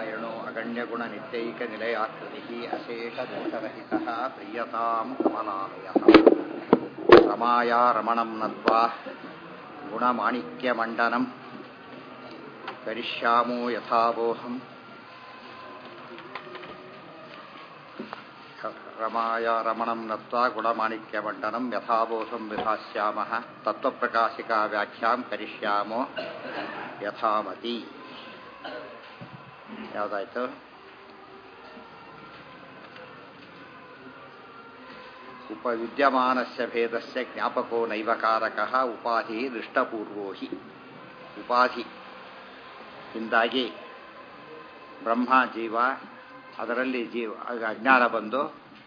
ನಾರಾಯಣೋ ಅಗಣ್ಯಗುಣನಿತ್ಯೈಕನಿಲಯಾಕೃತಿः ಅಶೇಷದೋಷರಹಿತः ಪ್ರಿಯತಾಂ ಕಮಲಾಲಯः ರಮಾಯಾ ರಮಣಂ ನತ್ವಾ ಗುಣಮಾಣಿಕ್ಯಮण्डनं ಕರಿಷ್ಯಾಮೋ ಯಥಾವೋಹಂ ರಮಾಯಾ ರಮಣಂ ನತ್ವಾ ಗುಣಮಾಣಿಕ್ಯಮण्डनं ಯಥಾಬೋಧಂ ವಿಧಾಸ್ಯಾಮಃ ತತ್ವಪ್ರಕಾಶಿಕಾ ವ್ಯಾಖ್ಯಾಂ ಕರಿಷ್ಯಾಮೋ ಯಥಾಮತಿ ಯಾವುದಾಯ್ತು ಉಪ ವಿದ್ಯಮಾನಸ್ಯ ಭೇದಸ್ಯ ಜ್ಞಾಪಕೋ ನೈವಕಾರಕಃ ಉಪಾಧಿ ದೃಷ್ಟಪೂರ್ವೋ ಹಿ ಉಪಾಧಿ ಇಂದಾಗಿ ಬ್ರಹ್ಮ ಜೀವ ಅದರಲ್ಲಿ ಜೀವ ಅಜ್ಞಾನ ಬಂದು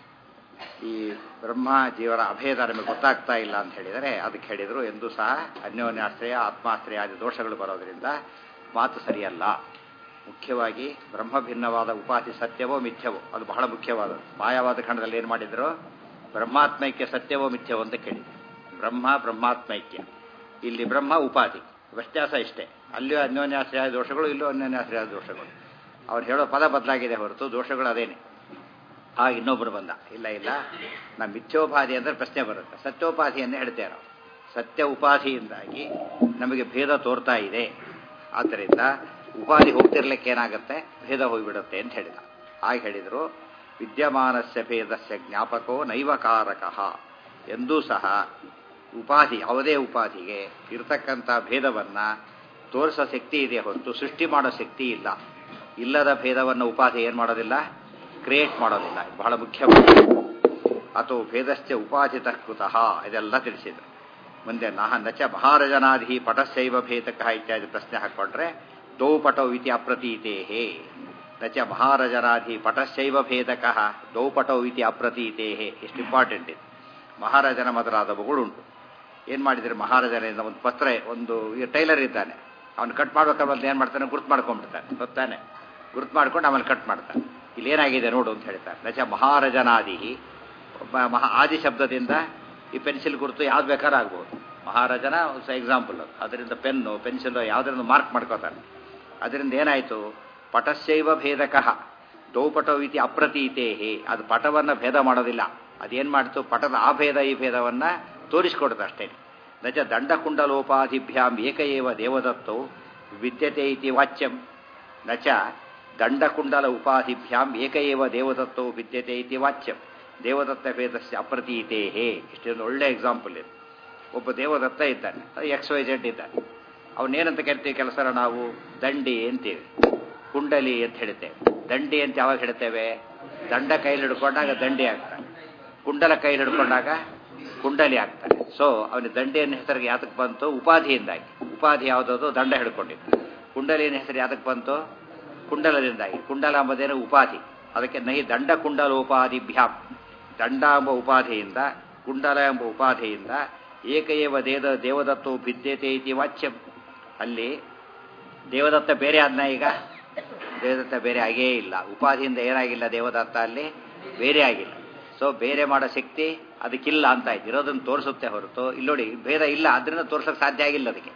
ಈ ಬ್ರಹ್ಮ ಜೀವರ ಅಭೇದ ನಮಗೆ ಗೊತ್ತಾಗ್ತಾ ಇಲ್ಲ ಅಂತ ಹೇಳಿದರೆ ಅದಕ್ಕೆ ಹೇಳಿದರು ಎಂದು ಸಹ ಅನ್ಯೋನ್ಯಾಶ್ರಯ ಆತ್ಮಾಶ್ರಯ ಆದಿ ದೋಷಗಳು ಬರೋದರಿಂದ ಮಾತು ಸರಿಯಲ್ಲ ಮುಖ್ಯವಾಗಿ ಬ್ರಹ್ಮ ಭಿನ್ನವಾದ ಉಪಾಧಿ ಸತ್ಯವೋ ಮಿಥ್ಯವೋ ಅದು ಬಹಳ ಮುಖ್ಯವಾದದ್ದು ಮಾಯವಾದ ಖಂಡದಲ್ಲಿ ಏನು ಮಾಡಿದ್ರು ಬ್ರಹ್ಮಾತ್ಮೈಕ್ಯ ಸತ್ಯವೋ ಮಿಥ್ಯವೋ ಅಂತ ಕೇಳಿದ್ರು ಬ್ರಹ್ಮ ಬ್ರಹ್ಮಾತ್ಮೈಕ್ಯ ಇಲ್ಲಿ ಬ್ರಹ್ಮ ಉಪಾಧಿ ವ್ಯತ್ಯಾಸ ಇಷ್ಟೇ ಅಲ್ಲಿಯೂ ಅನ್ಯೋನ್ಯಾಶ್ರಯ ದೋಷಗಳು ಇಲ್ಲೂ ಅನ್ಯೋನ್ಯಾಶ್ರಯ ದೋಷಗಳು ಅವ್ರು ಹೇಳೋ ಪದ ಬದಲಾಗಿದೆ ಹೊರತು ದೋಷಗಳು ಅದೇನೆ ಆ ಇನ್ನೊಬ್ಬರು ಬಂದ ಇಲ್ಲ ಇಲ್ಲ ನಾ ಮಿಥ್ಯೋಪಾಧಿ ಅಂದರೆ ಪ್ರಶ್ನೆ ಬರುತ್ತೆ ಸತ್ಯೋಪಾಧಿಯನ್ನು ಹೇಳ್ತೇವೆ ನಾವು ಸತ್ಯ ಉಪಾಧಿಯಿಂದಾಗಿ ನಮಗೆ ಭೇದ ತೋರ್ತಾ ಇದೆ ಆದ್ದರಿಂದ ಉಪಾಧಿ ಹೋಗ್ತಿರ್ಲಿಕ್ಕೆ ಏನಾಗುತ್ತೆ ಭೇದ ಹೋಗಿಬಿಡುತ್ತೆ ಅಂತ ಹೇಳಿದ ಹಾಗೆ ಹೇಳಿದರು ವಿದ್ಯಮಾನಸ್ಯ ಭೇದಸ್ಯ ಜ್ಞಾಪಕೋ ನೈವಕಾರಕಃ ಎಂದೂ ಸಹ ಉಪಾಧಿ ಯಾವುದೇ ಉಪಾಧಿಗೆ ಇರತಕ್ಕಂಥ ಭೇದವನ್ನು ತೋರಿಸೋ ಶಕ್ತಿ ಇದೆ ಹೊರತು ಸೃಷ್ಟಿ ಮಾಡೋ ಶಕ್ತಿ ಇಲ್ಲ ಇಲ್ಲದ ಭೇದವನ್ನು ಉಪಾಧಿ ಏನು ಮಾಡೋದಿಲ್ಲ ಕ್ರಿಯೇಟ್ ಮಾಡೋದಿಲ್ಲ ಬಹಳ ಮುಖ್ಯವಾದ ಅಥವಾ ಭೇದಶ್ಚ ಉಪಾಧಿತ ಕೃತಃ ಇದೆಲ್ಲ ತಿಳಿಸಿದ್ರು ಮುಂದೆ ನಹ ನಚ ಮಹಾರಜನಾಧಿ ಪಟಶೈವ ಭೇದಕ ಇತ್ಯಾದಿ ಪ್ರಶ್ನೆ ಹಾಕ್ಕೊಂಡ್ರೆ ದೌ ಪಟೌ ಇತಿ ಅಪ್ರತೀತೇಹೇ ನಚ ಮಹಾರಜನಾಧಿ ಪಟಶೈವ ಭೇದಕ ದೌ ಪಟೌ ಇತಿ ಅಪ್ರತೀತೇಹೇ ಎಷ್ಟು ಇಂಪಾರ್ಟೆಂಟ್ ಇದೆ ಮಹಾರಾಜನ ಮೊದಲಾದವುಗಳುಂಟು ಏನು ಮಾಡಿದ್ರೆ ಮಹಾರಾಜನಿಂದ ಒಂದು ಪತ್ರ ಒಂದು ಟೈಲರ್ ಇದ್ದಾನೆ ಅವನು ಕಟ್ ಮಾಡ್ಬೇಕಾದ್ರೆ ಏನು ಮಾಡ್ತಾನೆ ಗುರ್ತು ಮಾಡ್ಕೊಂಡ್ಬಿಡ್ತಾನೆ ಗೊತ್ತಾನೆ ಗುರ್ತು ಮಾಡ್ಕೊಂಡು ಆಮೇಲೆ ಕಟ್ ಮಾಡ್ತಾನೆ ಇಲ್ಲಿ ಏನಾಗಿದೆ ನೋಡು ಅಂತ ಹೇಳ್ತಾರೆ ನಚ ಮಹಾರಜನಾದಿ ಮಹಾ ಆದಿ ಶಬ್ದದಿಂದ ಈ ಪೆನ್ಸಿಲ್ ಗುರುತು ಯಾವ್ದು ಬೇಕಾದ್ರೂ ಆಗ್ಬೋದು ಮಹಾರಾಜನ ಎಕ್ಸಾಂಪಲ್ ಅದರಿಂದ ಪೆನ್ನು ಪೆನ್ಸಿಲ್ ಯಾವುದರಿಂದ ಮಾರ್ಕ್ ಮಾಡ್ಕೋತಾನೆ ಅದರಿಂದ ಏನಾಯಿತು ಪಟಶೈವ ಭೇದಕಃ ದೌಪಟೋ ಇತಿ ಅಪ್ರತೀತೇಹಿ ಅದು ಪಟವನ್ನು ಭೇದ ಮಾಡೋದಿಲ್ಲ ಅದೇನು ಮಾಡ್ತು ಪಟದ ಆ ಭೇದ ಈ ಭೇದವನ್ನು ತೋರಿಸ್ಕೊಡುತ್ತೆ ಅಷ್ಟೇ ನಚ ದಂಡಕುಂಡಲೋಪಾಧಿಭ್ಯಾಂ ಏಕಏವ ದೇವದತ್ತೌ ವಿದ್ಯತೆ ಇತಿ ವಾಚ್ಯಂ ನಚ ದಂಡಕುಂಡಲ ಉಪಾಧಿಭ್ಯಾಂ ಏಕಏವ ದೇವದತ್ತೌ ವಿದ್ಯತೆ ಇತಿ ವಾಚ್ಯಂ ದೇವದತ್ತ ಭೇದಸ್ಯ ಅಪ್ರತೀತೇಹೇ ಇಷ್ಟೊಂದು ಒಳ್ಳೆ ಎಕ್ಸಾಂಪಲ್ ಇದು ಒಬ್ಬ ದೇವದತ್ತ ಇದ್ದಾನೆ ಎಕ್ಸ್ ವೈ ಜೆಡ್ ಇದ್ದಾನೆ ಅವನೇನಂತ ಕರಿತೀವಿ ಕೆಲಸ ನಾವು ದಂಡಿ ಅಂತೀವಿ ಕುಂಡಲಿ ಅಂತ ಹೇಳ್ತೇವೆ ದಂಡಿ ಅಂತ ಯಾವಾಗ ಹೇಳ್ತೇವೆ ದಂಡ ಕೈಲಿ ಹಿಡ್ಕೊಂಡಾಗ ದಂಡಿ ಆಗ್ತಾನೆ ಕುಂಡಲ ಕೈಲಿ ಹಿಡ್ಕೊಂಡಾಗ ಕುಂಡಲಿ ಆಗ್ತಾನೆ ಸೊ ಅವನ ದಂಡಿಯನ್ನ ಹೆಸರಿಗೆ ಯಾತಕ್ಕೆ ಬಂತು ಉಪಾಧಿಯಿಂದಾಗಿ ಉಪಾಧಿ ಯಾವುದದು ದಂಡ ಹಿಡ್ಕೊಂಡಿದ್ದ ಕುಂಡಲಿನ ಹೆಸರು ಯಾತಕ್ಕೆ ಬಂತು ಕುಂಡಲದಿಂದಾಗಿ ಕುಂಡಲ ಎಂಬುದೇನು ಉಪಾಧಿ ಅದಕ್ಕೆ ನಹಿ ದಂಡ ಕುಂಡಲೋಪಾಧಿಭ್ಯಾಂ ದಂಡ ಎಂಬ ಉಪಾಧಿಯಿಂದ ಕುಂಡಲ ಎಂಬ ಉಪಾಧಿಯಿಂದ ಏಕಏವ ದೇದ ದೇವದತ್ತೋ ಭಿದ್ಯತೆ ಇತಿ ವಾಚ್ಯಂ ಅಲ್ಲಿ ದೇವದತ್ತ ಬೇರೆ ಆದ್ನ ಈಗ ದೇವದತ್ತ ಬೇರೆ ಆಗೇ ಇಲ್ಲ ಉಪಾಧಿಯಿಂದ ಏನಾಗಿಲ್ಲ ದೇವದತ್ತ ಅಲ್ಲಿ ಬೇರೆ ಆಗಿಲ್ಲ ಸೊ ಬೇರೆ ಮಾಡೋ ಶಕ್ತಿ ಅದಕ್ಕಿಲ್ಲ ಅಂತ ಆಯ್ತು ಇರೋದನ್ನು ತೋರಿಸುತ್ತೆ ಹೊರತು ಇಲ್ಲೋಡಿ ಭೇದ ಇಲ್ಲ ಅದರಿಂದ ತೋರ್ಸೋಕೆ ಸಾಧ್ಯ ಆಗಿಲ್ಲ ಅದಕ್ಕೆ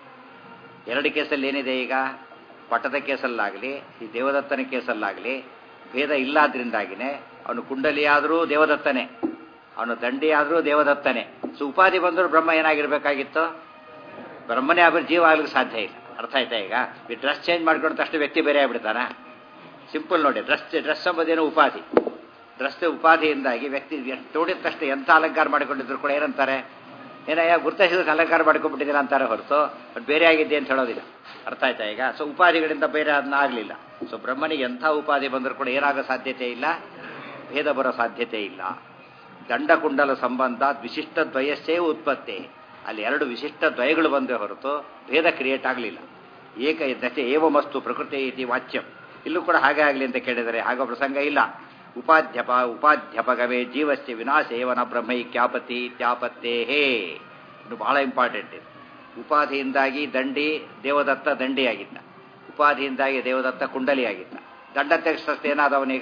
ಎರಡು ಕೇಸಲ್ಲಿ ಏನಿದೆ ಈಗ ಪಟ್ಟದ ಕೇಸಲ್ಲಾಗಲಿ ಈ ದೇವದತ್ತನ ಕೇಸಲ್ಲಾಗಲಿ ಭೇದ ಇಲ್ಲ ಆದ್ರಿಂದಾಗಿನೇ ಅವನು ಕುಂಡಲಿಯಾದರೂ ದೇವದತ್ತನೇ ಅವನು ದಂಡಿ ಆದರೂ ದೇವದತ್ತನೇ ಸೊ ಉಪಾಧಿ ಬಂದರೂ ಬ್ರಹ್ಮ ಏನಾಗಿರ್ಬೇಕಾಗಿತ್ತು ಬ್ರಹ್ಮನೇ ಆಗ ಜೀವ ಆಗ್ಲಿಕ್ಕೆ ಸಾಧ್ಯ ಇಲ್ಲ ಅರ್ಥ ಆಯ್ತಾ ಈಗ ಈ ಡ್ರೆಸ್ ಚೇಂಜ್ ಮಾಡ್ಕೊಂಡ ತಕ್ಷಣ ವ್ಯಕ್ತಿ ಬೇರೆ ಆಗ್ಬಿಡ್ತಾನ ಸಿಂಪಲ್ ನೋಡಿ ಡ್ರೆಸ್ ಡ್ರೆಸ್ ಎಂಬುದೇನು ಉಪಾಧಿ ಡ್ರೆಸ್ ಉಪಾಧಿಯಿಂದಾಗಿ ವ್ಯಕ್ತಿ ನೋಡಿದ ತಕ್ಷಣ ಎಂಥ ಅಲಂಕಾರ ಮಾಡಿಕೊಂಡಿದ್ರು ಕೂಡ ಏನಂತಾರೆ ಏನಯ್ಯ ಗುರ್ತಿಸಿದ ಅಲಂಕಾರ ಮಾಡ್ಕೊಂಡ್ಬಿಟ್ಟಿದ್ದೀರ ಅಂತಾರೆ ಹೊರತು ಬಟ್ ಬೇರೆ ಆಗಿದ್ದೆ ಅಂತ ಹೇಳೋದಿಲ್ಲ ಅರ್ಥ ಆಯ್ತಾ ಈಗ ಸೊ ಉಪಾಧಿಗಳಿಂದ ಬೇರೆ ಅದನ್ನ ಆಗಲಿಲ್ಲ ಸೊ ಬ್ರಹ್ಮನಿಗೆ ಎಂಥ ಉಪಾಧಿ ಬಂದರೂ ಕೂಡ ಏನಾಗೋ ಸಾಧ್ಯತೆ ಇಲ್ಲ ಭೇದ ಬರೋ ಸಾಧ್ಯತೆ ಇಲ್ಲ ದಂಡಕುಂಡಲ ಸಂಬಂಧ ವಿಶಿಷ್ಟ ದ್ವಯಸ್ಸೇ ಉತ್ಪತ್ತಿ ಅಲ್ಲಿ ಎರಡು ವಿಶಿಷ್ಟ ದ್ವಯಗಳು ಬಂದೇ ಹೊರತು ಭೇದ ಕ್ರಿಯೇಟ್ ಆಗಲಿಲ್ಲ ಏಕ ದಶೆ ಏವಮಸ್ತು ಪ್ರಕೃತಿ ಇತಿ ವಾಚ್ಯಂ ಇಲ್ಲೂ ಕೂಡ ಹಾಗೆ ಆಗಲಿ ಅಂತ ಕೇಳಿದರೆ ಆಗೋ ಪ್ರಸಂಗ ಇಲ್ಲ ಉಪಾಧ್ಯಾಪ ಉಪಾಧ್ಯಾಪಕವೇ ಜೀವಸ್ಯ ವಿನಾಶೇವನ ಬ್ರಹ್ಮೈಕ್ಯಾಪತಿ ಇತ್ಯಾಪತ್ತೇಹೇ ಇದು ಬಹಳ ಇಂಪಾರ್ಟೆಂಟ್ ಇದು ಉಪಾಧಿಯಿಂದಾಗಿ ದಂಡಿ ದೇವದತ್ತ ದಂಡಿಯಾಗಿದ್ದ ಉಪಾಧಿಯಿಂದಾಗಿ ದೇವದತ್ತ ಕುಂಡಲಿಯಾಗಿದ್ದ ದಂಡ ತಕ್ಷಣ ಏನಾದವನೀಗ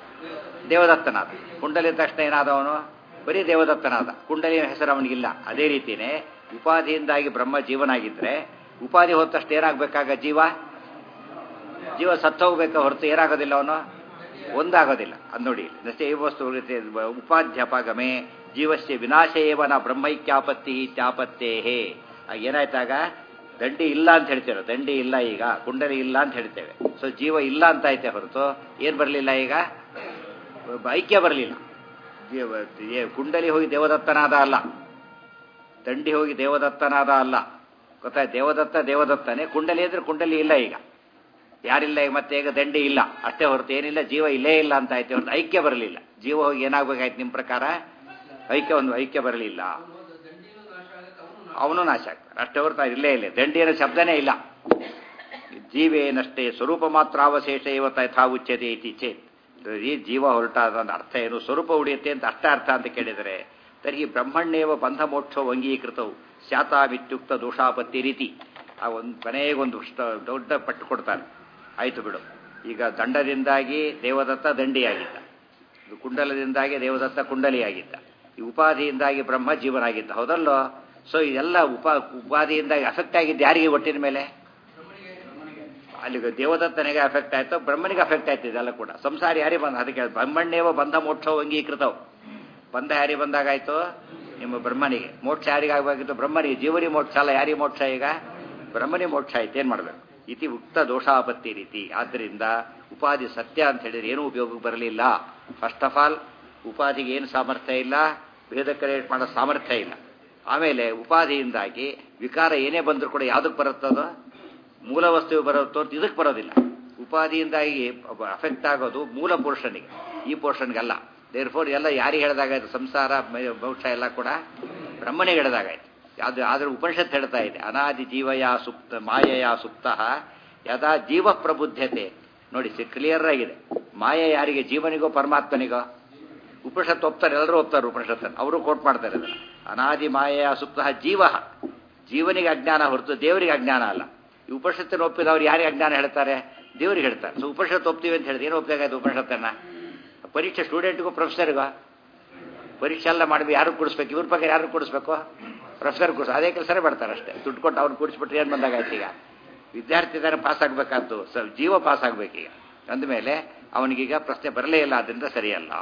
ದೇವದತ್ತನಾದ ಕುಂಡಲಿ ತಕ್ಷಣ ಏನಾದವನು ಬರೀ ದೇವದತ್ತನಾದ ಕುಂಡಲಿಯ ಹೆಸರು ಅವನಿಗಿಲ್ಲ ಅದೇ ರೀತಿಯೇ ಉಪಾಧಿಯಿಂದಾಗಿ ಬ್ರಹ್ಮ ಜೀವನಾಗಿದ್ದರೆ ಉಪಾಧಿ ಹೋದ ತಕ್ಷಣ ಏನಾಗಬೇಕಾಗ ಜೀವ ಜೀವ ಸತ್ತೋಗ್ಬೇಕು ಹೊರತು ಏನಾಗೋದಿಲ್ಲ ಅವನು ಒಂದಾಗೋದಿಲ್ಲ ಅದು ನೋಡಿ ನಶೈವಸ್ತು ಉಪಾಧ್ಯಾಪಗಮೆ ಜೀವಸ್ಯ ವಿನಾಶ ಏವನ ಬ್ರಹ್ಮೈಕ್ಯಾಪತ್ತಿ ಇತ್ಯಾಪತ್ತೇಹೇ ಆಗ ಏನಾಯ್ತಾಗ ದಂಡಿ ಇಲ್ಲ ಅಂತ ಹೇಳ್ತೇವೆ ದಂಡಿ ಇಲ್ಲ ಈಗ ಕುಂಡಲಿ ಇಲ್ಲ ಅಂತ ಹೇಳ್ತೇವೆ ಸೊ ಜೀವ ಇಲ್ಲ ಅಂತ ಐತೆ ಹೊರತು ಏನು ಬರಲಿಲ್ಲ ಈಗ ಐಕ್ಯ ಬರಲಿಲ್ಲ ಕುಂಡಲಿ ಹೋಗಿ ದೇವದತ್ತನಾದ ಅಲ್ಲ ದಂಡಿ ಹೋಗಿ ದೇವದತ್ತನಾದ ಅಲ್ಲ ಗೊತ್ತಾಯ್ತು ದೇವದತ್ತ ದೇವದತ್ತನೇ ಕುಂಡಲಿ ಅಂದ್ರೆ ಕುಂಡಲಿ ಇಲ್ಲ ಈಗ ಯಾರಿಲ್ಲ ಈಗ ಮತ್ತೆ ಈಗ ದಂಡಿ ಇಲ್ಲ ಅಷ್ಟೇ ಹೊರತು ಏನಿಲ್ಲ ಜೀವ ಇಲ್ಲೇ ಇಲ್ಲ ಅಂತ ಆಯ್ತು ಹೊರತು ಐಕ್ಯ ಬರಲಿಲ್ಲ ಜೀವ ಹೋಗಿ ಏನಾಗಬೇಕಾಯ್ತು ನಿಮ್ಮ ಪ್ರಕಾರ ಐಕ್ಯ ಒಂದು ಐಕ್ಯ ಬರಲಿಲ್ಲ ಅವನು ನಾಶ ಆಗ್ತಾನೆ ಅಷ್ಟೇ ಹೊರತು ಇಲ್ಲೇ ಇಲ್ಲ ದಂಡಿಯನ ಶಬ್ದನೇ ಇಲ್ಲ ಜೀವೇನಷ್ಟೇ ಸ್ವರೂಪ ಮಾತ್ರ ಅವಶೇಷ ಇವತ್ತ ಯಥಾ ಉಚ್ಯತೆ ಇತಿ ಚೇತ್ ಈ ಜೀವ ಹೊರಟಾದ ಅರ್ಥ ಏನು ಸ್ವರೂಪ ಉಳಿಯುತ್ತೆ ಅಂತ ಅಷ್ಟ ಅರ್ಥ ಅಂತ ಕೇಳಿದರೆ ತರ್ಹಿ ಬ್ರಹ್ಮಣ್ಯೇವ ಬಂಧ ಮೋಕ್ಷ ಅಂಗೀಕೃತವು ಶಾತಾಮಿತ್ಯುಕ್ತ ದೋಷಾಪತ್ತಿ ರೀತಿ ಆ ಒಂದು ಕೊನೆಗೊಂದು ದೊಡ್ಡ ಪಟ್ಟು ಕೊಡ್ತಾನೆ ಆಯ್ತು ಬಿಡು ಈಗ ದಂಡದಿಂದಾಗಿ ದೇವದತ್ತ ದಂಡಿಯಾಗಿದ್ದ ಇದು ಕುಂಡಲದಿಂದಾಗಿ ದೇವದತ್ತ ಕುಂಡಲಿಯಾಗಿದ್ದ ಈ ಉಪಾಧಿಯಿಂದಾಗಿ ಬ್ರಹ್ಮ ಜೀವನಾಗಿದ್ದ ಹೌದಲ್ಲೋ ಸೊ ಇದೆಲ್ಲ ಉಪ ಉಪಾಧಿಯಿಂದಾಗಿ ಅಫೆಕ್ಟ್ ಆಗಿದ್ದು ಯಾರಿಗೆ ಒಟ್ಟಿನ ಮೇಲೆ ಅಲ್ಲಿಗೆ ದೇವದತ್ತನಿಗೆ ಅಫೆಕ್ಟ್ ಆಯ್ತು ಬ್ರಹ್ಮನಿಗೆ ಅಫೆಕ್ಟ್ ಆಯ್ತು ಇದೆಲ್ಲ ಕೂಡ ಸಂಸಾರ ಯಾರಿಗೆ ಬಂದ ಅದಕ್ಕೆ ಬ್ರಹ್ಮಣ್ಯವ ಬಂಧ ಮೋಕ್ಷ ಅಂಗೀಕೃತವು ಬಂಧ ಯಾರಿಗೆ ಬಂದಾಗಾಯ್ತು ನಿಮ್ಮ ಬ್ರಹ್ಮನಿಗೆ ಮೋಕ್ಷ ಯಾರಿಗೆ ಆಗಬೇಕಿತ್ತು ಬ್ರಹ್ಮನಿಗೆ ಜೀವನಿ ಮೋಕ್ಷ ಅಲ್ಲ ಯಾರಿಗೆ ಮೋಕ್ಷ ಈಗ ಬ್ರಹ್ಮನಿ ಮೋಕ್ಷ ಆಯ್ತು ಏನು ಮಾಡಬೇಕು ಇತಿ ಉಕ್ತ ದೋಷಾಪತ್ತಿ ರೀತಿ ಆದ್ದರಿಂದ ಉಪಾಧಿ ಸತ್ಯ ಅಂತ ಹೇಳಿದ್ರೆ ಏನೂ ಉಪಯೋಗಕ್ಕೆ ಬರಲಿಲ್ಲ ಫಸ್ಟ್ ಆಫ್ ಆಲ್ ಉಪಾಧಿಗೆ ಏನು ಸಾಮರ್ಥ್ಯ ಇಲ್ಲ ಭೇದ ಕ್ರಿಯೇಟ್ ಮಾಡೋ ಸಾಮರ್ಥ್ಯ ಇಲ್ಲ ಆಮೇಲೆ ಉಪಾಧಿಯಿಂದಾಗಿ ವಿಕಾರ ಏನೇ ಬಂದರೂ ಕೂಡ ಯಾವುದಕ್ಕೆ ಬರುತ್ತದೋ ಮೂಲ ವಸ್ತು ಬರುತ್ತೋ ಇದಕ್ಕೆ ಬರೋದಿಲ್ಲ ಉಪಾಧಿಯಿಂದಾಗಿ ಅಫೆಕ್ಟ್ ಆಗೋದು ಮೂಲ ಪೋರ್ಷನ್ಗೆ ಈ ಪೋರ್ಷನ್ಗಲ್ಲ ದೇರ್ ಫೋರ್ ಎಲ್ಲ ಯಾರಿಗೆ ಹೇಳಿದಾಗಾಯ್ತು ಸಂಸಾರ ಮೋಕ್ಷ ಎಲ್ಲ ಕೂಡ ಬ್ರಹ್ಮನಿಗೆ ಹೇಳಿದಾಗಾಯ್ತು ಅದು ಆದ್ರೆ ಉಪನಿಷತ್ ಹೇಳ್ತಾ ಇದೆ ಅನಾದಿ ಜೀವಯ ಸುಪ್ತ ಮಾಯಯ ಸುಪ್ತ ಯದಾ ಜೀವ ಪ್ರಬುದ್ಧತೆ ನೋಡಿ ಕ್ಲಿಯರ್ ಆಗಿದೆ ಮಾಯ ಯಾರಿಗೆ ಜೀವನಿಗೋ ಪರಮಾತ್ಮನಿಗೋ ಉಪನಿಷತ್ ಒಪ್ತಾರೆ ಎಲ್ಲರೂ ಒಪ್ತಾರೆ ಉಪನಿಷತ್ತನ್ನು ಅವರು ಕೋಟ್ ಮಾಡ್ತಾರೆ ಅದನ್ನು ಅನಾದಿ ಮಾಯಯ ಸುಪ್ತ ಜೀವ ಜೀವನಿಗೆ ಅಜ್ಞಾನ ಹೊರತು ದೇವರಿಗೆ ಅಜ್ಞಾನ ಅಲ್ಲ ಈ ಉಪನಿಷತ್ತನ್ನು ಒಪ್ಪಿದವ್ರು ಯಾರಿಗೆ ಅಜ್ಞಾನ ಹೇಳ್ತಾರೆ ದೇವರಿಗೆ ಹೇಳ್ತಾರೆ ಸೊ ಉಪನಿಷತ್ ಒಪ್ತೀವಿ ಅಂತ ಹೇಳಿದ್ರೆ ಏನು ಒಪ್ಪಿಗಾಯ್ತು ಉಪನಿಷತ್ತನ್ನ ಪರೀಕ್ಷೆ ಸ್ಟೂಡೆಂಟ್ಗೂ ಪ್ರೊಫೆಸರ್ಗೋ ಪರೀಕ್ಷೆ ಎಲ್ಲ ಮಾಡಿ ಯಾರು ಕೊಡಿಸ್ಬೇಕು ಇವ್ರ ಬಗ್ಗೆ ಯಾರು ಕೊಡಿಸ್ಬೇಕು ಪ್ರೊಫೆಸರ್ ಕೊಡಿಸ್ ಅದೇ ಕೆಲಸನೇ ಮಾಡ್ತಾರೆ ಅಷ್ಟೇ ದುಡ್ಡು ಕೊಟ್ಟು ಅವ್ರು ಕೊಡಿಸ್ಬಿಟ್ರೆ ಏನು ಬಂದಾಗಾಯ್ತು ಈಗ ವಿದ್ಯಾರ್ಥಿ ಇದ್ದಾರೆ ಪಾಸ್ ಆಗಬೇಕಾದ್ದು ಸ ಜೀವ ಪಾಸ್ ಆಗಬೇಕೀಗ ಅಂದಮೇಲೆ ಅವನಿಗೀಗ ಪ್ರಶ್ನೆ ಬರಲೇ ಇಲ್ಲ ಅದರಿಂದ ಸರಿಯಲ್ಲ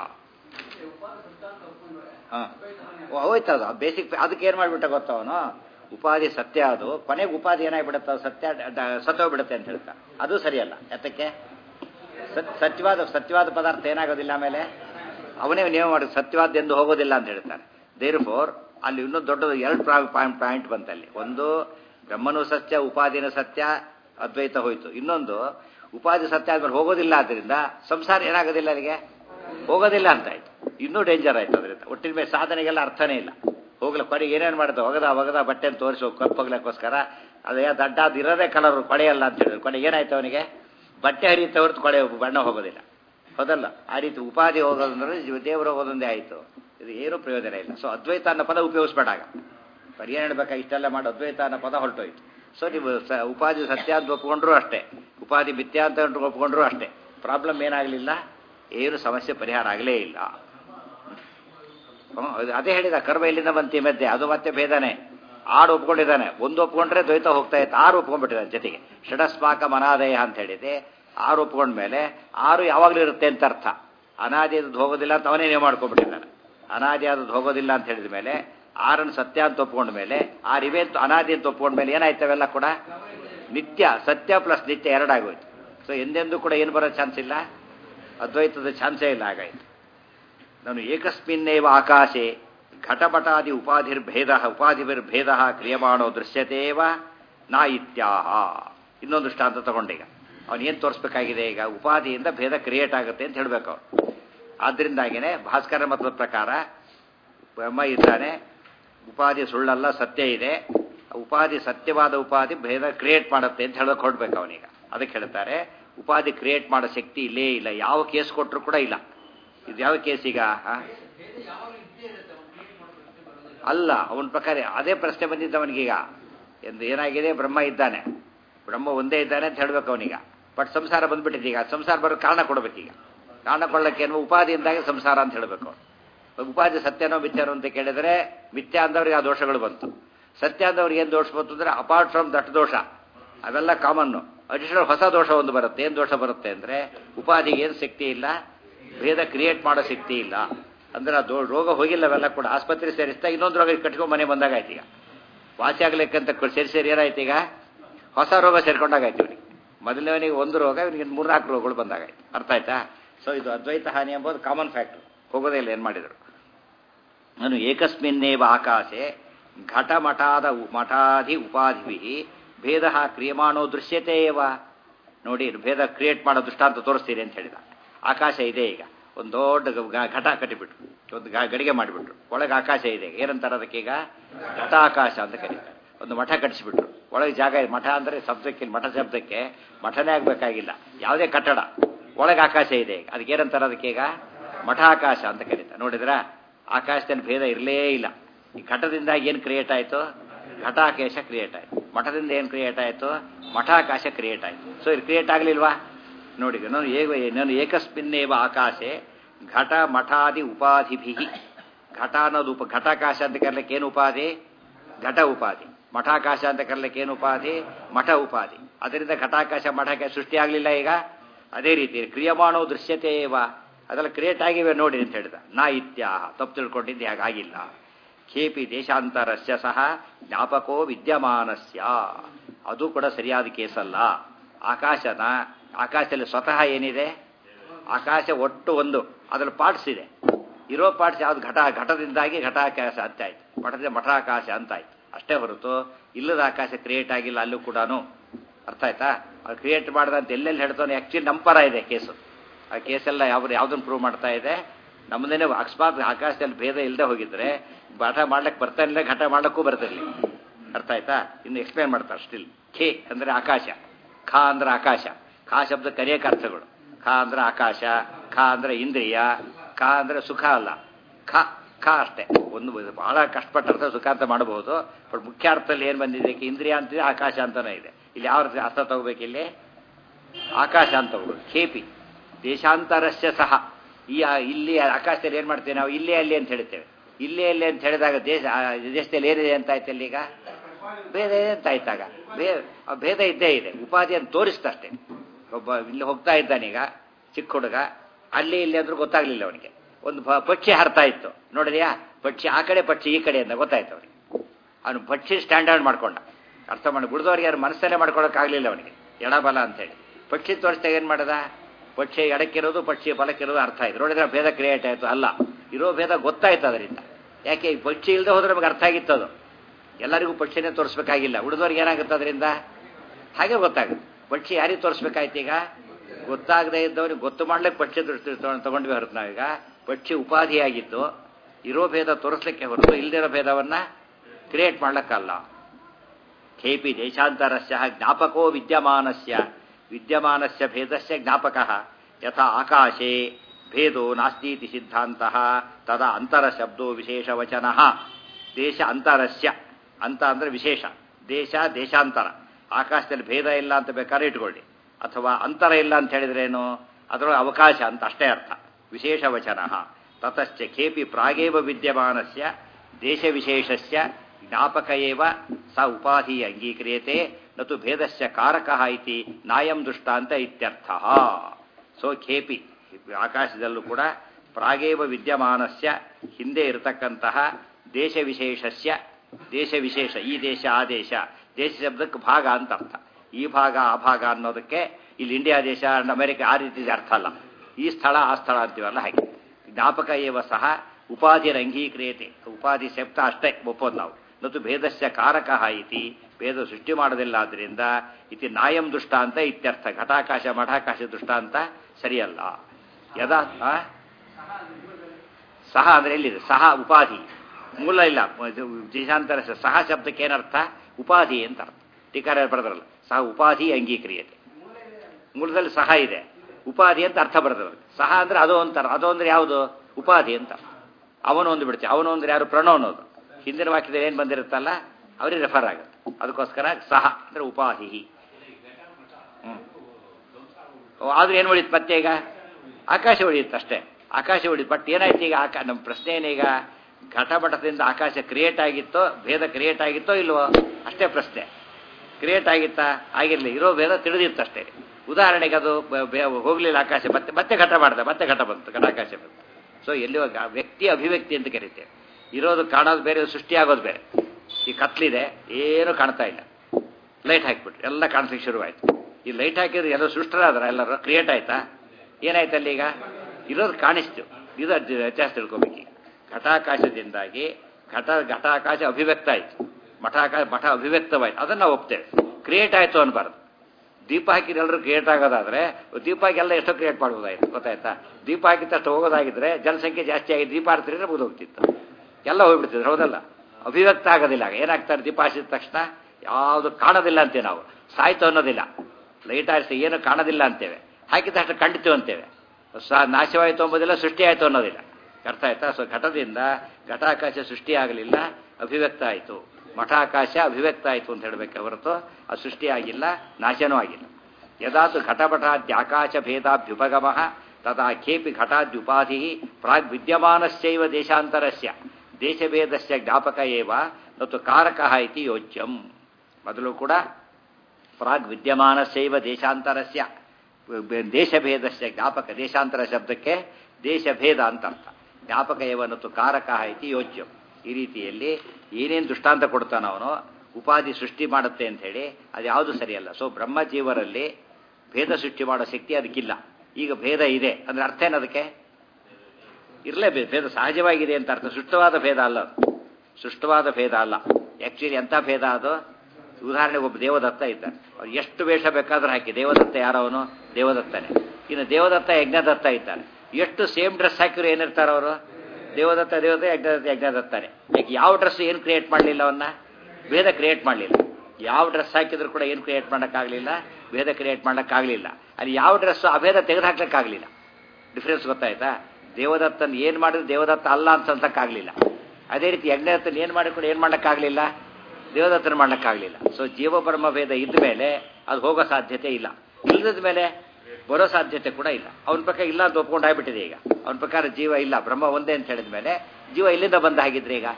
ಹಾಂ ಹೋಯ್ತು ಅದು ಬೇಸಿಕ್ ಅದಕ್ಕೆ ಏನು ಮಾಡಿಬಿಟ್ಟ ಗೊತ್ತವನು ಉಪಾಧಿ ಸತ್ಯ ಅದು ಕೊನೆಗೆ ಉಪಾಧಿ ಏನಾಗ್ಬಿಡುತ್ತೆ ಸತ್ಯ ಸತ್ತೋಗ್ಬಿಡುತ್ತೆ ಅಂತ ಹೇಳ್ತಾ ಅದು ಸರಿಯಲ್ಲ ಯಾತಕ್ಕೆ ಸತ್ಯವಾದ ಸತ್ಯವಾದ ಪದಾರ್ಥ ಏನಾಗೋದಿಲ್ಲ ಆಮೇಲೆ ಅವನೇ ನೇಮ ಮಾಡಿ ಸತ್ಯವಾದ ಎಂದು ಹೋಗೋದಿಲ್ಲ ಅಂತ ಹೇಳ್ತಾನೆ ದೇರ್ ಫೋರ್ ಅಲ್ಲಿ ಇನ್ನೊಂದು ದೊಡ್ಡದು ಎರಡು ಪಾಯಿಂಟ್ ಪಾಯಿಂಟ್ ಬಂತಲ್ಲಿ ಒಂದು ಬ್ರಹ್ಮನು ಸತ್ಯ ಉಪಾಧಿನ ಸತ್ಯ ಅದ್ವೈತ ಹೋಯ್ತು ಇನ್ನೊಂದು ಉಪಾಧಿ ಸತ್ಯ ಆದ್ಮೇಲೆ ಹೋಗೋದಿಲ್ಲ ಆದ್ದರಿಂದ ಸಂಸಾರ ಏನಾಗೋದಿಲ್ಲ ಅಲ್ಲಿಗೆ ಹೋಗೋದಿಲ್ಲ ಅಂತ ಆಯ್ತು ಇನ್ನೂ ಡೇಂಜರ್ ಆಯ್ತು ಅದರಿಂದ ಒಟ್ಟಿನ ಮೇಲೆ ಸಾಧನೆಗೆಲ್ಲ ಅರ್ಥನೇ ಇಲ್ಲ ಹೋಗ್ಲ ಕೊನೆಗೆ ಏನೇನು ಮಾಡಿದ್ರು ಒಗದ ಒಗದ ಬಟ್ಟೆನ ತೋರಿಸಿ ಕಪ್ಪಗ್ಲಕ್ಕೋಸ್ಕರ ಅದೇ ದಡ್ಡ ಅದು ಇರೋದೇ ಕಲರ್ ಕೊಳೆಯಲ್ಲ ಅಂತ ಹೇಳಿದ್ರು ಕೊನೆಗೆ ಏನಾಯ್ತು ಅವನಿಗೆ ಬಟ್ಟೆ ಹರಿಯುತ್ತೆ ಹೊರತು ಕೊಳೆ ಬಣ್ಣ ಹೋಗೋದಿಲ್ಲ ಹೌದಲ್ಲ ಆ ರೀತಿ ಉಪಾಧಿ ಹೋಗೋದಂದ್ರೆ ದೇವರು ಹೋಗೋದೊಂದೇ ಆಯಿತು ಇದು ಏನೂ ಪ್ರಯೋಜನ ಇಲ್ಲ ಸೊ ಅದ್ವೈತ ಅನ್ನೋ ಪದ ಉಪಯೋಗಿಸ್ಬೇಡಾಗ ಪರಿಹಾರ ಹೇಳ್ಬೇಕಾ ಇಷ್ಟೆಲ್ಲ ಮಾಡಿ ಅದ್ವೈತ ಅನ್ನೋ ಪದ ಹೊರಟೋಯ್ತು ಸೊ ನೀವು ಸ ಉಪಾಧಿ ಸತ್ಯ ಅಂತ ಒಪ್ಕೊಂಡ್ರು ಅಷ್ಟೇ ಉಪಾಧಿ ಮಿಥ್ಯ ಅಂತ ಒಪ್ಕೊಂಡ್ರು ಅಷ್ಟೇ ಪ್ರಾಬ್ಲಮ್ ಏನಾಗಲಿಲ್ಲ ಏನು ಸಮಸ್ಯೆ ಪರಿಹಾರ ಆಗಲೇ ಇಲ್ಲ ಅದೇ ಹೇಳಿದ ಕರ್ಮ ಇಲ್ಲಿಂದ ಬಂತಿ ಮಧ್ಯೆ ಅದು ಮತ್ತೆ ಭೇದನೆ ಆರು ಒಪ್ಕೊಂಡಿದ್ದಾನೆ ಒಂದು ಒಪ್ಕೊಂಡ್ರೆ ದ್ವೈತ ಹೋಗ್ತಾ ಇತ್ತು ಆರು ಒಪ್ಕೊಂಡ್ಬಿಟ್ಟಿದ್ದಾನೆ ಜೊತೆಗೆ ಷಡಸ್ಮಾಕ ಮನಾದಯ ಅಂತ ಹೇಳಿದೆ ಆರು ಒಪ್ಕೊಂಡ್ಮೇಲೆ ಆರು ಯಾವಾಗಲೂ ಇರುತ್ತೆ ಅಂತ ಅರ್ಥ ಅನಾದಿ ಅದು ಹೋಗೋದಿಲ್ಲ ಅಂತ ಅವನೇ ನೇಮ ಮಾಡ್ಕೊಂಡ್ಬಿಟ್ಟಿದ್ದಾನೆ ಅನಾದಿ ಅದು ಹೋಗೋದಿಲ್ಲ ಅಂತ ಹೇಳಿದ ಮೇಲೆ ಆರನ್ನು ಸತ್ಯ ಅಂತ ಒಪ್ಕೊಂಡ ಮೇಲೆ ಆರು ಇವೆ ಅಂತ ಅನಾದಿ ಅಂತ ಒಪ್ಕೊಂಡ ಮೇಲೆ ಏನಾಯ್ತವೆಲ್ಲ ಕೂಡ ನಿತ್ಯ ಸತ್ಯ ಪ್ಲಸ್ ನಿತ್ಯ ಎರಡಾಗೋಯ್ತು ಸೊ ಎಂದೆಂದೂ ಕೂಡ ಏನು ಬರೋ ಚಾನ್ಸ್ ಇಲ್ಲ ಅದ್ವೈತದ ಚಾನ್ಸೇ ಇಲ್ಲ ಹಾಗಾಯ್ತು ನಾನು ಏಕಸ್ಮಿನ್ನೇವ ಆಕಾಶೆ ಘಟಪಟಾದಿ ಉಪಾಧಿರ್ಭೇದ ಉಪಾಧಿರ್ಭೇದ ಕ್ರಿಯಮಾಣೋ ದೃಶ್ಯತೇವ ನಾ ಇತ್ಯಾಹ ಇನ್ನೊಂದು ದೃಷ್ಟಾಂತ ತಗೊಂಡೀಗ ಅವನು ಏನು ತೋರಿಸ್ಬೇಕಾಗಿದೆ ಈಗ ಉಪಾಧಿಯಿಂದ ಭೇದ ಕ್ರಿಯೇಟ್ ಆಗುತ್ತೆ ಅಂತ ಹೇಳಬೇಕು ಅವನು ಆದ್ದರಿಂದಾಗಿನೇ ಭಾಸ್ಕರ ಮತದ ಪ್ರಕಾರ ಬ್ರಹ್ಮ ಇದ್ದಾನೆ ಉಪಾಧಿ ಸುಳ್ಳಲ್ಲ ಸತ್ಯ ಇದೆ ಉಪಾಧಿ ಸತ್ಯವಾದ ಉಪಾಧಿ ಭೇದ ಕ್ರಿಯೇಟ್ ಮಾಡುತ್ತೆ ಅಂತ ಹೇಳೋಕೆ ಹೊಡ್ಬೇಕು ಅವನೀಗ ಅದಕ್ಕೆ ಹೇಳ್ತಾರೆ ಉಪಾಧಿ ಕ್ರಿಯೇಟ್ ಮಾಡೋ ಶಕ್ತಿ ಇಲ್ಲೇ ಇಲ್ಲ ಯಾವ ಕೇಸ್ ಕೊಟ್ಟರು ಕೂಡ ಇಲ್ಲ ಇದು ಯಾವ ಕೇಸ್ ಈಗ ಅಲ್ಲ ಅವನ ಪ್ರಕಾರ ಅದೇ ಪ್ರಶ್ನೆ ಬಂದಿದ್ದ ಅವನಿಗೀಗ ಎಂದು ಏನಾಗಿದೆ ಬ್ರಹ್ಮ ಇದ್ದಾನೆ ಬ್ರಹ್ಮ ಒಂದೇ ಇದ್ದಾನೆ ಅಂತ ಹೇಳ್ಬೇಕು ಅವನೀಗ ಬಟ್ ಸಂಸಾರ ಬಂದ್ಬಿಟ್ಟಿದೆ ಈಗ ಸಂಸಾರ ಬರೋ ಕಾರಣ ಕೊಡ್ಬೇಕೀಗ ಕಾರಣ ಕೊಡ್ಲಿಕ್ಕೆ ಏನು ಉಪಾಧಿಯಿಂದಾಗಿ ಸಂಸಾರ ಅಂತ ಹೇಳಬೇಕು ಉಪಾಧಿ ಸತ್ಯನೋ ಮಿಥ್ಯಾನೋ ಅಂತ ಕೇಳಿದರೆ ಮಿಥ್ಯ ಅಂದವ್ರಿಗೆ ಆ ದೋಷಗಳು ಬಂತು ಸತ್ಯ ಅಂದವ್ರಿಗೆ ಏನು ದೋಷ ಬಂತು ಅಂದರೆ ಅಪಾರ್ಟ್ ಫ್ರಮ್ ದಟ್ ದೋಷ ಅವೆಲ್ಲ ಕಾಮನ್ನು ಅಡಿಷನಲ್ ಹೊಸ ದೋಷ ಒಂದು ಬರುತ್ತೆ ಏನು ದೋಷ ಬರುತ್ತೆ ಅಂದರೆ ಉಪಾಧಿಗೆ ಏನು ಶಕ್ತಿ ಇಲ್ಲ ಭೇದ ಕ್ರಿಯೇಟ್ ಮಾಡೋ ಶಕ್ತಿ ಇಲ್ಲ ಅಂದ್ರೆ ಅದು ರೋಗ ಹೋಗಿಲ್ಲವೆಲ್ಲ ಕೂಡ ಆಸ್ಪತ್ರೆ ಸೇರಿಸ್ತಾ ಇನ್ನೊಂದು ರೋಗ ಕಟ್ಕೊಂಡು ಮನೆ ಬಂದಾಗಾಯ್ತು ಈಗ ವಾಸಿ ಆಗ್ಲಿಕ್ಕಂತ ಸೇರಿ ಸೇರಿ ಏನಾಯ್ತು ಈಗ ಹೊಸ ರೋಗ ಸೇರ್ಕೊಂಡಾಗಾಯ್ತು ಇವನಿಗೆ ಮೊದಲನೇವನಿಗೆ ಒಂದು ರೋಗ ಇವನಿಗೆ ಮೂರ್ನಾಲ್ಕು ರೋಗಗಳು ಬಂದಾಗಾಯ್ತು ಅರ್ಥ ಆಯ್ತಾ ಸೊ ಇದು ಅದ್ವೈತ ಹಾನಿ ಎಂಬುದು ಕಾಮನ್ ಫ್ಯಾಕ್ಟರ್ ಹೋಗೋದೇ ಇಲ್ಲ ಏನು ಮಾಡಿದರು ನಾನು ಏಕಸ್ಮಿನ್ನೇವ ಆಕಾಶೆ ಘಟ ಮಠಾದ ಮಠಾಧಿ ಉಪಾಧಿಭಿ ಭೇದ ಕ್ರಿಯಮಾಣೋ ದೃಶ್ಯತೆ ಏವ ನೋಡಿ ಭೇದ ಕ್ರಿಯೇಟ್ ಮಾಡೋ ದೃಷ್ಟಾಂತ ತೋರಿಸ್ತೀರಿ ಅಂತ ಹೇಳಿದ ಆಕಾಶ ಇದೆ ಈಗ ಒಂದು ದೊಡ್ಡ ಗ- ಘಟ ಕಟ್ಟಿಬಿಟ್ರು ಒಂದು ಗ- ಗಡಿಗೆ ಮಾಡಿಬಿಟ್ರು ಒಳಗೆ ಆಕಾಶ ಇದೆ ಏನಂತಾರೆ ಅದಕ್ಕೆ ಈಗ ಘಟ ಆಕಾಶ ಅಂತ ಕರೀತಾರೆ ಒಂದು ಮಠ ಕಟ್ಟಿಸ್ಬಿಟ್ರು ಒಳಗೆ ಜಾಗ ಇದೆ ಮಠ ಅಂದರೆ ಶಬ್ದಕ್ಕೆ ಮಠ ಶಬ್ದಕ್ಕೆ ಮಠನೇ ಆಗಬೇಕಾಗಿಲ್ಲ ಯಾವುದೇ ಕಟ್ಟಡ ಒಳಗೆ ಆಕಾಶ ಇದೆ ಈಗ ಅದಕ್ಕೆ ಏನಂತಾರೆ ಅದಕ್ಕೆ ಈಗ ಮಠ ಆಕಾಶ ಅಂತ ಕರೀತಾರೆ ನೋಡಿದ್ರ ಆಕಾಶದಲ್ಲಿ ಭೇದ ಇರಲೇ ಇಲ್ಲ ಈ ಘಟದಿಂದಾಗಿ ಏನು ಕ್ರಿಯೇಟ್ ಆಯಿತು ಘಟಾಕಾಶ ಕ್ರಿಯೇಟ್ ಆಯಿತು ಮಠದಿಂದ ಏನು ಕ್ರಿಯೇಟ್ ಆಯಿತು ಮಠಾಕಾಶ ಕ್ರಿಯೇಟ್ ಆಯಿತು ಸೊ ಇದು ಕ್ರಿಯೇಟ್ ಆಗಲಿಲ್ವಾ ನೋಡಿ ನಾನು ಏಕ ನಾನು ಏಕಸ್ಮಿನ್ನೇವ ಆಕಾಶೆ ಘಟ ಮಠಾದಿ ಉಪಾಧಿಭಿ ಘಟ ಅನ್ನೋದು ಉಪ ಘಟಾಕಾಶ ಅಂತ ಕರ್ಲಿಕ್ಕೆ ಏನು ಉಪಾಧಿ ಘಟ ಉಪಾಧಿ ಮಠಾಕಾಶ ಅಂತ ಕರ್ಲಿಕ್ಕೆ ಏನು ಉಪಾಧಿ ಮಠ ಉಪಾಧಿ ಅದರಿಂದ ಘಟಾಕಾಶ ಮಠಾಕಾಶ ಸೃಷ್ಟಿ ಆಗಲಿಲ್ಲ ಈಗ ಅದೇ ರೀತಿ ಕ್ರಿಯಮಾಣೋ ದೃಶ್ಯತೆ ಏವ ಅದೆಲ್ಲ ಕ್ರಿಯೇಟ್ ಆಗಿವೆ ನೋಡಿ ಅಂತ ಹೇಳಿದ ನಾ ಇತ್ಯಾಹ ತಪ್ಪು ತಿಳ್ಕೊಂಡಿದ್ದು ಹಾಗಾಗಿಲ್ಲ ಖೇಪಿ ದೇಶಾಂತರಸ್ಯ ಸಹ ಜ್ಞಾಪಕೋ ವಿದ್ಯಮಾನಸ್ಯ ಅದು ಕೂಡ ಸರಿಯಾದ ಕೇಸಲ್ಲ ಆಕಾಶನ ಆಕಾಶದಲ್ಲಿ ಸ್ವತಃ ಏನಿದೆ ಆಕಾಶ ಒಟ್ಟು ಒಂದು ಅದರಲ್ಲಿ ಪಾರ್ಟ್ಸ್ ಇದೆ ಇರೋ ಪಾರ್ಟ್ಸ್ ಯಾವ್ದು ಘಟ ಘಟದಿಂದಾಗಿ ಘಟಾಕಾಶ ಅಂತ ಆಯ್ತು ಮಠದಿಂದ ಮಠಾಕಾಶ ಅಂತ ಆಯ್ತು ಅಷ್ಟೇ ಹೊರತು ಇಲ್ಲದ ಆಕಾಶ ಕ್ರಿಯೇಟ್ ಆಗಿಲ್ಲ ಅಲ್ಲೂ ಕೂಡ ಅರ್ಥ ಆಯ್ತಾ ಅದು ಕ್ರಿಯೇಟ್ ಮಾಡ್ದಂತ ಎಲ್ಲೆಲ್ಲಿ ಹೇಳ್ತಾನೆ ಆ್ಯಕ್ಚುಲಿ ನಮ್ಮ ಪರ ಇದೆ ಕೇಸು ಆ ಕೇಸೆಲ್ಲ ಯಾವ ಯಾವುದನ್ನು ಪ್ರೂವ್ ಮಾಡ್ತಾ ಇದೆ ನಮ್ಮದೇನೆ ಅಕಸ್ಮಾತ್ ಆಕಾಶದಲ್ಲಿ ಭೇದ ಇಲ್ಲದೆ ಹೋಗಿದ್ರೆ ಪಾಠ ಮಾಡ್ಲಿಕ್ಕೆ ಬರ್ತಾ ಇಲ್ಲ ಘಟ ಮಾಡ್ಲಿಕ್ಕೂ ಬರ್ತಿರ್ಲಿ ಅರ್ಥ ಆಯ್ತಾ ಇನ್ನು ಎಕ್ಸ್ಪ್ಲೇನ್ ಮಾಡ್ತಾರೆ ಸ್ಟಿಲ್ ಖೇ ಅಂದ್ರೆ ಆಕಾಶ ಖಾ ಅಂದ್ರೆ ಆಕಾಶ ಖಾ ಶಬ್ದ ಕರೆಯಕ್ಕೆ ಅರ್ಥಗಳು ಖಾ ಅಂದ್ರೆ ಆಕಾಶ ಖಾ ಅಂದ್ರೆ ಇಂದ್ರಿಯ ಖಾ ಅಂದ್ರೆ ಸುಖ ಅಲ್ಲ ಖ ಖ ಅಷ್ಟೇ ಒಂದು ಬಹಳ ಕಷ್ಟಪಟ್ಟ ಅರ್ಥ ಸುಖ ಅಂತ ಮಾಡಬಹುದು ಬಟ್ ಮುಖ್ಯ ಅರ್ಥದಲ್ಲಿ ಏನು ಬಂದಿದೆ ಇಂದ್ರಿಯ ಅಂತಿದೆ ಆಕಾಶ ಅಂತಾನೆ ಇದೆ ಇಲ್ಲಿ ಯಾವ ರೀತಿ ಅರ್ಥ ತಗೋಬೇಕು ಇಲ್ಲಿ ಆಕಾಶ ಅಂತ ಹೋಗೋದು ಖೇಪಿ ದೇಶಾಂತರಸ್ಯ ಸಹ ಈ ಇಲ್ಲಿ ಆಕಾಶದಲ್ಲಿ ಏನು ಮಾಡ್ತೇವೆ ನಾವು ಇಲ್ಲೇ ಅಲ್ಲಿ ಅಂತ ಹೇಳ್ತೇವೆ ಇಲ್ಲೇ ಅಲ್ಲಿ ಅಂತ ಹೇಳಿದಾಗ ದೇಶ ಆ ದೇಶದಲ್ಲಿ ಏನಿದೆ ಅಂತ ಆಯ್ತು ಅಲ್ಲಿ ಈಗ ಭೇದ ಇದೆ ಅಂತ ಆಯ್ತಾಗ ಭೇ ಆ ಭೇದ ಇದ್ದೇ ಇದೆ ಉಪಾಧಿ ಅಂತ ತೋರಿಸ್ತಷ್ಟೇ ಒಬ್ಬ ಇಲ್ಲಿ ಹೋಗ್ತಾ ಇದ್ದಾನೀಗ ಚಿಕ್ಕ ಹುಡುಗ ಅಲ್ಲಿ ಇಲ್ಲಿ ಅಂದ್ರೂ ಗೊತ್ತಾಗ್ಲಿಲ್ಲ ಅವನಿಗೆ ಒಂದು ಪ- ಪಕ್ಷಿ ಹರ್ತಾ ಇತ್ತು ನೋಡಿದ್ಯಾ ಪಕ್ಷಿ ಆ ಕಡೆ ಪಕ್ಷಿ ಈ ಕಡೆ ಅಂತ ಗೊತ್ತಾಯ್ತು ಅವನಿಗೆ ಅವನು ಪಕ್ಷಿ ಸ್ಟ್ಯಾಂಡರ್ಡ್ ಮಾಡ್ಕೊಂಡ ಅರ್ಥ ಮಾಡಿ ಬಿಡ್ದವ್ರಿಗೆ ಯಾರು ಮನಸ್ಸಲ್ಲೇ ಮಾಡ್ಕೊಳಕ್ಕಾಗಲಿಲ್ಲ ಅವನಿಗೆ ಎಡಬಲ ಅಂತೇಳಿ ಪಕ್ಷಿ ತೋರಿಸ್ದಾಗ ಏನು ಮಾಡದ ಪಕ್ಷಿ ಎಡಕ್ಕಿರೋದು ಪಕ್ಷಿ ಬಲಕ್ಕಿರೋದು ಅರ್ಥ ಆಯ್ತು ನೋಡಿದ್ರೆ ಭೇದ ಕ್ರಿಯೇಟ್ ಆಯಿತು ಅಲ್ಲ ಇರೋ ಭೇದ ಗೊತ್ತಾಯ್ತು ಅದರಿಂದ ಯಾಕೆ ಈ ಪಕ್ಷಿ ಇಲ್ಲದೆ ಹೋದ್ರೆ ನಮಗೆ ಅರ್ಥ ಆಗಿತ್ತು ಅದು ಎಲ್ಲರಿಗೂ ಪಕ್ಷಿನೇ ತೋರಿಸ್ಬೇಕಾಗಿಲ್ಲ ಉಳಿದವ್ರಿಗೆ ಏನಾಗುತ್ತೆ ಅದರಿಂದ ಹಾಗೆ ಗೊತ್ತಾಗುತ್ತೆ ಪಕ್ಷಿ ಯಾರಿಗೆ ತೋರಿಸ್ಬೇಕಾಯ್ತು ಈಗ ಗೊತ್ತಾಗದೇ ಇದ್ದವ್ರಿಗೆ ಗೊತ್ತು ಮಾಡ್ಲಿಕ್ಕೆ ಪಕ್ಷಿ ದೃಷ್ಟಿ ತಗೊಂಡ್ವಿ ಹೊರತು ನಾವೀಗ ಪಕ್ಷಿ ಉಪಾಧಿಯಾಗಿದ್ದು ಇರೋ ಭೇದ ತೋರಿಸ್ಲಿಕ್ಕೆ ಹೊರತು ಇಲ್ದಿರೋ ಭೇದವನ್ನ ಕ್ರಿಯೇಟ್ ಮಾಡ್ಲಿಕ್ಕಲ್ಲ ಖೇಪಿ ದೇಶಾಂತರಸ್ಯ ಜ್ಞಾಪಕೋ ವಿದ್ಯಮಾನಸ್ಯ ವಿದ್ಯಮಾನಸ್ಯ ಭೇದಸ್ಯ ಜ್ಞಾಪಕಃ ಯಥಾ ಆಕಾಶೆ ಭೇದೋ ನಾಸ್ತೀತಿ ಸಿದ್ಧಾಂತ ತದಾ ಅಂತರ ಶಬ್ದೋ ವಿಶೇಷವಚನ ದೇಶ ಅಂತರಸ್ಯ ಅಂತ ಅಂದ್ರೆ ವಿಶೇಷ ದೇಶ ದೇಶಾಂತರ ಆಕಾಶದಲ್ಲಿ ಭೇದ ಇಲ್ಲ ಅಂತ ಬೇಕಾದ್ರೆ ಇಟ್ಕೊಳ್ಳಿ ಅಥವಾ ಅಂತರ ಇಲ್ಲ ಅಂತ ಹೇಳಿದ್ರೇನು ಅದರೊಳಗೆ ಅವಕಾಶ ಅಂತ ಅಷ್ಟೇ ಅರ್ಥ ವಿಶೇಷವಚನ ತತಶ್ಚ ಖೇಪಿ ಪ್ರಾಗೇವ ವಿದ್ಯಮಾನಸ್ಯ ದೇಶ ವಿಶೇಷಸ್ಯ ಜ್ಞಾಪಕ ಏವ ಸ ಉಪಾಧಿ ಅಂಗೀಕ್ರಿಯತೆ ನತು ಭೇದಸ್ಯ ಕಾರಕಃ ಇತಿ ನಾಯಂ ದೃಷ್ಟಾಂತ ಇತ್ಯರ್ಥ ಸೊ ಖೇಪಿ ಆಕಾಶದಲ್ಲೂ ಕೂಡ ಪ್ರಾಗೇವ ವಿದ್ಯಮಾನಸ್ಯ ಹಿಂದೆ ಇರತಕ್ಕಂತಹ ದೇಶ ವಿಶೇಷಸ್ಯ ದೇಶ ವಿಶೇಷ ಈ ದೇಶ ಆ ದೇಶ ದೇಶ ಶಬ್ದಕ್ಕೆ ಭಾಗ ಅಂತ ಅರ್ಥ ಈ ಭಾಗ ಆ ಭಾಗ ಅನ್ನೋದಕ್ಕೆ ಇಲ್ಲಿ ಇಂಡಿಯಾ ದೇಶ ಅಂಡ್ ಅಮೆರಿಕ ಆ ರೀತಿ ಅರ್ಥ ಅಲ್ಲ ಈ ಸ್ಥಳ ಆ ಸ್ಥಳ ಅಂತೀವಲ್ಲ ಹಾಗೆ ಜ್ಞಾಪಕ ಏವ ಸಹ ಉಪಾಧಿರ ಅಂಗೀಕ್ರಿಯತೆ ಉಪಾಧಿ ಶಬ್ದ ಅಷ್ಟೇ ಒಪ್ಪೋದು ನಾವು ಮತ್ತು ಭೇದಸ್ಯ ಕಾರಕಃ ಇತಿ ಭೇದ ಸೃಷ್ಟಿ ಮಾಡೋದಿಲ್ಲ ಆದ್ರಿಂದ ಇತಿ ನಾಯಂ ದೃಷ್ಟಾಂತ ಇತ್ಯರ್ಥ ಘಟಾಕಾಶ ಮಠಾಕಾಶ ದೃಷ್ಟಾಂತ ಸರಿಯಲ್ಲ ಯದಾ ಆ? ಸಹ ಅಂದ್ರೆ ಎಲ್ಲಿದೆ ಸಹ ಉಪಾಧಿ ಮೂಲ ಇಲ್ಲ ಇದು ದೇಶಾಂತರ ಸಹ ಶಬ್ದಕ್ಕೆ ಏನರ್ಥ ಉಪಾಧಿ ಅಂತ ಅರ್ಥ ಟೀಕಾರ ಬರೆದ್ರಲ್ಲ ಸಹ ಉಪಾಧಿ ಅಂಗೀಕ್ರಿಯತೆ ಮೂಲದಲ್ಲಿ ಸಹ ಇದೆ ಉಪಾಧಿ ಅಂತ ಅರ್ಥ ಬರೆದ್ರಲ್ಲ ಸಹ ಅಂದ್ರೆ ಅದು ಅಂತಾರ ಅದು ಅಂದ್ರೆ ಯಾವುದು ಉಪಾಧಿ ಅಂತ ಅವನು ಒಂದು ಬಿಡ್ತೀವಿ ಅವನು ಅಂದ್ರೆ ಯಾರು ಪ್ರಣವ್ ಅನ್ನೋದು ಹಿಂದಿನ ವಾಕ್ಯದಲ್ಲಿ ಏನು ಬಂದಿರುತ್ತಲ್ಲ ಅವರಿಗೆ ರೆಫರ್ ಆಗುತ್ತೆ ಅದಕ್ಕೋಸ್ಕರ ಸಹ ಅಂದ್ರೆ ಉಪಾಧಿ ಹ್ಮ್ ಓ, ಆದ್ರೂ ಏನು ಉಳಿತು ಮತ್ತೆ ಈಗ ಆಕಾಶ ಉಳಿಯುತ್ತೆ ಅಷ್ಟೇ ಆಕಾಶ ಉಳಿಯುತ್ತೆ ಬಟ್ ಏನಾಯ್ತು ಈಗ ಆಕಾ ನಮ್ಮ ಪ್ರಶ್ನೆ ಏನೀಗ ಘಟಪಟದಿಂದ ಆಕಾಶ ಕ್ರಿಯೇಟ್ ಆಗಿತ್ತೋ ಭೇದ ಕ್ರಿಯೇಟ್ ಆಗಿತ್ತೋ ಇಲ್ವೋ ಅಷ್ಟೇ ಪ್ರಶ್ನೆ ಕ್ರಿಯೇಟ್ ಆಗಿತ್ತಾ ಆಗಿರಲಿ ಇರೋ ಭೇದ ತಿಳಿದಿತ್ತಷ್ಟೇ ಉದಾಹರಣೆಗೆ ಅದು ಬ- ಬೆ- ಹೋಗ್ಲಿಲ್ಲ ಆಕಾಶ ಮತ್ತೆ ಮತ್ತೆ ಘಟ ಮಾಡ್ದೆ ಮತ್ತೆ ಘಟ ಬಂತು ಘಟಾಕಾಶ ಬಂತು ಸೊ ಎಲ್ಲಿಯೋ ಗ- ವ್ಯಕ್ತಿ ಅಭಿವ್ಯಕ್ತಿ ಅಂತ ಕರೀತೇವೆ ಇರೋದು ಕಾಣೋದು ಬೇರೆ ಸೃಷ್ಟಿಯಾಗೋದು ಬೇರೆ ಈ ಕತ್ಲಿದೆ ಏನು ಕಾಣ್ತಾ ಇಲ್ಲ ಲೈಟ್ ಹಾಕಿಬಿಟ್ರು ಎಲ್ಲ ಕಾಣಿಸ್ಲಿಕ್ಕೆ ಶುರುವಾಯ್ತು ಈ ಲೈಟ್ ಹಾಕಿದ್ರೆ ಎಲ್ಲ ಸೃಷ್ಟರಾದ್ರ ಎಲ್ಲರೂ ಕ್ರಿಯೇಟ್ ಆಯ್ತಾ ಏನಾಯ್ತು ಅಲ್ಲಿ ಈಗ ಇರೋದು ಕಾಣಿಸ್ತು ಇದು ಅದ್ ವ್ಯತ್ಯಾಸ ತಿಳ್ಕೊಬೇಕು ಈಗ. ಘಟಾಕಾಶದಿಂದಾಗಿ ಘಟ ಘಟಾಕಾಶ ಅಭಿವ್ಯಕ್ತ ಆಯ್ತು ಮಠಾಕಾಶ ಮಠ ಅಭಿವ್ಯಕ್ತವಾಯ್ತು ಅದನ್ನ ನಾವು ಒಪ್ತೇವೆ ಕ್ರಿಯೇಟ್ ಆಯ್ತು ಅನ್ಬಾರ್ದು ದೀಪ ಹಾಕಿದ್ರೆ ಎಲ್ಲರೂ ಕ್ರಿಯೇಟ್ ಆಗೋದಾದ್ರೆ ದೀಪ ಹಾಕಿ ಎಲ್ಲ ಎಷ್ಟೋ ಕ್ರಿಯೇಟ್ ಮಾಡ್ಬೋದಾಯ್ತು ಗೊತ್ತಾಯ್ತಾ ದೀಪ ಹಾಕಿದಷ್ಟು ಹೋಗೋದಾಗಿದ್ರೆ ಜನಸಂಖ್ಯೆ ಜಾಸ್ತಿ ಆಗಿ ದೀಪ ಆಡ್ತಿದ್ರೆ ಹೋಗ್ತಿತ್ತು ಎಲ್ಲ ಹೋಗ್ಬಿಡ್ತಿದ್ರು ಹೌದಲ್ಲ ಅಭಿವ್ಯಕ್ತ ಆಗೋದಿಲ್ಲ ಆಗ. ಏನಾಗ್ತಾರೆ ದೀಪ ಹಚ್ಚಿದ ತಕ್ಷಣ ಯಾವುದು ಕಾಣೋದಿಲ್ಲ ಅಂತೇವೆ ನಾವು ಸಾಯ್ತು ಅನ್ನೋದಿಲ್ಲ ಲೈಟ್ ಆರಿಸಿ ಏನು ಕಾಣೋದಿಲ್ಲ ಅಂತೇವೆ ಹಾಕಿದ ತಕ್ಷಣ ಖಂಡಿತು ಅಂತೇವೆ ಸ ನಾಶವಾಯಿತು ಅಂಬೋದಿಲ್ಲ ಸೃಷ್ಟಿ ಆಯಿತು ಅನ್ನೋದಿಲ್ಲ ಅರ್ಥ ಆಯ್ತಾ ಸೊ ಘಟದಿಂದ ಘಟಾಕಾಶ ಸೃಷ್ಟಿ ಆಗಲಿಲ್ಲ ಅಭಿವ್ಯಕ್ತ ಆಯಿತು ಮಠಾಕಾಶ ಅಭಿವ್ಯಕ್ತ ಆಯಿತು ಅಂತ ಹೇಳಬೇಕೆ ಹೊರತು ಅದು ಸೃಷ್ಟಿಯಾಗಿಲ್ಲ ನಾಶನೂ ಆಗಿಲ್ಲ ಯದಾತು ಘಟಪಟಾದ್ಯಾಕಾಶ ಭೇದಾಭ್ಯುಪಗಮ ತದಾ ಖೇಪಿ ಘಟಾದ್ಯುಪಾಧಿ ಪ್ರಾಗ್ ವಿದ್ಯಮಾನಸ್ಯೈವ ದೇಶಾಂತರಸ್ಯ ದೇಶಭೇದಸ್ಯ ಜ್ಞಾಪಕ ಏವ ಮತ್ತು ಕಾರಕ ಇತಿ ಯೋಜ್ಯಂ ಮೊದಲು ಕೂಡ ಪ್ರಾಗ್ ವಿದ್ಯಮಾನಸ್ಯೈವ ದೇಶಾಂತರಸ್ಯ ದೇಶಭೇದಸ್ಯ ಜ್ಞಾಪಕ ದೇಶಾಂತರ ಶಬ್ದಕ್ಕೆ ದೇಶಭೇದ ಅಂತ ಅರ್ಥ ಜ್ಞಾಪಕ ಏವ ಮತ್ತು ಕಾರಕ ಇತಿ ಯೋಜ್ಯಂ ಈ ರೀತಿಯಲ್ಲಿ ಏನೇನು ದೃಷ್ಟಾಂತ ಕೊಡ್ತಾನ ಅವನು ಉಪಾಧಿ ಸೃಷ್ಟಿ ಮಾಡುತ್ತೆ ಅಂತ ಹೇಳಿ ಅದು ಯಾವುದು ಸರಿಯಲ್ಲ ಸೊ ಬ್ರಹ್ಮಜೀವರಲ್ಲಿ ಭೇದ ಸೃಷ್ಟಿ ಮಾಡೋ ಶಕ್ತಿ ಅದಕ್ಕಿಲ್ಲ ಈಗ ಭೇದ ಇದೆ ಅಂದ್ರೆ ಅರ್ಥ ಏನು ಅದಕ್ಕೆ ಇರಲೇಬೇಕು ಭೇದ ಸಹಜವಾಗಿದೆ ಅಂತ ಅರ್ಥ ಸೃಷ್ಟವಾದ ಭೇದ ಅಲ್ಲ ಅದು ಸೃಷ್ಟವಾದ ಭೇದ ಅಲ್ಲ ಆಕ್ಚುಲಿ ಎಂಥ ಭೇದ ಅದು ಉದಾಹರಣೆಗೆ ಒಬ್ಬ ದೇವದತ್ತ ಇದ್ದ ಅವ್ರು ಎಷ್ಟು ವೇಷ ಬೇಕಾದ್ರೂ ಹಾಕಿ ದೇವದತ್ತ ಯಾರವನು ದೇವದತ್ತನೇ ಇನ್ನು ದೇವದತ್ತ ಯಜ್ಞದತ್ತ ಇದ್ದಾನೆ ಎಷ್ಟು ಸೇಮ್ ಡ್ರೆಸ್ ಹಾಕಿದ್ರು ಏನಿರ್ತಾರೆ ಅವರು ದೇವದತ್ತ ದೇವದತ್ತ ಯಜ್ಞದತ್ತ ಯಜ್ಞದತ್ತಾನೆ ಯಾಕೆ ಯಾವ ಡ್ರೆಸ್ ಏನು ಕ್ರಿಯೇಟ್ ಮಾಡಲಿಲ್ಲ ಅವನ್ನ ಭೇದ ಕ್ರಿಯೇಟ್ ಮಾಡಲಿಲ್ಲ ಯಾವ ಡ್ರೆಸ್ ಹಾಕಿದ್ರು ಕೂಡ ಏನು ಕ್ರಿಯೇಟ್ ಮಾಡೋಕ್ಕಾಗಲಿಲ್ಲ ಭೇದ ಕ್ರಿಯೇಟ್ ಮಾಡೋಕ್ಕಾಗಲಿಲ್ಲ ಅಲ್ಲಿ ಯಾವ ಡ್ರೆಸ್ಸು ಅಭೇದ ತೆಗೆದು ಹಾಕ್ಲಿಕ್ಕಾಗಲಿಲ್ಲ ಡಿಫ್ರೆನ್ಸ್ ಗೊತ್ತಾಯ್ತಾ ದೇವದತ್ತನ್ ಏನು ಮಾಡಿದ್ರು ದೇವದತ್ತ ಅಲ್ಲ ಅನ್ಸಕ್ಕಾಗಲಿಲ್ಲ ಅದೇ ರೀತಿ ಯಜ್ಞದತ್ತನ್ ಏನು ಮಾಡಿ ಕೂಡ ಏನು ಮಾಡೋಕ್ಕಾಗಲಿಲ್ಲ ದೇವದತ್ತನ ಮಾಡ್ಲಿಕ್ಕಾಗಲಿಲ್ಲ ಸೊ ಜೀವ ಬ್ರಹ್ಮ ಭೇದ ಇದ್ದ ಮೇಲೆ ಅದು ಹೋಗೋ ಸಾಧ್ಯತೆ ಇಲ್ಲ ಇಲ್ಲದ ಮೇಲೆ ಬರೋ ಸಾಧ್ಯತೆ ಕೂಡ ಇಲ್ಲ ಅವನ ಪ್ರಕಾರ ಇಲ್ಲ ಅಂತ ಒಪ್ಕೊಂಡು ಆಗ್ಬಿಟ್ಟಿದೆ ಈಗ ಅವನ ಪ್ರಕಾರ ಜೀವ ಇಲ್ಲ ಬ್ರಹ್ಮ ಒಂದೇ ಅಂತ ಹೇಳಿದ ಮೇಲೆ ಜೀವ ಇಲ್ಲಿಂದ ಬಂದ ಹಾಗಿದ್ರೆ ಈಗ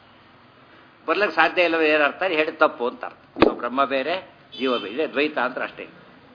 ಬರ್ಲಿಕ್ಕೆ ಸಾಧ್ಯ ಇಲ್ಲ ಏನು ಅರ್ಥ ಹೇಳಿ ತಪ್ಪು ಅಂತ ಅರ್ಥ ಸೊ ಬ್ರಹ್ಮ ಬೇರೆ ಜೀವ ಬೇರೆ ಇದೆ ದ್ವೈತ ಅಂತ ಅಷ್ಟೇ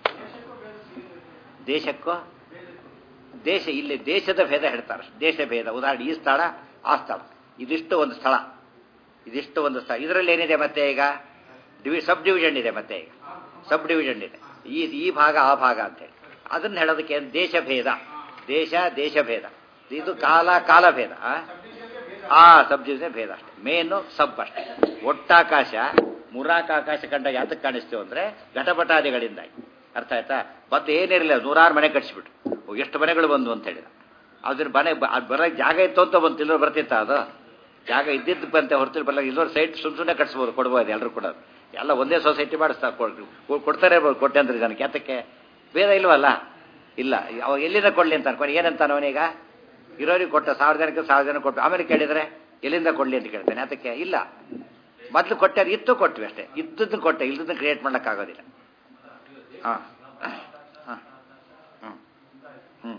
ದೇಶಕ್ಕೂ ದೇಶ ಇಲ್ಲಿ ದೇಶದ ಭೇದ ಹೇಳ್ತಾರೆ ದೇಶ ಭೇದ ಉದಾಹರಣೆ ಈ ಸ್ಥಳ ಆ ಸ್ಥಳ ಇದಿಷ್ಟು ಒಂದು ಸ್ಥಳ ಇದಿಷ್ಟು ಒಂದು ಸ್ಥಳ ಇದರಲ್ಲಿ ಏನಿದೆ ಮತ್ತೆ ಈಗ ಡಿವಿ ಸಬ್ ಡಿವಿಷನ್ ಇದೆ ಮತ್ತೆ ಈಗ ಸಬ್ ಡಿವಿಷನ್ ಇದೆ ಈ ಈ ಭಾಗ ಆ ಭಾಗ ಅಂತೇಳಿ ಅದನ್ನ ಹೇಳೋದಕ್ಕೆ ಏನ್ ದೇಶ ಭೇದ ದೇಶ ದೇಶ ಭೇದ ಇದು ಕಾಲ ಕಾಲ ಭೇದ ಆ? ಆ ಸಬ್ ಡಿವಿಷನ್ ಭೇದ ಅಷ್ಟೇ ಮೇನು ಸಬ್ ಅಷ್ಟೇ ಒಟ್ಟಾಕಾಶ ಮುರಾಕಾಕಾಶ ಕಂಡ ಯಾತಕ್ಕೆ ಕಾಣಿಸ್ತೀವಿ ಅಂದ್ರೆ ಘಟಪಟಾದಿಗಳಿಂದಾಗಿ ಅರ್ಥ ಆಯ್ತಾ ಮತ್ತೆ ಏನಿರಲಿಲ್ಲ ನೂರಾರು ಮನೆ ಕಟ್ಸಿಬಿಟ್ರು ಓ, ಎಷ್ಟು ಮನೆಗಳು ಬಂದು ಅಂತ ಹೇಳಿದ ಅದ್ರ ಮನೆ ಬರಕ್ಕೆ ಜಾಗ ಇತ್ತು ಅಂತ ಬಂತು ಇಲ್ಲೋ ಬರ್ತಿತ್ತ ಅದು ಜಾಗ ಇದ್ದಿದ್ದು ಬಂತೆ ಹೊರತು ಬರಲ್ಲ ಇಲ್ಲೋರು ಸೈಟ್ ಸುಮ್ ಸುಮ್ಮನೆ ಕಟ್ಸ್ಬೋದು ಕೊಡ್ಬೋದು ಎಲ್ಲರೂ ಕೂಡ ಎಲ್ಲ ಒಂದೇ ಸೊಸೈಟಿ ಮಾಡಿಸ್ತಾ ಕೊಡ್- ಕೊಡ್ತಾರೆ ಇರ್ಬೋದು ಕೋಟ್ಯಾಂತರ ಜನಕ್ಕೆ ಯಾತಕ್ಕೆ ಭೇದ ಇಲ್ವಲ್ಲ ಇಲ್ಲ ಅವಾಗ ಎಲ್ಲಿಂದ ಕೊಡ್ಲಿ ಅಂತ ಅನ್ಕೊಂಡು ಏನಂತಾನ ಅವನೀಗ ಇರೋರಿಗೆ ಕೊಟ್ಟ ಸಾವಿರ ಜನಕ್ಕೆ ಸಾವಿರ ಜನ ಕೊಟ್ಟು ಆಮೇಲೆ ಕೇಳಿದ್ರೆ ಎಲ್ಲಿಂದ ಕೊಡ್ಲಿ ಅಂತ ಕೇಳ್ತಾನೆ ಅದಕ್ಕೆ ಇಲ್ಲ ಮೊದಲು ಕೊಟ್ಟಾರೆ ಇತ್ತು ಕೊಟ್ವಿ ಅಷ್ಟೇ ಇದ್ದದ್ದು ಕೊಟ್ಟೆ ಇಲ್ಲದನ್ನ ಕ್ರಿಯೇಟ್ ಮಾಡೋಕ್ಕಾಗೋದಿಲ್ಲ ಹಾಂ ಹಾಂ ಹ್ಞೂ ಹ್ಞೂ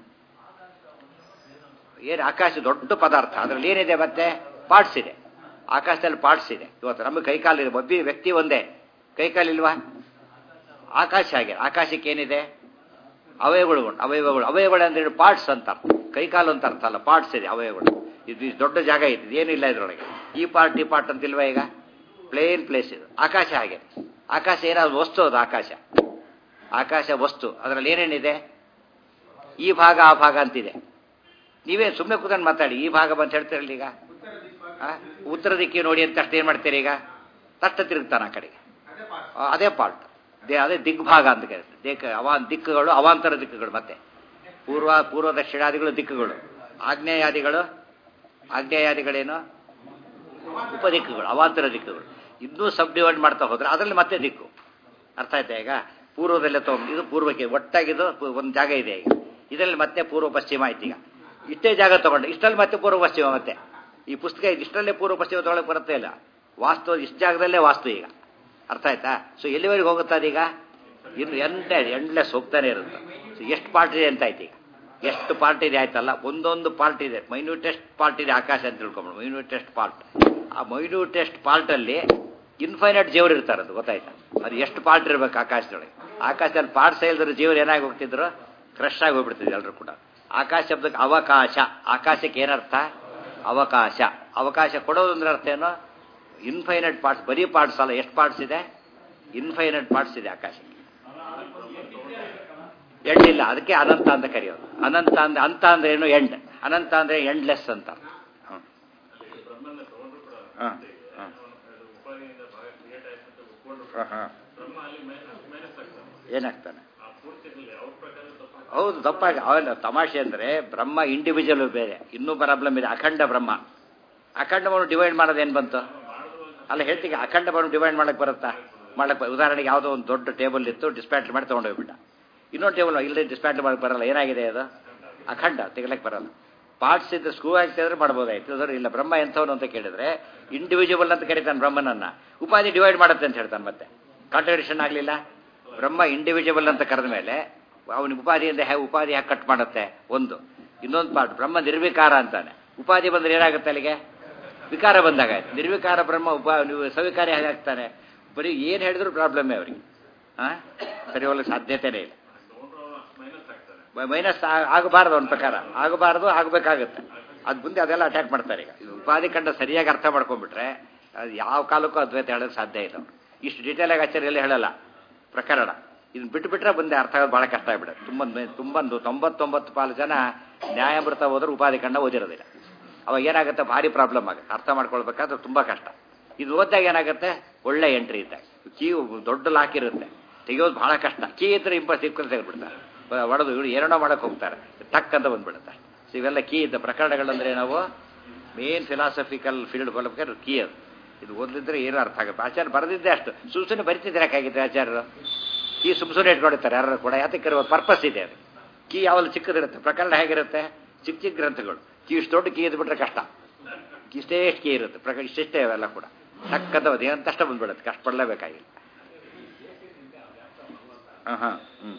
ಏನು ಆಕಾಶ ದೊಡ್ಡ ಪದಾರ್ಥ ಅದರಲ್ಲಿ ಏನಿದೆ ಮತ್ತೆ ಪಾರ್ಟ್ಸ್ ಇದೆ ಆಕಾಶದಲ್ಲಿ ಪಾರ್ಟ್ಸ್ ಇದೆ ಇವತ್ತು ನಮಗೆ ಕೈಕಾಲು ಇದೆ ಒಬ್ಬಿ ವ್ಯಕ್ತಿ ಒಂದೇ ಕೈಕಾಲಿಲ್ವಾ ಆಕಾಶ ಹಾಗೆ ಆಕಾಶಕ್ಕೆ ಏನಿದೆ ಅವಯವಗಳು ಉಂಟು ಅವಯವಗಳು ಅವಯವಗಳು ಅಂದ್ರೆ ಪಾರ್ಟ್ಸ್ ಅಂತ ಅರ್ಥ ಕೈಕಾಲು ಅಂತ ಅರ್ಥ ಅಲ್ಲ ಪಾರ್ಟ್ಸ್ ಇದೆ ಅವಯವಗಳು ಇದು ಇಷ್ಟು ದೊಡ್ಡ ಜಾಗ ಇದೆ ಏನಿಲ್ಲ ಇದರೊಳಗೆ ಈ ಪಾರ್ಟ್ ಈ ಪಾರ್ಟ್ ಅಂತಿಲ್ವಾ ಈಗ ಪ್ಲೇನ್ ಪ್ಲೇಸ್ ಇದು ಆಕಾಶ ಹಾಗೆ ಆಕಾಶ ಏನಾದ್ರು ವಸ್ತು ಅದು ಆಕಾಶ ಆಕಾಶ ವಸ್ತು ಅದರಲ್ಲಿ ಏನೇನಿದೆ ಈ ಭಾಗ ಆ ಭಾಗ ಅಂತಿದೆ ನೀವೇ ಸುಮ್ಮನೆ ಕೂತ್ಕೊಂಡು ಮಾತಾಡಿ ಈ ಭಾಗ ಬಂತ ಹೇಳ್ತೀರಲ್ಲ ಈಗ ಆ? ಉತ್ತರ ದಿಕ್ಕಿ ನೋಡಿ ಅಂತ ಅಷ್ಟು ಏನು ಮಾಡ್ತೀರಿ ಈಗ ತಟ್ಟ ತಿರುಗ್ತಾನೆ ಆ ಕಡೆಗೆ ಆ, ಅದೇ ಪಾರ್ಟ್ ದೇ ಅದೇ ದಿಗ್ಭಾಗ ಅಂತ ಕರೀತಾರೆ ದೇಕ ಅವಾ ದಿಕ್ಕುಗಳು ಅವಾಂತರ ದಿಕ್ಕುಗಳು ಮತ್ತೆ ಪೂರ್ವ ಪೂರ್ವ ದಕ್ಷಿಣಾದಿಗಳು ದಿಕ್ಕುಗಳು ಆಗ್ನೇಯಾದಿಗಳು ಆಗ್ನೇಯಾದಿಗಳೇನು ಉಪದಿಕ್ಕುಗಳು ಅವಾಂತರ ದಿಕ್ಕುಗಳು ಇನ್ನೂ ಸಬ್ ಡಿವೈಡ್ ಮಾಡ್ತಾ ಹೋದ್ರೆ ಅದರಲ್ಲಿ ಮತ್ತೆ ದಿಕ್ಕು ಅರ್ಥ ಆಯ್ತಾ ಈಗ ಪೂರ್ವದಲ್ಲೇ ತಗೊಂಡು ಇದು ಪೂರ್ವಕ್ಕೆ ಒಟ್ಟಾಗಿದ್ದು ಒಂದು ಜಾಗ ಇದೆ ಈಗ ಇದರಲ್ಲಿ ಮತ್ತೆ ಪೂರ್ವ ಪಶ್ಚಿಮ ಆಯ್ತು ಈಗ ಇಷ್ಟೇ ಜಾಗ ತಗೊಂಡು ಇಷ್ಟರಲ್ಲಿ ಮತ್ತೆ ಪೂರ್ವ ಪಶ್ಚಿಮ ಮತ್ತೆ ಈ ಪುಸ್ತಕ ಇದು ಇಷ್ಟರಲ್ಲೇ ಪೂರ್ವ ಪಶ್ಚಿಮ ತಗೊಳಕ್ ಬರುತ್ತೆ ಇಲ್ಲ ವಾಸ್ತು ಇಷ್ಟು ಜಾಗದಲ್ಲೇ ವಾಸ್ತು ಈಗ ಅರ್ಥ ಆಯ್ತಾ ಸೊ ಎಲ್ಲಿವರೆಗೆ ಹೋಗುತ್ತೆ ಅದೀಗ ಇನ್ನು ಎಂಟ ಎಂಡ್ಲೆಸ್ ಹೋಗ್ತಾನೆ ಇರುತ್ತೆ ಸೊ ಎಷ್ಟು ಪಾರ್ಟ್ ಇದೆ ಅಂತ ಆಯ್ತು ಈಗ ಎಷ್ಟು ಪಾರ್ಟ್ ಇದೆ ಆಯ್ತಲ್ಲ ಒಂದೊಂದು ಪಾರ್ಟ್ ಇದೆ ಮೈನ್ಯೂಟೆಸ್ಟ್ ಪಾರ್ಟ್ ಇದೆ ಆಕಾಶ ಅಂತ ತಿಳ್ಕೊಂಬಿಡು ಮೈನ್ಯೂಟೆಸ್ಟ್ ಪಾರ್ಟ್ ಆ ಮೈನ್ಯೂಟೆಸ್ಟ್ ಪಾರ್ಟಲ್ಲಿ ಇನ್ಫೈನೈಟ್ ಜೀವರು ಇರ್ತಾರೆ ಅದು ಗೊತ್ತಾಯ್ತಾ ಅದು ಎಷ್ಟು ಪಾರ್ಟ್ ಇರ್ಬೇಕು ಆಕಾಶದೊಳಗೆ ಆಕಾಶದಲ್ಲಿ ಪಾರ್ಟ್ಸ್ ಇಲ್ದ್ರೆ ಜೀವರು ಏನಾಗಿ ಹೋಗ್ತಿದ್ರು ಕ್ರಶ್ ಆಗಿ ಹೋಗ್ಬಿಡ್ತಿದ್ರು ಎಲ್ಲರೂ ಕೂಡ ಆಕಾಶ ಶಬ್ದಕ್ಕೆ ಅವಕಾಶ ಆಕಾಶಕ್ಕೆ ಏನರ್ಥ ಅವಕಾಶ ಅವಕಾಶ ಕೊಡೋದು ಅಂದ್ರೆ ಅರ್ಥ ಏನು ಇನ್ಫೈನೈಟ್ ಪಾರ್ಟ್ಸ್ ಬರೀ ಪಾರ್ಟ್ಸ್ ಅಲ್ಲ ಎಷ್ಟು ಪಾರ್ಟ್ಸ್ ಇದೆ ಇನ್ಫೈನೈಟ್ ಪಾರ್ಟ್ಸ್ ಇದೆ ಆಕಾಶಕ್ಕೆ ಎಂಡ್ ಇಲ್ಲ ಅದಕ್ಕೆ ಅನಂತ ಅಂತ ಕರೆಯೋದು ಅನಂತ ಅಂದ್ರೆ ಅಂತ ಅಂದ್ರೆ ಏನು ಎಂಡ್ ಅನಂತ ಅಂದ್ರೆ ಎಂಡ್ಲೆಸ್ ಅಂತ ಹ್ಮ್. ಹ್ಮ್. ಹ್ಮ್. ಹ್ಮ್, ಹ್ಮ್. ಏನಾಗ್ತಾನೆ ಹೌದು ತಪ್ಪಾಗಿ ಅವನ ತಮಾಷೆ ಅಂದ್ರೆ ಬ್ರಹ್ಮ ಇಂಡಿವಿಜುವಲ್ ಬೇರೆ ಇನ್ನೂ ಪ್ರಾಬ್ಲಮ್ ಇದೆ ಅಖಂಡ ಬ್ರಹ್ಮ ಅಖಂಡವನ್ನು ಡಿವೈಡ್ ಮಾಡೋದು ಏನು ಬಂತು ಅಲ್ಲ ಹೇಳ್ತೀಗ ಅಖಂಡವನ್ನು ಡಿವೈಡ್ ಮಾಡಕ್ ಬರುತ್ತಾ ಮಾಡಕ್ ಬ- ಉದಾಹರಣೆಗೆ ಯಾವುದೋ ಒಂದು ದೊಡ್ಡ ಟೇಬಲ್ ಇತ್ತು ಡಿಸ್ಪ್ಯಾಟ್ಲ್ ಮಾಡಿ ತೊಗೊಂಡೋಗ್ಬಿಟ್ಟ ಇನ್ನೊಂದು ಟೇಬಲ್ ಇಲ್ಲದೆ ಡಿಸ್ಪ್ಯಾಟ್ಲ್ ಮಾಡಕ್ ಬರಲ್ಲ ಏನಾಗಿದೆ ಅದು ಅಖಂಡ ತೆಗಿಲಕ್ಕೆ ಬರಲ್ಲ ಪಾರ್ಟ್ಸ್ ಇದ್ರೆ ಸ್ಕ್ರೂ ಆಗ್ತಿದ್ರೆ ಮಾಡ್ಬೋದಾಯ್ತು ಅದ್ರ ಇಲ್ಲ ಬ್ರಹ್ಮ ಎಂಥವನು ಅಂತ ಕೇಳಿದ್ರೆ ಇಂಡಿವಿಜುವಲ್ ಅಂತ ಕರೀತಾನೆ ಬ್ರಹ್ಮನನ್ನ ಉಪಾಧಿ ಡಿವೈಡ್ ಮಾಡುತ್ತೆ ಅಂತ ಹೇಳ್ತಾನೆ ಮತ್ತೆ ಕಾಂಟ್ರಡಿಕ್ಷನ್ ಆಗಲಿಲ್ಲ ಬ್ರಹ್ಮ ಇಂಡಿವಿಜುವಲ್ ಅಂತ ಕರೆದ ಮೇಲೆ ಅವನ ಉಪಾಧಿಯಿಂದ ಹ್ಯಾ ಉಪಾಧಿ ಹ್ಯಾಕೆ ಕಟ್ ಮಾಡುತ್ತೆ ಒಂದು ಇನ್ನೊಂದು ಪಾರ್ಟ್ ಬ್ರಹ್ಮ ನಿರ್ವಿಕಾರ ಅಂತಾನೆ ಉಪಾಧಿ ಬಂದ್ರೆ ಏನಾಗುತ್ತೆ ಅಲ್ಲಿಗೆ ವಿಕಾರ ಬಂದಾಗ ಆಯ್ತು ನಿರ್ವಿಕಾರ ಬ್ರಹ್ಮ ಉಪ ನೀವು ಸವಿಕಾರಿ ಹೇಗಾಗ್ತಾನೆ ಬರೀ ಏನು ಹೇಳಿದ್ರು ಪ್ರಾಬ್ಲಮ್ಮೇ ಅವರಿಗೆ ಹಾಂ ಸರಿ ಹೋಗ್ಲಿಕ್ಕೆ ಸಾಧ್ಯತೆನೇ ಇಲ್ಲ ಮೈನಸ್ ಆಗಬಾರ್ದು ಅವನ ಪ್ರಕಾರ ಆಗಬಾರ್ದು ಆಗಬೇಕಾಗುತ್ತೆ ಅದು ಮುಂದೆ ಅದೆಲ್ಲ ಅಟ್ಯಾಕ್ ಮಾಡ್ತಾರೆ ಈಗ ಇದು ಉಪಾಧಿ ಕಂಡ ಸರಿಯಾಗಿ ಅರ್ಥ ಮಾಡ್ಕೊಂಡ್ಬಿಟ್ರೆ ಅದು ಯಾವ ಕಾಲಕ್ಕೂ ಅದ್ವೈತ ಹೇಳೋದು ಸಾಧ್ಯ ಇಲ್ಲ ಅವ್ರು. ಇಷ್ಟು ಡೀಟೇಲ್ ಆಗಿ ಆಚಾರ್ಯ ಹೇಳಲ್ಲ ಪ್ರಕರಣ ಇದನ್ನ ಬಿಟ್ಟು ಬಿಟ್ರೆ ಮುಂದೆ ಅರ್ಥ ಆಗೋದು ಭಾಳ ಕಷ್ಟ ಆಗ್ಬಿಡುತ್ತೆ ತುಂಬ ತುಂಬ ತೊಂಬತ್ತೊಂಬತ್ತು ಪಾಲು ಜನ ನ್ಯಾಯಾಮೃತ ಹೋದ್ರೆ ಉಪಾಧಿ ಕಂಡ ಓದಿರೋದಿಲ್ಲ ಅವಾಗ ಏನಾಗುತ್ತೆ ಭಾರಿ ಪ್ರಾಬ್ಲಮ್ ಆಗುತ್ತೆ ಅರ್ಥ ಮಾಡ್ಕೊಳ್ಬೇಕಾದ್ರೆ ತುಂಬ ಕಷ್ಟ ಇದು ಓದಿದಾಗ ಏನಾಗುತ್ತೆ ಒಳ್ಳೆ ಎಂಟ್ರಿ ಇದ್ದಾಗ ಕೀ ದೊಡ್ಡ ಲಾಕ್ ಇರುತ್ತೆ ತೆಗೆಯೋದು ಬಹಳ ಕಷ್ಟ ಕೀ ಇದ್ರೆ ಇಂಪ ಸಿಕ್ಕಲ್ಲಿ ತೆಗೆದ್ಬಿಡ್ತಾರೆ ಒಡೆದು ಇವ್ರು ಏನೇನೋ ಮಾಡಕ್ಕೆ ಹೋಗ್ತಾರೆ ಟಕ್ ಅಂತ ಬಂದ್ಬಿಡುತ್ತೆ ಸೊ ಇವೆಲ್ಲ ಕೀ ಇದ್ದ ಪ್ರಕರಣಗಳಂದ್ರೆ ನಾವು ಮೇನ್ ಫಿಲಾಸಫಿಕಲ್ ಫೀಲ್ಡ್ ಬರ್ಬೇಕಾದ್ರೆ ಕೀ ಅದು ಇದು ಓದಿದ್ರೆ ಏನೂ ಅರ್ಥ ಆಗುತ್ತೆ ಆಚಾರ್ಯ ಬರೆದಿದ್ದೆ ಅಷ್ಟು ಸುಮ್ ಸುಮ್ಮನೆ ಬರಿತಿದ್ರೆ ಯಾಕಾಗಿತ್ತು ಆಚಾರ್ಯರು ಕೀ ಸುಮ್ ಸುಮ್ಮನೆ ಇಟ್ಕೊಂಡಿರ್ತಾರೆ ಯಾರು ಕೂಡ ಯಾತಕ್ಕೆ ಪರ್ಪಸ್ ಇದೆ ಅದು ಕೀ ಯಾವಲ್ಲಿ ಚಿಕ್ಕದಿರುತ್ತೆ ಪ್ರಕರಣ ಹೇಗಿರುತ್ತೆ ಚಿಕ್ಕ ಚಿಕ್ಕ ಗ್ರಂಥಗಳು ಕೀ ಇಷ್ಟು ದೊಡ್ಡ ಕೀ ಇದ್ಬಿಟ್ರೆ ಕಷ್ಟ ಇಷ್ಟೇ ಎಷ್ಟು ಕೀ ಇರುತ್ತೆ ಪ್ರಕರಣ ಇಷ್ಟಿಷ್ಟೇ ಅವೆಲ್ಲ ಕೂಡ ಟಕ್ಕಂತ ಅದು ಏನಂತ ಕಷ್ಟ ಬಂದ್ಬಿಡುತ್ತೆ ಕಷ್ಟ ಪಡಲೇಬೇಕಾಗಿಲ್ಲ ಹಾಂ ಹಾಂ ಹ್ಞೂ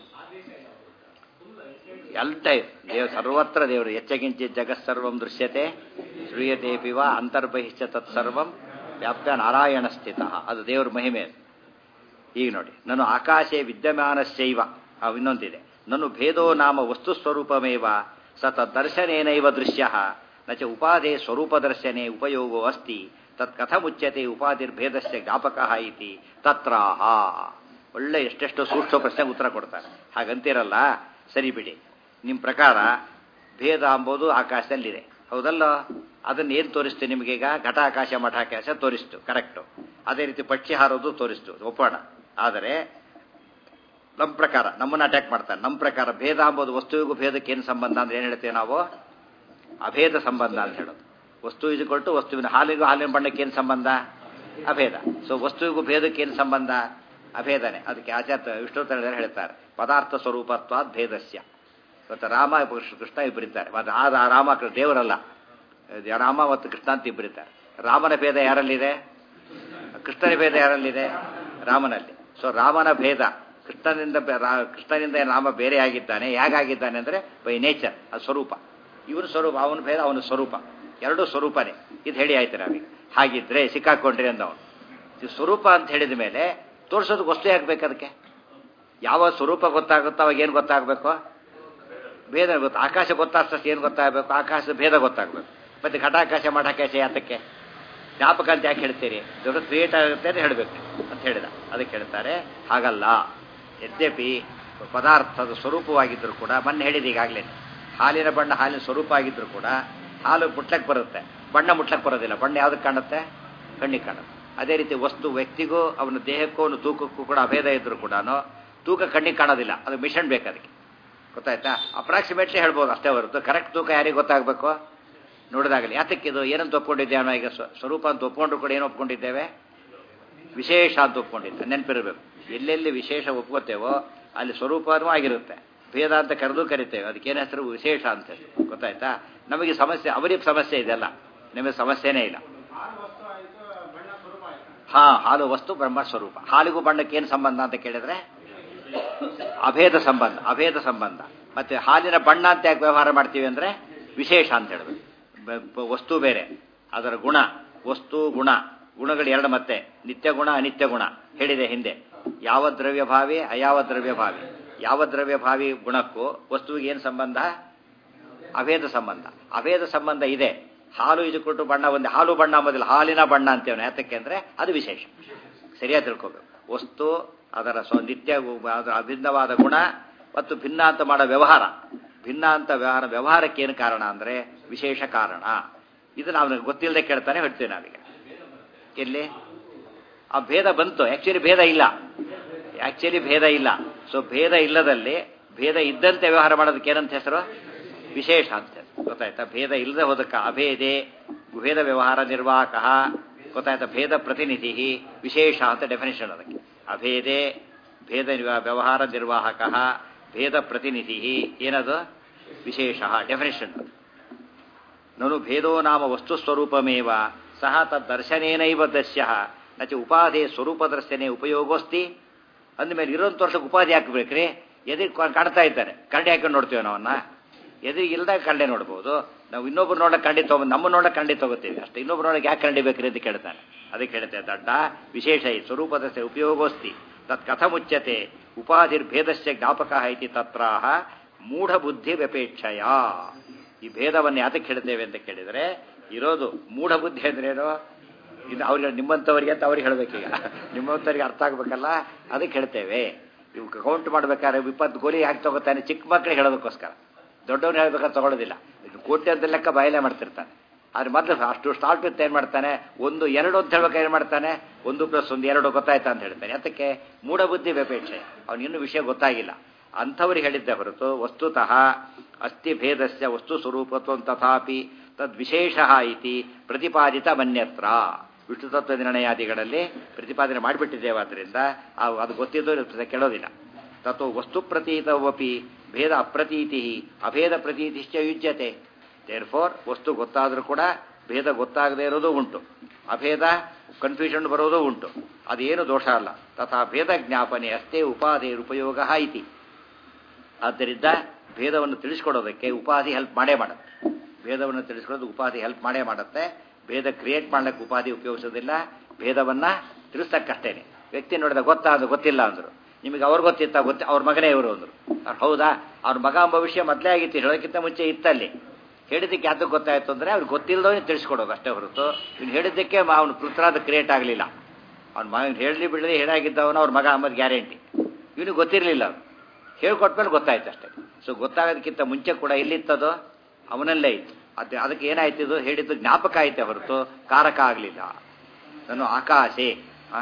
ಎಲ್ಲ ದೇವ ಸರ್ವತ್ರ ದೇವರು ಎಚ್ಚಗಿಂಚಿ ಜಗತ್ಸರ್ವಂ ದೃಶ್ಯತೆ ಶ್ರೂಯತೆ ಪಿವ ಅಂತರ್ಬಹಿಶ್ಚ ತತ್ಸರ್ವಂ ವ್ಯಾಪ್ತ ನಾರಾಯಣ ಸ್ಥಿತ ಅದು ದೇವರ ಮಹಿಮೆ ಅದು. ಈಗ ನೋಡಿ ನಾನು ಆಕಾಶೇ ವಿದ್ಯಮಾನಸ್ಯೈವ ಅವು ಇನ್ನೊಂದಿದೆ ನಾನು ಭೇದೋ ನಾಮ ವಸ್ತು ಸ್ವರೂಪಮೇವ ಸ ತದ್ದರ್ಶನೇನೈವ ದೃಶ್ಯ ನ ಚ ಉಪಾಧಿ ಸ್ವರೂಪದರ್ಶನೆ ಉಪಯೋಗೋ ಅಸ್ತಿ ತತ್ ಕಥಮುಚ್ಯತೆ ಉಪಾಧಿರ್ಭೇದಸ್ಯ ಜ್ಞಾಪಕ ಇತಿ ತತ್ರಾಹ ಒಳ್ಳೆ ಎಷ್ಟೆಷ್ಟು ಸೂಕ್ಷ್ಮ ಪ್ರಶ್ನೆಗೆ ಉತ್ತರ ಕೊಡ್ತಾರೆ ಹಾಗಂತೀರಲ್ಲ ಸರಿ ಬಿಡಿ ನಿಮ್ಮ ಪ್ರಕಾರ ಭೇದ ಅಂಬೋದು ಆಕಾಶದಲ್ಲಿದೆ ಹೌದಲ್ಲ ಅದನ್ನ ಏನು ತೋರಿಸ್ತು ನಿಮಗೀಗ ಘಟ ಆಕಾಶ ಮಠ ಆಕಾಶ ತೋರಿಸ್ತು ಕರೆಕ್ಟು ಅದೇ ರೀತಿ ಪಕ್ಷಿ ಹಾರೋದು ತೋರಿಸ್ತು ಒಪ್ಪೋಣ ಆದರೆ ನಮ್ಮ ಪ್ರಕಾರ ನಮ್ಮನ್ನ ಅಟ್ಯಾಕ್ ಮಾಡ್ತಾರೆ ನಮ್ಮ ಪ್ರಕಾರ ಭೇದ ಅಂಬೋದು ವಸ್ತುವಿಗೂ ಭೇದಕ್ಕೆ ಏನು ಸಂಬಂಧ ಅಂದ್ರೆ ಏನು ಹೇಳ್ತೇವೆ ನಾವು ಅಭೇದ ಸಂಬಂಧ ಅಂತ ಹೇಳೋದು ವಸ್ತು ಇದುಕೊಟ್ಟು ವಸ್ತುವಿನ ಹಾಲಿಗೂ ಹಾಲಿನ ಬಣ್ಣಕ್ಕೆ ಏನು ಸಂಬಂಧ ಅಭೇದ ಸೊ ವಸ್ತುವಿಗೂ ಭೇದಕ್ಕೆ ಏನು ಸಂಬಂಧ ಅಭೇದನೆ ಅದಕ್ಕೆ ಆಚಾರ್ಯ ವಿಷ್ಣು ಹೇಳ್ತಾರೆ ಪದಾರ್ಥ ಸ್ವರೂಪತ್ವಾದ್ ಭೇದಸ್ಯ ಇವತ್ತು ರಾಮ ಕೃಷ್ಣ ಕೃಷ್ಣ ಇಬ್ಬರಿದ್ದಾರೆ ಮತ್ತು ಆದ ಆ ರಾಮ ಕೃ- ದೇವರಲ್ಲ ಇದು ರಾಮ ಮತ್ತು ಕೃಷ್ಣ ಅಂತ ಇಬ್ಬರಿದ್ದಾರೆ ರಾಮನ ಭೇದ ಯಾರಲ್ಲಿದೆ ಕೃಷ್ಣನ ಭೇದ ಯಾರಲ್ಲಿದೆ ರಾಮನಲ್ಲಿ ಸೊ ರಾಮನ ಭೇದ ಕೃಷ್ಣನಿಂದ ಬೆ- ರಾ- ಕೃಷ್ಣನಿಂದ ರಾಮ ಬೇರೆ ಆಗಿದ್ದಾನೆ ಹೇಗಾಗಿದ್ದಾನೆ ಅಂದರೆ ಬೈ ನೇಚರ್ ಅದು ಸ್ವರೂಪ ಇವನು ಸ್ವರೂಪ ಅವನ ಭೇದ ಅವನ ಸ್ವರೂಪ ಎರಡೂ ಸ್ವರೂಪನೇ ಇದು ಹೇಳಿ ಆಯ್ತು ನಾವೀಗ ಹಾಗಿದ್ರೆ ಸಿಕ್ಕಾಕೊಂಡ್ರಿ ಅಂದವನು ಇದು ಸ್ವರೂಪ ಅಂತ ಹೇಳಿದ ಮೇಲೆ ತೋರಿಸೋದಕ್ಕೆ ವಸ್ತು ಆಗ್ಬೇಕು ಅದಕ್ಕೆ ಯಾವ ಸ್ವರೂಪ ಗೊತ್ತಾಗುತ್ತೋ ಅವಾಗ ಏನು ಗೊತ್ತಾಗಬೇಕು ಭೇದ ಗೊತ್ತು ಆಕಾಶ ಗೊತ್ತಾಗ್ತಷ್ಟು ಏನು ಗೊತ್ತಾಗಬೇಕು ಆಕಾಶದ ಭೇದ ಗೊತ್ತಾಗಬೇಕು ಮತ್ತೆ ಘಟಾಕಾಶ ಮಠಾಕಾಶ ಯಾತಕ್ಕೆ ಜ್ಞಾಪಕ ಅಂತ ಯಾಕೆ ಹೇಳ್ತೀರಿ ದೊಡ್ಡ ಕ್ರಿಯೇಟ್ ಆಗುತ್ತೆ ಅಂತ ಹೇಳಬೇಕು ಅಂತ ಹೇಳಿದ ಅದಕ್ಕೆ ಹೇಳ್ತಾರೆ ಹಾಗಲ್ಲ ಯದ್ಯಪಿ ಪದಾರ್ಥದ ಸ್ವರೂಪವಾಗಿದ್ದರೂ ಕೂಡ ಮೊನ್ನೆ ಹೇಳಿದ ಈಗಾಗಲೇ ಹಾಲಿನ ಬಣ್ಣ ಹಾಲಿನ ಸ್ವರೂಪ ಆಗಿದ್ದರೂ ಕೂಡ ಹಾಲು ಮುಟ್ಲಕ್ಕೆ ಬರುತ್ತೆ ಬಣ್ಣ ಮುಟ್ಲಕ್ಕೆ ಬರೋದಿಲ್ಲ ಬಣ್ಣ ಯಾವ್ದಕ್ಕೆ ಕಾಣುತ್ತೆ ಕಣ್ಣಿಗೆ ಕಾಣುತ್ತೆ ಅದೇ ರೀತಿ ವಸ್ತು ವ್ಯಕ್ತಿಗೂ ಅವನ ದೇಹಕ್ಕೂ ಅವನ ತೂಕಕ್ಕೂ ಕೂಡ ಅಭೇದ ಇದ್ದರೂ ಕೂಡ ತೂಕ ಕಣ್ಣಿಗೆ ಕಾಣೋದಿಲ್ಲ ಅದು ಮಿಷನ್ ಬೇಕು ಅದಕ್ಕೆ ಗೊತ್ತಾಯ್ತಾ ಅಪ್ರಾಕ್ಸಿಮೇಟ್ಲಿ ಹೇಳ್ಬೋದು ಅಷ್ಟೇ ಹೊರತು ಕರೆಕ್ಟ್ ತೂಕ ಯಾರಿಗೆ ಗೊತ್ತಾಗಬೇಕು ನೋಡಿದಾಗಲಿ ಯಾತಕ್ಕಿದು ಏನಂತ ಒಪ್ಕೊಂಡಿದ್ದೇವೆ ನಾವು ಈಗ ಸ್ವ- ಸ್ವರೂಪ ಅಂತ ಒಪ್ಕೊಂಡ್ರು ಕೂಡ ಏನು ಒಪ್ಕೊಂಡಿದ್ದೇವೆ ವಿಶೇಷ ಅಂತ ಒಪ್ಕೊಂಡಿದ್ದೆ ನೆನಪಿರಬೇಕು ಎಲ್ಲೆಲ್ಲಿ ವಿಶೇಷ ಒಪ್ಕೋತೇವೋ ಅಲ್ಲಿ ಸ್ವರೂಪನೂ ಆಗಿರುತ್ತೆ ಭೇದ ಅಂತ ಕರೆದು ಕರಿತೇವೆ ಅದಕ್ಕೇನು ಹೆಸರು ವಿಶೇಷ ಅಂತ ಹೇಳಿ ಗೊತ್ತಾಯ್ತಾ ನಮಗೆ ಸಮಸ್ಯೆ ಅವರಿಗೆ ಸಮಸ್ಯೆ ಇದೆಲ್ಲ ನಿಮಗೆ ಸಮಸ್ಯೆನೇ ಇಲ್ಲ ಹಾ ಹಾಲು ವಸ್ತು ಬ್ರಹ್ಮ ಸ್ವರೂಪ ಹಾಲಿಗೂ ಬಣ್ಣಕ್ಕೆ ಏನು ಸಂಬಂಧ ಅಂತ ಕೇಳಿದ್ರೆ ಅಭೇದ ಸಂಬಂಧ ಅಭೇದ ಸಂಬಂಧ ಮತ್ತೆ ಹಾಲಿನ ಬಣ್ಣ ಅಂತ ಯಾಕೆ ವ್ಯವಹಾರ ಮಾಡ್ತೀವಿ ಅಂದ್ರೆ ವಿಶೇಷ ಅಂತ ಹೇಳಬೇಕು ಬ- ಬ- ವಸ್ತು ಬೇರೆ ಅದರ ಗುಣ ವಸ್ತು ಗುಣ ಗುಣಗಳು ಎರಡು ಮತ್ತೆ ನಿತ್ಯ ಗುಣ ಅನಿತ್ಯ ಗುಣ ಹೇಳಿದೆ ಹಿಂದೆ ಯಾವ ದ್ರವ್ಯ ಭಾವಿ ಅಯಾವ ದ್ರವ್ಯ ಭಾವಿ ಯಾವ ದ್ರವ್ಯ ಭಾವಿ ಗುಣಕ್ಕೂ ವಸ್ತುವಿಗೆ ಏನು ಸಂಬಂಧ ಅಭೇದ ಸಂಬಂಧ ಅಭೇದ ಸಂಬಂಧ ಇದೆ ಹಾಲು ಇದು ಕೊಟ್ಟು ಬಣ್ಣ ಒಂದು ಹಾಲು ಬಣ್ಣ ಮೊದಲು ಹಾಲಿನ ಬಣ್ಣ ಅಂತೇವೆ ಯಾತಕ್ಕೆ ಅಂದ್ರೆ ಅದು ವಿಶೇಷ ಸರಿಯಾಗಿ ತಿಳ್ಕೋಬೇಕು ವಸ್ತು ಅದರ ಸ್ವ ನಿತ್ಯ ಗು- ಅದರ ಅಭಿನ್ನವಾದ ಗುಣ ಮತ್ತು ಭಿನ್ನ ಅಂತ ಮಾಡೋ ವ್ಯವಹಾರ ಭಿನ್ನ ಅಂತ ವ್ಯವಹಾರ ವ್ಯವಹಾರಕ್ಕೆ ಏನು ಕಾರಣ ಅಂದ್ರೆ ವಿಶೇಷ ಕಾರಣ ಇದು ನಾವು ಗೊತ್ತಿಲ್ಲದೆ ಕೇಳ್ತಾನೆ ಹೇಳ್ತೀವಿ ನಾವೀಗ ಎಲ್ಲಿ ಆ ಭೇದ ಬಂತು ಆಕ್ಚುಲಿ ಭೇದ ಇಲ್ಲ ಆಕ್ಚುಲಿ ಭೇದ ಇಲ್ಲ ಸೊ ಭೇದ ಇಲ್ಲದಲ್ಲಿ ಭೇದ ಇದ್ದಂತೆ ವ್ಯವಹಾರ ಮಾಡೋದಕ್ಕೆ ಏನಂತ ಹೆಸರು ವಿಶೇಷ ಅಂತ ಹೆಸರು. ಗೊತ್ತಾಯ್ತಾ ಭೇದ ಇಲ್ಲದೆ ಹೋದಕ್ಕ ಅಭೇದೆ ಭೇದ ವ್ಯವಹಾರ ನಿರ್ವಾಹಕ ಗೊತ್ತಾಯ್ತಾ ಭೇದ ಪ್ರತಿನಿಧಿ ವಿಶೇಷ ಅಂತ ಡೆಫಿನೇಷನ್ ಅದಕ್ಕೆ ಅಭೇದೆ ಭೇದ ನಿವ- ವ್ಯವಹಾರ ನಿರ್ವಾಹಕ ಭೇದ ಪ್ರತಿನಿಧಿ ಏನದು ವಿಶೇಷ ಡೆಫಿನೇಷನ್ ಅದು ನನು ಭೇದೋ ನಾಮ ವಸ್ತು ಸ್ವರೂಪಮೇವ ಸಹ ತದ್ದರ್ಶನೇನೈವ ದಸ್ಯ ನಚ ಉಪಾಧಿ ಸ್ವರೂಪ ದರ್ಶನೆ ಉಪಯೋಗೋಸ್ತಿ ಅಂದಮೇಲೆ ಇರೋಂಥ ವರ್ಷಕ್ಕೆ ಉಪಾಧಿ ಹಾಕಬೇಕ್ರಿ ಎದುರು ಕಾಣ್ತಾ ಇದ್ದಾರೆ ಕರಡಿ ಹಾಕೊಂಡು ನೋಡ್ತೀವಿ ನಾವನ್ನ ಎದುರಿಗೆ ಇಲ್ದಾಗ ಕಂಡೆ ನೋಡ್ಬೋದು ನಾವು ಇನ್ನೊಬ್ರು ನೋಡಕ್ಕೆ ಕಂಡಿ ತಗೊ ನಮ್ಮ ನೋಡಕ್ಕೆ ಕಂಡಿ ತಗೋತೀವಿ ಅಷ್ಟೇ ಇನ್ನೊಬ್ರು ನೋಡಕ್ಕೆ ಯಾಕೆ ಕಂಡಿ ಬೇಕ್ರಿ ಅಂತ ಕೇಳ್ತಾನೆ ಅದಕ್ಕೆ ಹೇಳ್ತೇವೆ ದಡ್ಡ ವಿಶೇಷ ಈ ಸ್ವರೂಪದಸ್ಯ ಉಪಯೋಗೋಸ್ತಿ ತತ್ ಕಥಮುಚ್ಯತೆ ಉಪಾಧಿರ್ಭೇದಸ್ಯ ಜ್ಞಾಪಕ ಇತಿ ತತ್ರಾಹ ಮೂಢಬುದ್ಧಿ ವ್ಯಪೇಕ್ಷಯ ಈ ಭೇದವನ್ನು ಯಾತಕ್ಕೆ ಹೇಳ್ತೇವೆ ಅಂತ ಕೇಳಿದರೆ ಇರೋದು ಮೂಢಬುದ್ಧಿ ಅಂದ್ರೇನು ಇದು ಅವ್ರಿಗೆ ನಿಮ್ಮಂಥವ್ರಿಗೆ ಅಂತ ಅವ್ರಿಗೆ ಹೇಳ್ಬೇಕೀಗ ನಿಮ್ಮಂಥವ್ರಿಗೆ ಅರ್ಥ ಆಗ್ಬೇಕಲ್ಲ ಅದಕ್ಕೆ ಹೇಳ್ತೇವೆ ಇವು ಕೌಂಟ್ ಮಾಡ್ಬೇಕಾದ್ರೆ ಇಪ್ಪತ್ತು ಗೋಲಿ ಯಾಕೆ ತಗೋತಾನೆ ಚಿಕ್ಕ ಮಕ್ಕಳಿಗೆ ಹೇಳೋದಕ್ಕೋಸ್ಕರ ದೊಡ್ಡವನು ಹೇಳ್ಬೇಕಾದ್ರೆ ತಗೊಳ್ಳೋದಿಲ್ಲ ಇದು ಕೋಟಿ ಅಂತ ಲೆಕ್ಕ ಬಾಯಲ್ಲೇ ಮಾಡ್ತಿರ್ತಾನೆ ಆದ್ರೆ ಮೊದಲು ಅಷ್ಟು ಸ್ಟಾರ್ಟ್ ವಿತ್ ಏನು ಮಾಡ್ತಾನೆ ಒಂದು ಎರಡು ಅಂತ ಹೇಳ್ಬೇಕಾದ್ರೆ ಏನು ಮಾಡ್ತಾನೆ ಒಂದು ಪ್ಲಸ್ ಒಂದು ಎರಡು ಗೊತ್ತಾಯ್ತಾ ಅಂತ ಹೇಳ್ತಾನೆ ಅದಕ್ಕೆ ಮೂಢಬುದ್ಧಿ ವ್ಯಪೇಕ್ಷೆ ಅವನಿಗೆ ಇನ್ನೂ ವಿಷಯ ಗೊತ್ತಾಗಿಲ್ಲ ಅಂಥವ್ರಿಗೆ ಹೇಳಿದ್ದೆ ಹೊರತು ವಸ್ತುತಃ ಅಸ್ಥಿ ಭೇದಸ್ಯ ವಸ್ತು ಸ್ವರೂಪತ್ವ ತಥಾಪಿ ತದ್ವಿಶೇಷ ಇತಿ ಪ್ರತಿಪಾದಿತ ಮನ್ಯತ್ರ ವಿಷ್ಣು ತತ್ವ ನಿರ್ಣಯಾದಿಗಳಲ್ಲಿ ಪ್ರತಿಪಾದನೆ ಮಾಡಿಬಿಟ್ಟಿದ್ದೇವಾದ್ರಿಂದ ಅದು ಗೊತ್ತಿದ್ದು ಕೇಳೋದಿಲ್ಲ ತತ್ವ ವಸ್ತು ಪ್ರತೀತವಪಿ ಭೇದ ಅಪ್ರತೀತಿ ಅಭೇದ ಪ್ರತೀತಿಶ್ಚ ಯುಜ್ಯತೆ ದೇರ್ ಫೋರ್ ವಸ್ತು ಗೊತ್ತಾದರೂ ಕೂಡ ಭೇದ ಗೊತ್ತಾಗದೇ ಇರೋದು ಉಂಟು ಅಭೇದ ಕನ್ಫ್ಯೂಷನ್ ಬರೋದು ಉಂಟು ಅದೇನು ದೋಷ ಅಲ್ಲ ತಥಾ ಭೇದ ಜ್ಞಾಪನೆ ಅಷ್ಟೇ ಉಪಾಧಿ ಉಪಯೋಗ ಇತಿ ಆದ್ದರಿಂದ ಭೇದವನ್ನು ತಿಳಿಸ್ಕೊಡೋದಕ್ಕೆ ಉಪಾಧಿ ಹೆಲ್ಪ್ ಮಾಡೇ ಮಾಡುತ್ತೆ ಭೇದವನ್ನು ತಿಳಿಸ್ಕೊಡೋದು ಉಪಾಧಿ ಹೆಲ್ಪ್ ಮಾಡೇ ಮಾಡುತ್ತೆ ಭೇದ ಕ್ರಿಯೇಟ್ ಮಾಡ್ಲಿಕ್ಕೆ ಉಪಾಧಿ ಉಪಯೋಗಿಸೋದಿಲ್ಲ ಭೇದವನ್ನ ತಿಳಿಸ್ತಕ್ಕಷ್ಟೇನೆ ವ್ಯಕ್ತಿ ನೋಡಿದ ಗೊತ್ತಾ ಅದು ಗೊತ್ತಿಲ್ಲ ಅಂದ್ರು ನಿಮಗೆ ಅವ್ರು ಗೊತ್ತಿತ್ತ ಗೊತ್ತ ಅವ್ರ ಮಗನೇ ಇವರು ಅಂದ್ರು ಅವ್ರು ಹೌದಾ ಅವ್ರ ಮಗ ಎಂಬ ವಿಷಯ ಮೊದಲೇ ಆಗಿತ್ತು ಹೇಳೋಕ್ಕಿಂತ ಮುಂಚೆ ಇತ್ತಲ್ಲಿ ಹೇಳಿದ್ದಕ್ಕೆ ಯಾವ್ದಕ್ಕೆ ಗೊತ್ತಾಯ್ತು ಅಂದ್ರೆ ಅವ್ರಿಗೆ ಗೊತ್ತಿಲ್ಲದವನೇ ತಿಳಿಸ್ಕೊಡೋದು ಅಷ್ಟೇ ಹೊರತು ಇವ್ನು ಹೇಳಿದ್ದಕ್ಕೆ ಅವನು ಪುತ್ರಾದ ಕ್ರಿಯೇಟ್ ಆಗಲಿಲ್ಲ ಅವ್ನ ಮಗ ಹೇಳಲಿ ಬಿಡಲಿ ಹೇಳಾಗಿದ್ದವನು ಅವ್ರ ಮಗ ಅಂಬದು ಗ್ಯಾರಂಟಿ ಇವನಿಗೆ ಗೊತ್ತಿರಲಿಲ್ಲ ಅವ್ನು ಹೇಳ್ಕೊಟ್ಮೇಲೆ ಗೊತ್ತಾಯ್ತು ಅಷ್ಟೇ ಸೊ ಗೊತ್ತಾಗೋದಕ್ಕಿಂತ ಮುಂಚೆ ಕೂಡ ಎಲ್ಲಿತ್ತದು ಅವನಲ್ಲೇ ಇತ್ತು ಅದು ಅದಕ್ಕೆ ಏನಾಯ್ತು ಇದು ಹೇಳಿದ್ದು ಜ್ಞಾಪಕ ಐತೆ ಹೊರತು ಕಾರಕ ಆಗಲಿಲ್ಲ ನಾನು ಆಕಾಶೆ ಆ?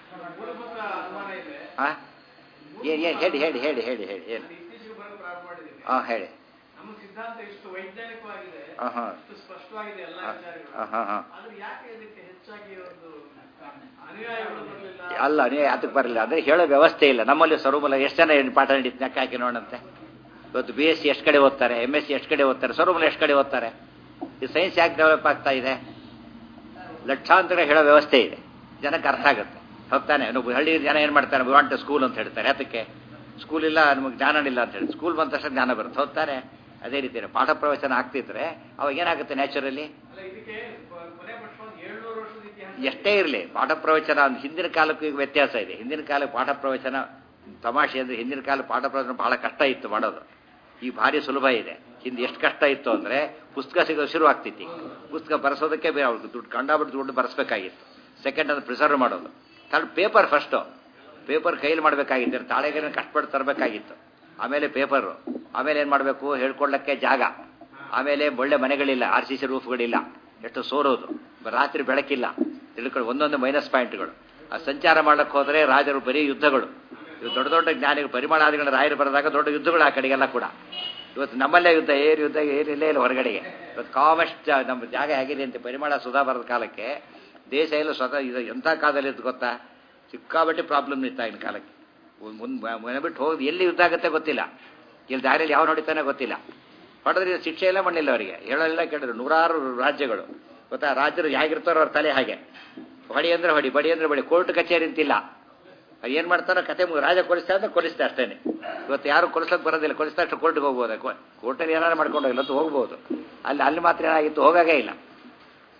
ಆ? ಏ- ಏ- ಹೇಳಿ ಹೇಳಿ ಹೇಳಿ ಹೇಳಿ ಹೇಳಿ ಏನು ಇತ್ತೀಚೆಗೆ ಬರೋದು ಪ್ರಾರಂಭ ಮಾಡಿದ್ದೀವಿ ಹಾಂ ಹೇಳಿ ನಮ್ಮ ಸಿದ್ಧಾಂತ ಇಷ್ಟು ವೈಜ್ಞಾನಿಕವಾಗಿದೆ ಹಾಂ ಹಾಂ ಇಷ್ಟು ಸ್ಪಷ್ಟವಾಗಿದೆ ಎಲ್ಲ ಹಾಂ ವಿಚಾರಗಳು ಹಾಂ ಹಾಂ ಆದ್ರೆ ಯಾಕೆ ಇದಕ್ಕೆ ಹೆಚ್ಚಾಗಿ ಒಂದು ಅನುಯಾಯಿಗಳು ಬರಲಿಲ್ಲ ಅಲ್ಲ ನೀವು ಅದಕ್ಕೆ ಬರಲಿಲ್ಲ ಅಂದರೆ ಹೇಳೋ ವ್ಯವಸ್ಥೆ ಇಲ್ಲ ನಮ್ಮಲ್ಲಿ ಸ್ವರೂಪಲ್ಲ ಎಷ್ಟು ಜನ ಏನು ಪಾಠ ನಡೀತು ನೆಕ್ಕ ಹಾಕಿ ನೋಡಂತೆ ಇವತ್ತು ಬಿ ಎಸ್ ಸಿ ಎಷ್ಟು ಕಡೆ ಓದ್ತಾರೆ ಎಮ್ ಎಸ್ ಸಿ ಎಷ್ಟು ಕಡೆ ಓದ್ತಾರೆ ಸ್ವರೂಪಲ್ಲ ಎಷ್ಟು ಕಡೆ ಓದ್ತಾರೆ ಈ ಸೈನ್ಸ್ ಯಾಕೆ ಡೆವಲಪ್ ಆಗ್ತಾ ಇದೆ ಲಕ್ಷಾಂತರ ಹೇಳೋ ವ್ಯವಸ್ಥೆ ಇದೆ ಜನಕ್ಕೆ ಅರ್ಥ ಆಗುತ್ತೆ ಹೋಗ್ತಾನೆ ನಾವು ಹಳ್ಳಿ ಜನ ಏನು ಮಾಡ್ತಾರೆ ವಾಂಟ್ ಸ್ಕೂಲ್ ಅಂತ ಹೇಳ್ತಾರೆ ಅದಕ್ಕೆ ಸ್ಕೂಲ್ ಇಲ್ಲ ನಮಗೆ ಜ್ಞಾನ ಇಲ್ಲ ಅಂತ ಹೇಳಿ ಸ್ಕೂಲ್ ಬಂದ ತಕ್ಷಣ ಜ್ಞಾನ ಬರುತ್ತೆ ಹೋಗ್ತಾರೆ ಅದೇ ರೀತಿ ಪಾಠ ಪ್ರವಚನ ಆಗ್ತಿದ್ರೆ ಅವಾಗ ಏನಾಗುತ್ತೆ ನ್ಯಾಚುರಲಿ ಅಲ್ಲ ಇದಕ್ಕೆ ಪ- ಕೊನೆ ಪಕ್ಷ ಒಂದು ಏಳ್ನೂರು ವರ್ಷದ ಇತಿಹಾಸ ಎಷ್ಟೇ ಇರಲಿ ಪಾಠ ಪ್ರವಚನ ಒಂದು ಹಿಂದಿನ ಕಾಲಕ್ಕೂ ಈಗ ವ್ಯತ್ಯಾಸ ಇದೆ ಹಿಂದಿನ ಕಾಲಕ್ಕೆ ಪಾಠ ಪ್ರವಚನ ತಮಾಷೆ ಅಂದರೆ ಹಿಂದಿನ ಕಾಲ ಪಾಠ ಪ್ರವಚನ ಬಹಳ ಕಷ್ಟ ಇತ್ತು ಮಾಡೋದು ಈಗ ಭಾರಿ ಸುಲಭ ಇದೆ ಹಿಂದೆ ಎಷ್ಟು ಕಷ್ಟ ಇತ್ತು ಅಂದರೆ ಪುಸ್ತಕ ಸಿಗೋದು ಶುರು ಆಗ್ತಿತ್ತು ಈಗ ಪುಸ್ತಕ ಬರೆಸೋದಕ್ಕೆ ಬೇರೆ ಅವ್ರಿಗೆ ದುಡ್ಡು ಕಂಡಾಬಿಟ್ಟು ದುಡ್ಡು ಬರೆಸ್ಬೇಕಾಗಿತ್ತು ಸೆಕೆಂಡ್ ಅದು ಪ್ರಿಸರ್ವ್ ಮಾಡೋದು ಥರ್ಡ್ ಪೇಪರ್ ಫಸ್ಟು ಪೇಪರ್ ಕೈಲಿ ಮಾಡಬೇಕಾಗಿತ್ತು ತಾಳೆಗೇನ ಕಷ್ಟಪಟ್ಟು ತರಬೇಕಾಗಿತ್ತು ಆಮೇಲೆ ಪೇಪರು ಆಮೇಲೆ ಏನು ಮಾಡಬೇಕು ಹೇಳ್ಕೊಳ್ಳಕ್ಕೆ ಜಾಗ ಆಮೇಲೆ ಒಳ್ಳೆ ಮನೆಗಳಿಲ್ಲ ಆರ್ ಸಿ ಸಿ ರೂಫ್ಗಳಿಲ್ಲ ಎಷ್ಟು ಸೋರೋದು ರಾತ್ರಿ ಬೆಳಕಿಲ್ಲ ತಿಳ್ಕೊಳ್ಳಿ ಒಂದೊಂದು ಮೈನಸ್ ಪಾಯಿಂಟ್ಗಳು ಆ ಸಂಚಾರ ಮಾಡಕ್ಕೆ ಹೋದರೆ ರಾಜರು ಬರೀ ಯುದ್ಧಗಳು ಇವು ದೊಡ್ಡ ದೊಡ್ಡ ಜ್ಞಾನಿಗಳು ಪರಿಮಾಣಾದಿಗಳ ರಾಯರು ಬರೆದಾಗ ದೊಡ್ಡ ಯುದ್ಧಗಳು ಆ ಕಡೆಗೆಲ್ಲ ಕೂಡ ಇವತ್ತು ನಮ್ಮಲ್ಲೇ ಯುದ್ಧ ಏರು ಯುದ್ಧ ಏನಿಲ್ಲ ಇಲ್ಲ ಹೊರಗಡೆಗೆ ಇವತ್ತು ಕಾಮೆಸ್ಟ್ ನಮ್ಮ ಜಾಗ ಹೇಗಿದೆ ಅಂತ ಪರಿಮಾಣ ಸುಧಾ ಬರದ ಕಾಲಕ್ಕೆ ದೇಶ ಎಲ್ಲ ಸ್ವತಃ ಇದು ಎಂಥ ಕಾಲದಲ್ಲಿ ಇತ್ತು ಗೊತ್ತಾ ಸಿಕ್ಕಾಬಟ್ಟೆ ಪ್ರಾಬ್ಲಮ್ ಇತ್ತು ಆಗಿನ ಕಾಲಕ್ಕೆ ಮುಂದೆ ಮನೆ ಬಿಟ್ಟು ಹೋಗಿ ಎಲ್ಲಿ ಯುದ್ಧ ಆಗುತ್ತೆ ಗೊತ್ತಿಲ್ಲ ಇಲ್ಲಿ ದಾರಿಯಲ್ಲಿ ಯಾವ ನೋಡಿತಾನೆ ಗೊತ್ತಿಲ್ಲ ಹೊಡೆದ್ರೆ ಇದು ಶಿಕ್ಷೆ ಎಲ್ಲ ಮಾಡಲಿಲ್ಲ ಅವರಿಗೆ ಹೇಳಲಿಲ್ಲ ಕೇಳಿದ್ರು ನೂರಾರು ರಾಜ್ಯಗಳು ಗೊತ್ತಾ ರಾಜ್ಯರು ಹೇಗಿರ್ತಾರೋ ಅವ್ರ ತಲೆ ಹಾಗೆ ಹೊಡಿ ಅಂದ್ರೆ ಹೊಡಿ ಬಡಿ ಅಂದ್ರೆ ಬಡಿ ಕೋರ್ಟ್ ಕಚೇರಿ ಅಂತಿಲ್ಲ ಅದು ಏನು ಮಾಡ್ತಾರೋ ಕತೆ ಮುಗಿ ರಾಜ ಕೊಲಿಸ್ತಾ ಅಂದ್ರೆ ಕೊಲಿಸ್ತಾ ಅಷ್ಟೇನೆ ಇವತ್ತು ಯಾರು ಕೊಲಿಸೋಕೆ ಬರೋದಿಲ್ಲ ಕೊಲಿಸ್ತಾ ಅಷ್ಟು ಕೋರ್ಟ್ಗೆ ಹೋಗ್ಬೋದು ಕೋರ್ಟಲ್ಲಿ ಏನಾರು ಮಾಡ್ಕೊಂಡು ಹೋಗಿಲ್ಲ ಅಂತ ಹೋಗ್ಬೋದು ಅಲ್ಲಿ ಅಲ್ಲಿ ಮಾತ್ರ ಏನಾಗಿತ್ತು ಹೋಗಾಗೇ ಇಲ್ಲ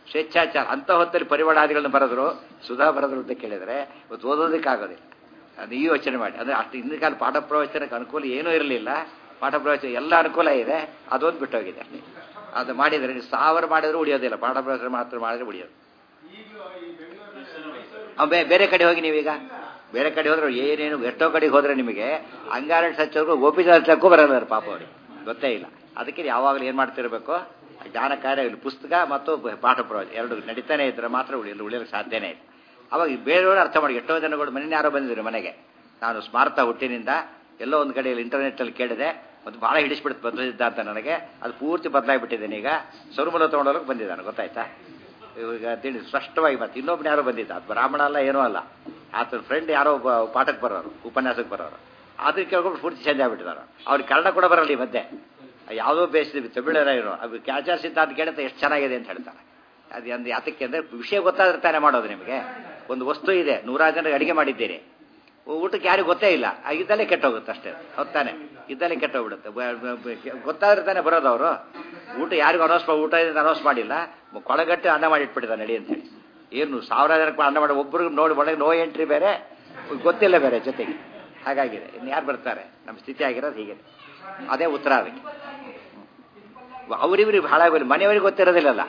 ಸ್ವೇಚ್ಛಾಚಾರ ಅಂಥ ಹೊತ್ತಲ್ಲಿ ಪರಿವಾಳಾದಿಗಳನ್ನ ಬರೆದ್ರು ಸುಧಾ ಬರೆದ್ರು ಅಂತ ಕೇಳಿದರೆ ಇವತ್ತು ಓದೋದಕ್ಕಾಗೋದಿಲ್ಲ ಅದು ಈ ಯೋಚನೆ ಮಾಡಿ ಅಂದರೆ ಅಷ್ಟು ಹಿಂದಿನ ಕಾಲ ಪಾಠ ಪ್ರವಚನಕ್ಕೆ ಅನುಕೂಲ ಏನೂ ಇರಲಿಲ್ಲ ಪಾಠ ಪ್ರವಚನ ಎಲ್ಲ ಅನುಕೂಲ ಇದೆ ಅದೊಂದು ಬಿಟ್ಟೋಗಿದೆ ಅಷ್ಟೇ ಅದು ಮಾಡಿದರೆ ನೀವು ಸಾವಿರ ಮಾಡಿದ್ರು ಉಳಿಯೋದಿಲ್ಲ ಪಾಠ ಪ್ರವಚನ ಮಾತ್ರ ಮಾಡಿದ್ರೆ ಉಳಿಯೋದು ಅವ್ ಬೇ- ಬೇರೆ ಕಡೆ ಹೋಗಿ ನೀವೀಗ ಬೇರೆ ಕಡೆ ಹೋದ್ರೆ ಏನೇನು ಎಷ್ಟೋ ಕಡೆಗೆ ಹೋದ್ರೆ ನಿಮಗೆ ಅಂಗಾರ ಸಚ್ಚವ್ರಿಗೂ ಗೋಪಿಜ ಹಚ್ಚಕ್ಕೂ ಬರಲ್ಲ ಪಾಪ ಅವ್ರಿಗೆ ಗೊತ್ತೇ ಇಲ್ಲ ಅದಕ್ಕೆ ಯಾವಾಗಲೂ ಏನು ಮಾಡ್ತಿರ್ಬೇಕು ಜ್ಞಾನ ಕಾರ್ಯ ಇಲ್ಲಿ ಪುಸ್ತಕ ಮತ್ತು ಬ- ಪಾಠ ಪ್ರವಚನ ಎರಡು ನಡೀತಾನೆ ಇದ್ರೆ ಮಾತ್ರ ಉಳಿಯಲು ಉಳಿಯಲು ಸಾಧ್ಯನೇ ಇಲ್ಲ ಅವಾಗ ಬೇರೆಯವರು ಅರ್ಥ ಮಾಡಿ ಎಷ್ಟೋ ಜನಗಳು ಮನೆ ಯಾರೋ ಬಂದಿದ್ರು ಮನೆಗೆ ನಾನು ಸ್ಮಾರ್ತ ಹುಟ್ಟಿನಿಂದ ಎಲ್ಲೋ ಒಂದು ಕಡೆಯಲ್ಲಿ ಇಂಟರ್ನೆಟ್ಟಲ್ಲಿ ಕೇಳಿದೆ ಮತ್ತು ಭಾಳ ಹಿಡಿಸ್ಬಿಡ್ತು ಬದಲಿದ್ದ ಅಂತ ನನಗೆ ಅದು ಪೂರ್ತಿ ಬದಲಾಗಿಬಿಟ್ಟಿದ್ದೇನೆ ಈಗ ಸರುಮಲ ತೊಗೊಂಡೋಗಕ್ಕೆ ಬಂದಿದ್ದಾನೆ ಗೊತ್ತಾಯ್ತಾ ಈಗ ತಿಳಿ ಸ್ಪಷ್ಟವಾಗಿ ಮತ್ತೆ ಇನ್ನೊಬ್ಬನ ಯಾರೋ ಬಂದಿದ್ದ ಅದು ಬ್ರಾಹ್ಮಣ ಅಲ್ಲ ಏನೂ ಅಲ್ಲ ಆತನ ಫ್ರೆಂಡ್ ಯಾರೋ ಒಬ್ಬ ಪಾಠಕ್ಕೆ ಬರೋರು ಉಪನ್ಯಾಸಕ್ಕೆ ಬರೋರು ಅದ್ರ ಕೇಳ್ಕೊಂಡು ಪೂರ್ತಿ ಚೇಂಜ್ ಆಗ್ಬಿಟ್ಟಿದ್ದಾರೆ ಅವ್ರಿಗೆ ಕನ್ನಡ ಕೂಡ ಬರಲ್ಲ ಈ ಮಧ್ಯೆ ಯಾವುದೋ ಬೇಸಿದ್ವಿ ತಮಿಳರ ಇರೋ ಅದು ಕ್ಯಾಚಾರ ಸಿದ್ಧಾಂತ ಕೇಳುತ್ತೆ ಎಷ್ಟು ಚೆನ್ನಾಗಿದೆ ಅಂತ ಹೇಳ್ತಾರೆ ಅದು ಒಂದು ಯಾತಕ್ಕೆ ಅಂದರೆ ವಿಷಯ ಗೊತ್ತಾದ್ರೆ ತಾನೇ ಮಾಡೋದು ನಿಮಗೆ ಒಂದು ವಸ್ತು ಇದೆ ನೂರಾರು ಜನರಿಗೆ ಅಡಿಗೆ ಮಾಡಿದ್ದೀರಿ ಊಟಕ್ಕೆ ಯಾರಿಗೂ ಗೊತ್ತೇ ಇಲ್ಲ ಆ ಇದ್ದಲ್ಲೇ ಕೆಟ್ಟೋಗುತ್ತೆ ಅಷ್ಟೇ ಹೊತ್ತಾನೆ ಇದ್ದಲ್ಲೇ ಕೆಟ್ಟೋಗ್ಬಿಡುತ್ತೆ ಬ- ಬ- ಬ- ಗೊತ್ತಾದ್ರೆ ತಾನೇ ಬರೋದು ಅವರು ಊಟ ಯಾರಿಗೂ ಅನೌನ್ಸ್ ಊಟ ಇದೆ ಅನೌನ್ಸ್ ಮಾಡಿಲ್ಲ ಮ- ಕೊಳಗಟ್ಟೆ ಅನ್ನ ಮಾಡಿಟ್ಬಿಟ್ಟಿದ್ದ ನಡಿ ಅಂತ ಹೇಳಿ ಏನು ಸಾವಿರ ಜನಕ್ಕೆ ಅನ್ನ ಮಾಡಿ ಒಬ್ಬರಿಗೆ ನೋಡಿ ಒಳಗೆ ನೋ ಎಂಟ್ರಿ ಬೇರೆ ಗೊತ್ತಿಲ್ಲ ಬೇರೆ ಜೊತೆಗೆ ಹಾಗಾಗಿದೆ ಇನ್ನು ಯಾರು ಬರ್ತಾರೆ ನಮ್ಮ ಸ್ಥಿತಿ ಆಗಿರೋದು ಹೀಗೆ ಅದೇ ಉತ್ತರ ಅದಕ್ಕೆ ಅವರಿವ್ರಿಗೆ ಬಹಳ ಮನೆಯವರಿಗೆ ಗೊತ್ತಿರೋದಿಲ್ಲಲ್ಲ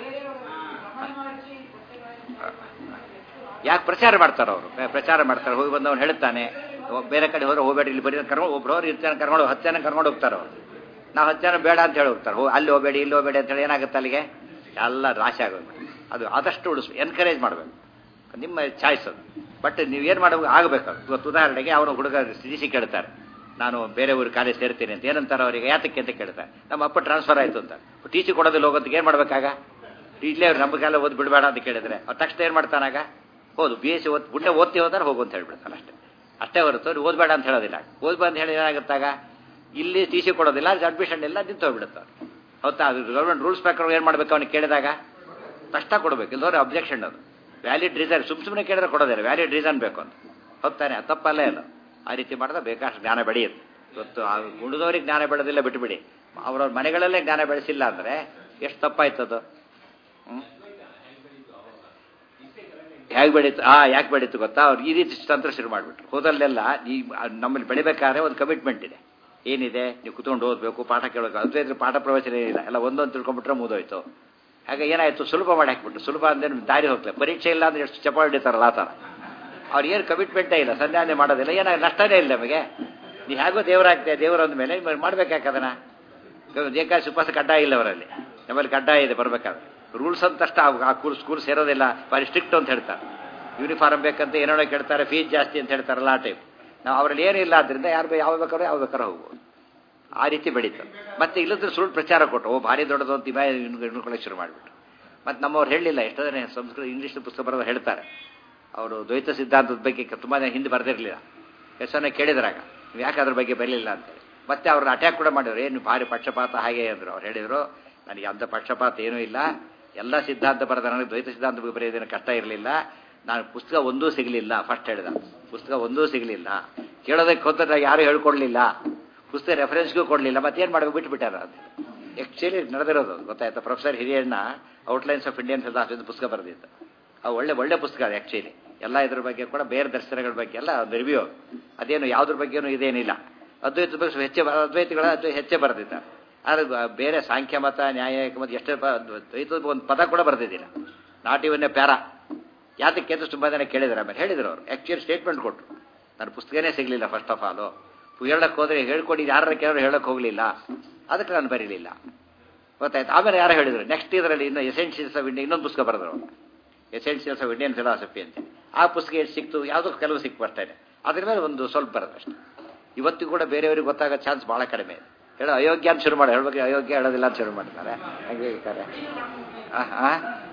ಯಾಕೆ ಪ್ರಚಾರ ಮಾಡ್ತಾರೆ ಅವರು ಪ್ರಚಾರ ಮಾಡ್ತಾರೆ ಹೋಗಿ ಬಂದವನು ಹೇಳ್ತಾನೆ ಒಬ್ಬ ಬೇರೆ ಕಡೆ ಹೋದ್ರೆ ಹೋಗಬೇಡಿ ಇಲ್ಲಿ ಬರೀ ಕರ್ಕೊಂಡು ಒಬ್ರು ಅವ್ರು ಇರ್ತಾನೆ ಕರ್ಕೊಂಡು ಹತ್ತು ಜನ ಕರ್ಕೊಂಡು ಹೋಗ್ತಾರೆ ಅವರು ನಾವು ಹತ್ತು ಜನ ಬೇಡ ಅಂತ ಹೇಳಿ ಹೋಗ್ತಾರೆ ಹೋ ಅಲ್ಲಿ ಹೋಗಬೇಡಿ ಇಲ್ಲಿ ಹೋಗಬೇಡಿ ಅಂತ ಹೇಳಿ ಏನಾಗುತ್ತೆ ಅಲ್ಲಿಗೆ ಎಲ್ಲ ರಾಶಿ ಆಗೋದು ಅದು ಆದಷ್ಟು ಉಳಿಸ್ ಎನ್ಕರೇಜ್ ಮಾಡಬೇಕು ನಿಮ್ಮ ಚಾಯ್ಸ್ ಅದು ಬಟ್ ನೀವೇನು ಮಾಡಬೇಕು ಆಗಬೇಕು ಅದು ಇವತ್ತು ಉದಾಹರಣೆಗೆ ಅವನು ಹುಡುಗ ಸಿ ಕೇಳ್ತಾರೆ ನಾನು ಬೇರೆ ಊರು ಕಾಲೇಜ್ ಸೇರ್ತೀನಿ ಅಂತ ಏನಂತಾರೆ ಅವರಿಗೆ ಯಾತಕ್ಕೆ ಅಂತ ಕೇಳ್ತಾರೆ ನಮ್ಮ ಅಪ್ಪ ಟ್ರಾನ್ಸ್ಫರ್ ಆಯಿತು ಅಂತ ಟೀಚಿಂಗ್ ಕೊಡೋದಿಲ್ಲ ಹೋಗೋದಕ್ಕೆ ಏನು ಮಾಡ್ಬೇಕಾಗ ಇಲ್ಲೇ ಅವ್ರು ನಮ್ಮ ಕಾಲ ಓದ್ ಬಿಡಬೇಡ ಅಂತ ಕೇಳಿದ್ರೆ ಅವ್ರು ತಕ್ಷಣ ಏನು ಮಾಡ್ತಾನಾಗ ಹೌದು ಬಿ ಎಸ್ ಸಿ ಓದ್ ಪುಣ್ಯ ಓದ್ತಿ ಹೋದ್ರೆ ಹೋಗು ಅಂತ ಹೇಳ್ಬಿಡ್ತಾನೆ ಅಷ್ಟೇ ಅಷ್ಟೇ ಹೊರತು ಅವ್ರು ಓದ್ಬೇಡ ಅಂತ ಹೇಳೋದಿಲ್ಲ ಓದ್ಬಾ ಅಂತ ಹೇಳಿ ಏನಾಗುತ್ತಾಗ ಇಲ್ಲಿ ಟಿ ಸಿ ಕೊಡೋದಿಲ್ಲ ಅಲ್ಲಿ ಅಡ್ಮಿಷನ್ ಇಲ್ಲ ನಿಂತು ಹೋಗ್ಬಿಡುತ್ತೆ ಅವ್ರು ಹೌದಾ ಅದು ಗೌರ್ಮೆಂಟ್ ರೂಲ್ಸ್ ಪ್ರಕಾರ ಏನು ಮಾಡ್ಬೇಕು ಅವನಿಗೆ ಕೇಳಿದಾಗ ತಕ್ಷಣ ಕೊಡಬೇಕು ಇಲ್ಲದವ್ರೆ ಅಬ್ಜೆಕ್ಷನ್ ಅದು ವ್ಯಾಲಿಡ್ ರೀಸನ್ ಸುಮ್ ಸುಮ್ಮನೆ ಕೇಳಿದ್ರೆ ಕೊಡೋದಿಲ್ಲ ವ್ಯಾಲಿಡ್ ರೀಸನ್ ಬೇಕು ಅಂತ ಹೌದಾನೆ ಅದು ತಪ್ಪಲ್ಲೇ ಇಲ್ಲ ಆ ರೀತಿ ಮಾಡಿದ್ರೆ ಬೇಕಾಷ್ಟು ಜ್ಞಾನ ಬೆಳೆಯುತ್ತೆ ಇವತ್ತು ಆ ಉಳಿದವ್ರಿಗೆ ಜ್ಞಾನ ಬೆಳೆದಿಲ್ಲ ಬಿಟ್ಟುಬಿಡಿ ಅವ್ರವ್ರ ಮನೆಗಳಲ್ಲೇ ಜ್ಞಾನ ಬೆಳೆಸಿಲ್ಲ ಅಂದರೆ ಎಷ್ಟು ತಪ್ಪಾಯ್ತದು ಹ್ಞೂ ಹೇಗೆ ಬೆಳೀತು ಆ ಯಾಕೆ ಬೆಳೀತು ಗೊತ್ತಾ ಅವ್ರು ಈ ರೀತಿ ತಂತ್ರ ಶುರು ಮಾಡಿಬಿಟ್ರು ಹೋದಲ್ಲೆಲ್ಲ ಈ ನಮ್ಮಲ್ಲಿ ಬೆಳಿಬೇಕಾದ್ರೆ ಒಂದು ಕಮಿಟ್ಮೆಂಟ್ ಇದೆ ಏನಿದೆ ನೀವು ಕುತ್ಕೊಂಡು ಓದಬೇಕು ಪಾಠ ಕೇಳಬೇಕು ಅದ್ರ ಇದ್ರೆ ಪಾಠ ಪ್ರವಚನ ಏನಿಲ್ಲ ಎಲ್ಲ ಒಂದೊಂದು ತಿಳ್ಕೊಂಡ್ಬಿಟ್ರೆ ಮುಗಿದೋಯ್ತು ಹಾಗೆ ಏನಾಯ್ತು ಸುಲಭ ಮಾಡಿ ಹಾಕ್ಬಿಟ್ಟು ಸುಲಭ ಅಂದ್ರೆ ದಾರಿ ಹೋಗ್ತದೆ ಪರೀಕ್ಷೆ ಇಲ್ಲ ಅಂದ್ರೆ ಎಷ್ಟು ಚಪಾಳಿ ಹಿಡಿತಾರಲ್ಲ ಆ ಥರ ಅವ್ರು ಏನು ಕಮಿಟ್ಮೆಂಟೇ ಇಲ್ಲ ಸಂಧಾನೆ ಮಾಡೋದಿಲ್ಲ ಏನಾಗ ನಷ್ಟನೇ ಇಲ್ಲ ನಮಗೆ ನೀವು ಹೇಗೋ ದೇವರಾಗ್ತದೆ ದೇವರ ಅಂದ ಮೇಲೆ ಮಾಡ್ಬೇಕಾಕದನ್ನ ಏಕಾಶಿ ಉಪವಾಸ ಕಡ್ಡಾಯ ಇಲ್ಲ ಅವರಲ್ಲಿ ನಮ್ಮಲ್ಲಿ ಕಡ್ಡಾಯ ಇದೆ ಬರ್ಬೇಕಾದ್ರೆ ರೂಲ್ಸ್ ಅಂತಷ್ಟು ಆ ಕೂಲ್ ಸ್ಕೂಲ್ ಸೇರೋದಿಲ್ಲ ಭಾರಿ ಸ್ಟ್ರಿಕ್ಟ್ ಅಂತ ಹೇಳ್ತಾರೆ ಯೂನಿಫಾರ್ಮ್ ಬೇಕಂತ ಏನೋ ಕೇಳ್ತಾರೆ ಫೀಸ್ ಜಾಸ್ತಿ ಅಂತ ಹೇಳ್ತಾರಲ್ಲ ಆ ಟೈಪ್ ನಾವು ಅವರಲ್ಲಿ ಏನೂ ಇಲ್ಲ ಆದ್ರಿಂದ ಯಾರು ಯಾವ ಬೇಕಾದ್ರೂ ಯಾವ ಬೇಕಾದ್ರೂ ಹೋಗ್ಬೋದು ಆ ರೀತಿ ಬೆಳೀತು ಮತ್ತೆ ಇಲ್ಲದ್ರೆ ಸುಳ್ಳು ಪ್ರಚಾರ ಕೊಟ್ಟು ಓ ಭಾರಿ ದೊಡ್ಡದು ಅಂತ ಇವ ಇನ್ಕೊಳ್ಳೋಕೆ ಶುರು ಮಾಡಿಬಿಟ್ಟು ಮತ್ತೆ ನಮ್ಮವ್ರು ಹೇಳಲಿಲ್ಲ ಎಷ್ಟೋ ಜನ ಸಂಸ್ಕೃತ ಇಂಗ್ಲೀಷ್ ಪುಸ್ತಕ ಬರೋದು ಹೇಳ್ತಾರೆ ಅವರು ದ್ವೈತ ಸಿದ್ಧಾಂತದ ಬಗ್ಗೆ ತುಂಬ ಜನ ಹಿಂದೆ ಬರೆದಿರಲಿಲ್ಲ ಎಷ್ಟನ್ನ ಕೇಳಿದ್ರಾಗ ನೀವು ಯಾಕೆ ಅದ್ರ ಬಗ್ಗೆ ಬರಲಿಲ್ಲ ಅಂತೇಳಿ ಮತ್ತೆ ಅವ್ರನ್ನ ಅಟ್ಯಾಕ್ ಕೂಡ ಮಾಡಿದ್ರು ಏನು ಭಾರಿ ಪಕ್ಷಪಾತ ಹಾಗೆ ಅಂದರು ಅವ್ರು ಹೇಳಿದರು ನನಗೆ ಅಂಥ ಪಕ್ಷಪಾತ ಏನೂ ಇಲ್ಲ ಎಲ್ಲ ಸಿದ್ಧಾಂತ ಬರೆದ ನನಗೆ ದ್ವೈತ ಸಿದ್ಧಾಂತ ಬಗ್ಗೆ ಬರೆಯೋದೇನು ಕಷ್ಟ ಇರಲಿಲ್ಲ ನಾನು ಪುಸ್ತಕ ಒಂದೂ ಸಿಗಲಿಲ್ಲ ಫಸ್ಟ್ ಹೇಳಿದ ಪುಸ್ತಕ ಒಂದೂ ಸಿಗಲಿಲ್ಲ ಕೇಳೋದಕ್ಕೆ ಹೋದ್ರೆ ಯಾರೂ ಹೇಳ್ಕೊಡ್ಲಿಲ್ಲ ಪುಸ್ತಕ ರೆಫರೆನ್ಸ್ಗೂ ಕೊಡಲಿಲ್ಲ ಮತ್ತೇನು ಮಾಡಬೇಕು ಬಿಟ್ಬಿಟ್ಟಾರ ಅದು ಆ್ಯಕ್ಚುಲಿ ನಡೆದಿರೋದು ಅದು ಗೊತ್ತಾಯ್ತಾ professor Hiriyanna outlines of Indian philosophy ಅಂತ ಪುಸ್ತಕ ಬರೆದಿತ್ತು ಅದು ಒಳ್ಳೆ ಒಳ್ಳೆ ಪುಸ್ತಕ ಅದು ಆ್ಯಕ್ಚುಲಿ ಎಲ್ಲ ಇದ್ರ ಬಗ್ಗೆ ಕೂಡ ಬೇರೆ ದರ್ಶನಗಳ ಬಗ್ಗೆ ಎಲ್ಲ ಒಂದು ರಿವ್ಯೂ ಅದೇನು ಯಾವುದ್ರ ಬಗ್ಗೆನೂ ಇದೇನಿಲ್ಲ ಅದ್ವೈತ ಬಗ್ಗೆ ಹೆಚ್ಚೆ ಅದ್ವೈತಗಳ ಅದ್ವೈ ಹೆಚ್ಚೆ ಬರೆದಿದ್ದಾರೆ ಆದರೆ ಬ- ಬೇರೆ ಸಾಂಖ್ಯ ಮತ ನ್ಯಾಯ ಮತ್ತು ಎಷ್ಟೇ ಪ- ದ್ವೈತದ ಒಂದು ಪದ ಕೂಡ ಬರೆದಿದ್ದಿಲ್ಲ ನಾಟ್ ಇವನ್ ಎ ಪ್ಯಾರ ಯಾತಕ್ಕೆ ಅಂತ ತುಂಬ ಜನ ಕೇಳಿದ್ರು ಆಮೇಲೆ ಹೇಳಿದ್ರು ಅವರು ಆ್ಯಕ್ಚುಲಿ ಸ್ಟೇಟ್ಮೆಂಟ್ ಕೊಟ್ಟರು ನನ್ನ ಪುಸ್ತಕನೇ ಸಿಗಲಿಲ್ಲ ಫಸ್ಟ್ ಆಫ್ ಆಲು ಹೇಳಕ್ಕೆ ಹೋದ್ರೆ ಹೇಳ್ಕೊಡಿ ಯಾರ ಕೇಳೋರು ಹೇಳಕ್ಕೆ ಹೋಗಲಿಲ್ಲ ಅದಕ್ಕೆ ನಾನು ಬರೀಲಿಲ್ಲ ಗೊತ್ತಾಯ್ತು ಆಮೇಲೆ ಯಾರು ಹೇಳಿದ್ರು ನೆಕ್ಸ್ಟ್ ಇದರಲ್ಲಿ ಇನ್ನು ಎಸೆನ್ಷಿಯಲ್ಸ್ ಆಫ್ ಇಂಡಿಯಾ ಇನ್ನೊಂದು ಪುಸ್ತಕ ಬರೆದ್ರು ಎಸೆನ್ಷಿಯಲ್ಸ್ ಆಫ್ ಇಂಡಿಯನ್ ಫಿಲಾಸಫಿ ಅಂತ ಆ ಪುಸ್ತಕ ಎಷ್ಟು ಸಿಕ್ತು ಯಾವುದೋ ಕೆಲವು ಸಿಕ್ಕು ಅಷ್ಟೇ ಅದ್ರ ಮೇಲೆ ಒಂದು ಸ್ವಲ್ಪ ಬರೋದು ಅಷ್ಟೇ ಇವತ್ತಿಗೂ ಕೂಡ ಬೇರೆಯವ್ರಿಗೆ ಗೊತ್ತಾಗೋ ಚಾನ್ಸ್ ಭಾಳ ಕಡಿಮೆ ಇದೆ ಹೇಳೋ ಅಯೋಗ್ಯ ಅಂತ ಶುರು ಮಾಡಿ ಹೇಳ್ಬೇಕು ಅಯೋಗ್ಯ ಹೇಳೋದಿಲ್ಲ ಅಂತ ಶುರು ಮಾಡ್ತಾರೆ ಹಂಗೆ ಹೇಳ್ತಾರೆ ಆ, ಆ?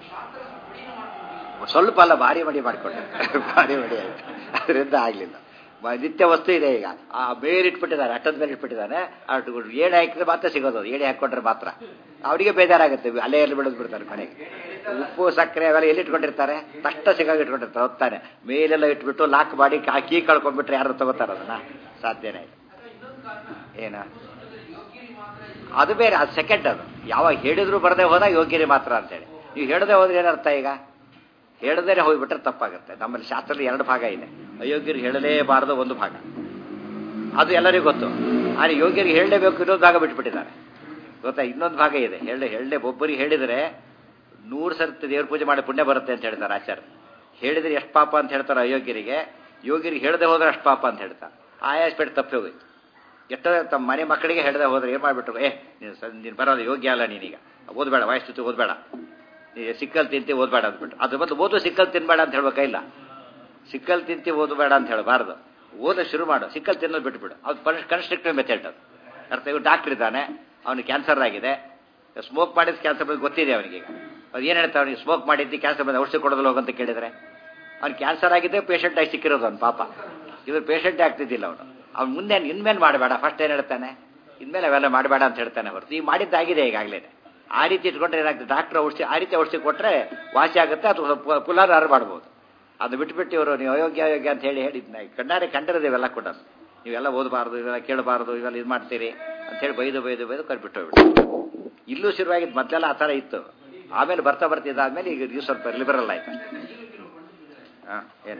ಸ್ವಲ್ಪ ಅಲ್ಲ ಭಾರಿ ಮಡಿ ಮಾಡಿಕೊಂಡೆ ಭಾರಿ ಮಡಿ ಆಯ್ತು ಅದರಿಂದ ಆಗಲಿಲ್ಲ ನಿತ್ಯ ವಸ್ತು ಇದೆ ಈಗ ಆ ಬೇರೆ ಇಟ್ಬಿಟ್ಟಿದ್ದಾರೆ ಅಟ್ಟದ ಮೇಲೆ ಇಟ್ಬಿಟ್ಟಿದ್ದಾನೆ ಅಷ್ಟು ಏಣಿ ಹಾಕಿದ್ರೆ ಮಾತ್ರ ಸಿಗೋದು ಅದು ಏಣಿ ಹಾಕ್ಕೊಂಡ್ರೆ ಮಾತ್ರ ಅವರಿಗೆ ಬೇಜಾರಾಗುತ್ತೆ ಅಲೆ ಎಲ್ಲಿ ಬಿಡೋದು ಬಿಡ್ತಾರೆ ಕೊನೆಗೆ ಉಪ್ಪು ಸಕ್ಕರೆ ಅವೆಲ್ಲ ಎಲ್ಲಿ ಇಟ್ಕೊಂಡಿರ್ತಾರೆ ತಷ್ಟ ಸಿಗಾಗಿ ಇಟ್ಕೊಂಡಿರ್ತಾರೆ ಹೊತ್ತಾನೆ ಮೇಲೆಲ್ಲ ಇಟ್ಬಿಟ್ಟು ಲಾಕ್ ಮಾಡಿ ಆ ಕೀ ಕಳ್ಕೊಂಡ್ಬಿಟ್ರೆ ಯಾರು ತಗೋತಾರೆ ಅದನ್ನ ಸಾಧ್ಯನೇ ಇಲ್ಲ ಏನ ಅದು ಬೇರೆ ಅದು ಸೆಕೆಂಡ್ ಅದು ಯಾವಾಗ ಹೇಳಿದ್ರು ಬರದೆ ಹೋದಾಗ ಯೋಗ್ಯರಿ ಮಾತ್ರ ಅಂತೇಳಿ ನೀವು ಹೇಳದೆ ಹೋದ್ರೆ ಏನರ್ಥ ಈಗ ಹೇಳದೇನೆ ಹೋಗ್ಬಿಟ್ರೆ ತಪ್ಪಾಗುತ್ತೆ ನಮ್ಮಲ್ಲಿ ಶಾಸ್ತ್ರದಲ್ಲಿ ಎರಡು ಭಾಗ ಇದೆ ಅಯೋಗ್ಯರಿಗೆ ಹೇಳಲೇಬಾರದು ಒಂದು ಭಾಗ ಅದು ಎಲ್ಲರಿಗೂ ಗೊತ್ತು ಆದರೆ ಯೋಗ್ಯರಿಗೆ ಹೇಳಲೇಬೇಕು ಇನ್ನೊಂದು ಭಾಗ ಬಿಟ್ಬಿಟ್ಟಿದ್ದಾರೆ ಗೊತ್ತಾ ಇನ್ನೊಂದು ಭಾಗ ಇದೆ ಹೇಳಲೆ ಹೇಳಲೆ ಒಬ್ಬರಿಗೆ ಹೇಳಿದರೆ ನೂರು ಸರ್ತಿ ದೇವ್ರ ಪೂಜೆ ಮಾಡಿ ಪುಣ್ಯ ಬರುತ್ತೆ ಅಂತ ಹೇಳ್ತಾರೆ ಆಚಾರ್ಯ ಹೇಳಿದ್ರೆ ಎಷ್ಟು ಪಾಪ ಅಂತ ಹೇಳ್ತಾರೆ ಅಯೋಗ್ಯರಿಗೆ ಯೋಗ್ಯರಿಗೆ ಹೇಳದೆ ಹೋದ್ರೆ ಅಷ್ಟು ಪಾಪ ಅಂತ ಹೇಳ್ತಾರೆ ಆಯಾಸ್ಪೇಟ್ ತಪ್ಪಿ ಹೋಗಿತ್ತು ಎಷ್ಟೋ ತಮ್ಮ ಮನೆ ಮಕ್ಕಳಿಗೆ ಹೇಳದೆ ಹೋದ್ರೆ ಏನು ಮಾಡಿಬಿಟ್ರು ಏ ನೀನು ಸ ನೀನು ಬರೋದು ಯೋಗ್ಯ ಅಲ್ಲ ನೀನೀಗ ಓದಬೇಡ ವಯಸ್ಸು ಓದಬೇಡ ನೀ ಸಿಕ್ಕಲ್ ತಿಂತಿ ಓದಬೇಡ ಅಂದ್ಬಿಟ್ಟು ಅದ್ರ ಬದಲು ಓದು ಸಿಕ್ಕಲ್ ತಿನ್ಬೇಡ ಅಂತ ಹೇಳ್ಬೇಕಾ ಇಲ್ಲ ಸಿಕ್ಕಲ್ ತಿಂತಿ ಓದಬೇಡ ಅಂತ ಹೇಳಬಾರ್ದು ಓದ ಶುರು ಮಾಡು ಸಿಕ್ಕಲ್ ತಿನ್ನೋದು ಬಿಟ್ಬಿಡು ಅದು ಪನ್ ಕನ್ಸ್ಟ್ರಕ್ಟಿವ್ ಮೆಥಡ್ ಅದು ಅರ್ಥ ಇವ್ ಡಾಕ್ಟರ್ ಇದ್ದಾನೆ ಅವನಿಗೆ ಕ್ಯಾನ್ಸರ್ ಆಗಿದೆ ಸ್ಮೋಕ್ ಮಾಡಿದ ಕ್ಯಾನ್ಸರ್ ಬಗ್ಗೆ ಗೊತ್ತಿದೆ ಅವನಿಗೆ ಈಗ ಅದು ಏನು ಹೇಳ್ತಾರೆ ಅವನಿಗೆ ಸ್ಮೋಕ್ ಮಾಡಿದ್ದು ಕ್ಯಾನ್ಸರ್ ಬಂದು ಔಷಧಿ ಕೊಡೋದಿಲ್ಲ ಹೋಗಂತ ಕೇಳಿದರೆ ಅವ್ನು ಕ್ಯಾನ್ಸರ್ ಆಗಿದೆ ಪೇಷಂಟ್ ಆಗಿ ಸಿಕ್ಕಿರೋದು ಅವ್ನು ಪಾಪ ಇವ್ರು ಪೇಷಂಟೇ ಆಗ್ತಿದ್ದಿಲ್ಲ ಅವನು ಅವ್ನು ಮುಂದೆ ಇನ್ಮೇಲೆ ಮಾಡಬೇಡ ಫಸ್ಟ್ ಏನು ಹೇಳ್ತಾನೆ ಇನ್ಮೇಲೆ ಅವೆಲ್ಲ ಮಾಡಬೇಡ ಅಂತ ಹೇಳ್ತಾನೆ ಹೊರತು ಈಗ ಮಾಡಿದ್ದಾಗಿದೆ ಈಗಾಗಲೇ ಆ ರೀತಿ ಇಟ್ಕೊಂಡ್ರೆ ಏನಾಗ್ತದೆ ಡಾಕ್ಟರ್ ಔಷಧಿ ಆ ರೀತಿ ಔಷಧಿ ಕೊಟ್ಟರೆ ವಾಸಿ ಆಗುತ್ತೆ ಅಥವಾ ಪುಲಾರಾರು ಮಾಡ್ಬೋದು ಅದು ಬಿಟ್ಬಿಟ್ಟು ಇವರು ನೀವು ಅಯೋಗ್ಯ ಅಯೋಗ್ಯ ಅಂತ ಹೇಳಿ ಹೇಳಿದ್ನ ಕಣ್ಣಾರೆ ಕಂಡಿರೋದು ಇವೆಲ್ಲ ಕೂಡ ನೀವೆಲ್ಲ ಓದಬಾರ್ದು ಇವೆಲ್ಲ ಕೇಳಬಾರ್ದು ಇವೆಲ್ಲ ಇದು ಮಾಡ್ತೀರಿ ಅಂತ ಹೇಳಿ ಬೈದು ಬೈದು ಬೈದು ಕರ್ಬಿಟ್ಟು ಹೋಗ್ಬಿಟ್ಟು ಇಲ್ಲೂ ಶುರುವಾಗಿದ್ದು ಮೊದಲೆಲ್ಲ ಆ ಥರ ಇತ್ತು ಆಮೇಲೆ ಬರ್ತಾ ಬರ್ತಿದ್ದಾದ್ಮೇಲೆ ಈಗ ಇದು ಸ್ವಲ್ಪ ಲಿಬರಲ್ ಆಯ್ತು ಹಾಂ ಏನು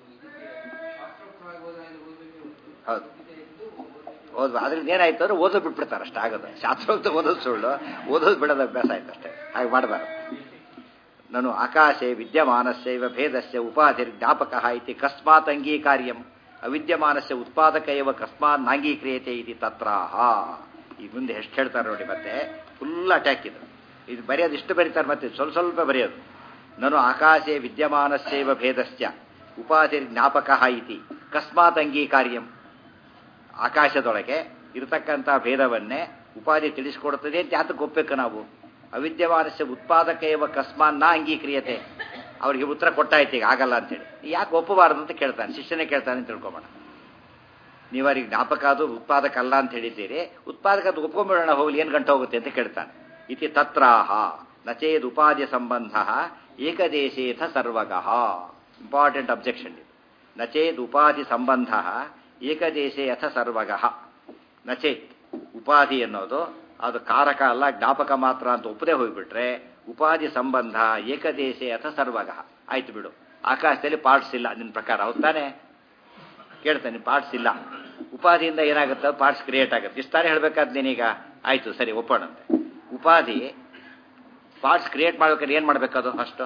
ಹೌದು ಓದ್ ಅದ್ರಿಂದ ಏನಾಯ್ತು ಅಂದ್ರೆ ಓದೋದು ಬಿಟ್ಬಿಡ್ತಾರೆ ಅಷ್ಟೇ ಆಗೋದು ಶಾಸ್ತ್ರೋಕ್ತ ಓದೋದು ಸುಳ್ಳು ಓದೋದು ಬಿಡೋದು ಅಭ್ಯಾಸ ಆಯ್ತು ಅಷ್ಟೇ ಹಾಗೆ ಮಾಡಬಾರ್ದು ನಾನು ಆಕಾಶೆ ವಿದ್ಯಮಾನಸ್ಯೈವ ಭೇದಸ್ಯ ಉಪಾಧಿರ್ ಜ್ಞಾಪಕ ಇತಿ ಕಸ್ಮಾತ್ ಅಂಗೀಕಾರ್ಯಂ ಅವಿದ್ಯಮಾನಸ್ಯ ಉತ್ಪಾದಕ ಇವ ಕಸ್ಮಾತ್ ನಾಂಗೀಕ್ರಿಯತೆ ಇತಿ ತತ್ರಾಹ ಈ ಮುಂದೆ ಎಷ್ಟು ಹೇಳ್ತಾರೆ ನೋಡಿ ಮತ್ತೆ ಫುಲ್ ಅಟ್ಯಾಕ್ ಇದು ಇದು ಬರೆಯೋದು ಇಷ್ಟು ಬರೀತಾರೆ ಮತ್ತೆ ಸ್ವಲ್ಪ ಸ್ವಲ್ಪ ಬರೆಯೋದು ನಾನು ಆಕಾಶೆ ವಿದ್ಯಮಾನಸ್ಯೈವ ಭೇದಸ್ಯ ಉಪಾಧಿರ್ ಜ್ಞಾಪಕ ಇತಿ ಕಸ್ಮಾತ್ ಅಂಗೀಕಾರ್ಯಂ ಆಕಾಶದೊಳಗೆ ಇರತಕ್ಕಂಥ ಭೇದವನ್ನೇ ಉಪಾಧಿ ತಿಳಿಸಿಕೊಡುತ್ತದೆ ಅಂತ ಯಾತಕ್ಕೆ ಒಪ್ಪಬೇಕು ನಾವು ಅವಿದ್ಯಮಾನಸ್ಯ ಉತ್ಪಾದಕ ಇವ ಕಸ್ಮಾನ್ ನಾ ಅಂಗೀಕ್ರಿಯತೆ ಅವ್ರಿಗೆ ಉತ್ತರ ಕೊಟ್ಟಾಯ್ತು ಈಗ ಆಗಲ್ಲ ಅಂತೇಳಿ ಯಾಕೆ ಒಪ್ಪಬಾರದು ಅಂತ ಕೇಳ್ತಾನೆ ಶಿಷ್ಯನೇ ಕೇಳ್ತಾನೆ ಅಂತ ತಿಳ್ಕೊಬೋಣ ನೀವು ಅವ್ರಿಗೆ ಜ್ಞಾಪಕ ಅದು ಉತ್ಪಾದಕ ಅಲ್ಲ ಅಂತ ಹೇಳಿದ್ದೀರಿ ಉತ್ಪಾದಕ ಅದು ಒಪ್ಕೊಂಡ್ಬಿಡೋಣ ಹೋಗ್ಲಿ ಏನು ಗಂಟೆ ಹೋಗುತ್ತೆ ಅಂತ ಕೇಳ್ತಾನೆ ಇತಿ ತತ್ರಾಹ ನಚೇದ್ ಉಪಾಧ್ಯ ಸಂಬಂಧ ಏಕದೇಶೇಥ ಸರ್ವಗಃ ಇಂಪಾರ್ಟೆಂಟ್ ಅಬ್ಜೆಕ್ಷನ್ ಇದು ನಚೇದ್ ಉಪಾಧಿ ಸಂಬಂಧ ಏಕದೇಶೇ ಅಥ ಸರ್ವಗಃ ನಚೇತ್ ಉಪಾಧಿ ಅನ್ನೋದು ಅದು ಕಾರಕ ಅಲ್ಲ ಜ್ಞಾಪಕ ಮಾತ್ರ ಅಂತ ಒಪ್ಪದೆ ಹೋಗ್ಬಿಟ್ರೆ ಉಪಾಧಿ ಸಂಬಂಧ ಏಕದೇಶೇ ಅಥ ಸರ್ವಗಃ ಆಯ್ತು ಬಿಡು ಆಕಾಶದಲ್ಲಿ ಪಾರ್ಟ್ಸ್ ಇಲ್ಲ ನಿನ್ನ ಪ್ರಕಾರ ಹೌದಾನೆ ಕೇಳ್ತಾನೆ ಪಾರ್ಟ್ಸ್ ಇಲ್ಲ ಉಪಾಧಿಯಿಂದ ಏನಾಗುತ್ತೆ ಪಾರ್ಟ್ಸ್ ಕ್ರಿಯೇಟ್ ಆಗುತ್ತೆ ಇಷ್ಟಾರೆ ಹೇಳ್ಬೇಕಾದ್ ನೀನೀಗ ಆಯ್ತು ಸರಿ ಒಪ್ಪೋಣಂತೆ ಉಪಾಧಿ ಪಾರ್ಟ್ಸ್ ಕ್ರಿಯೇಟ್ ಮಾಡ್ಬೇಕಾದ್ರೆ ಏನು ಮಾಡ್ಬೇಕದು ಫಸ್ಟು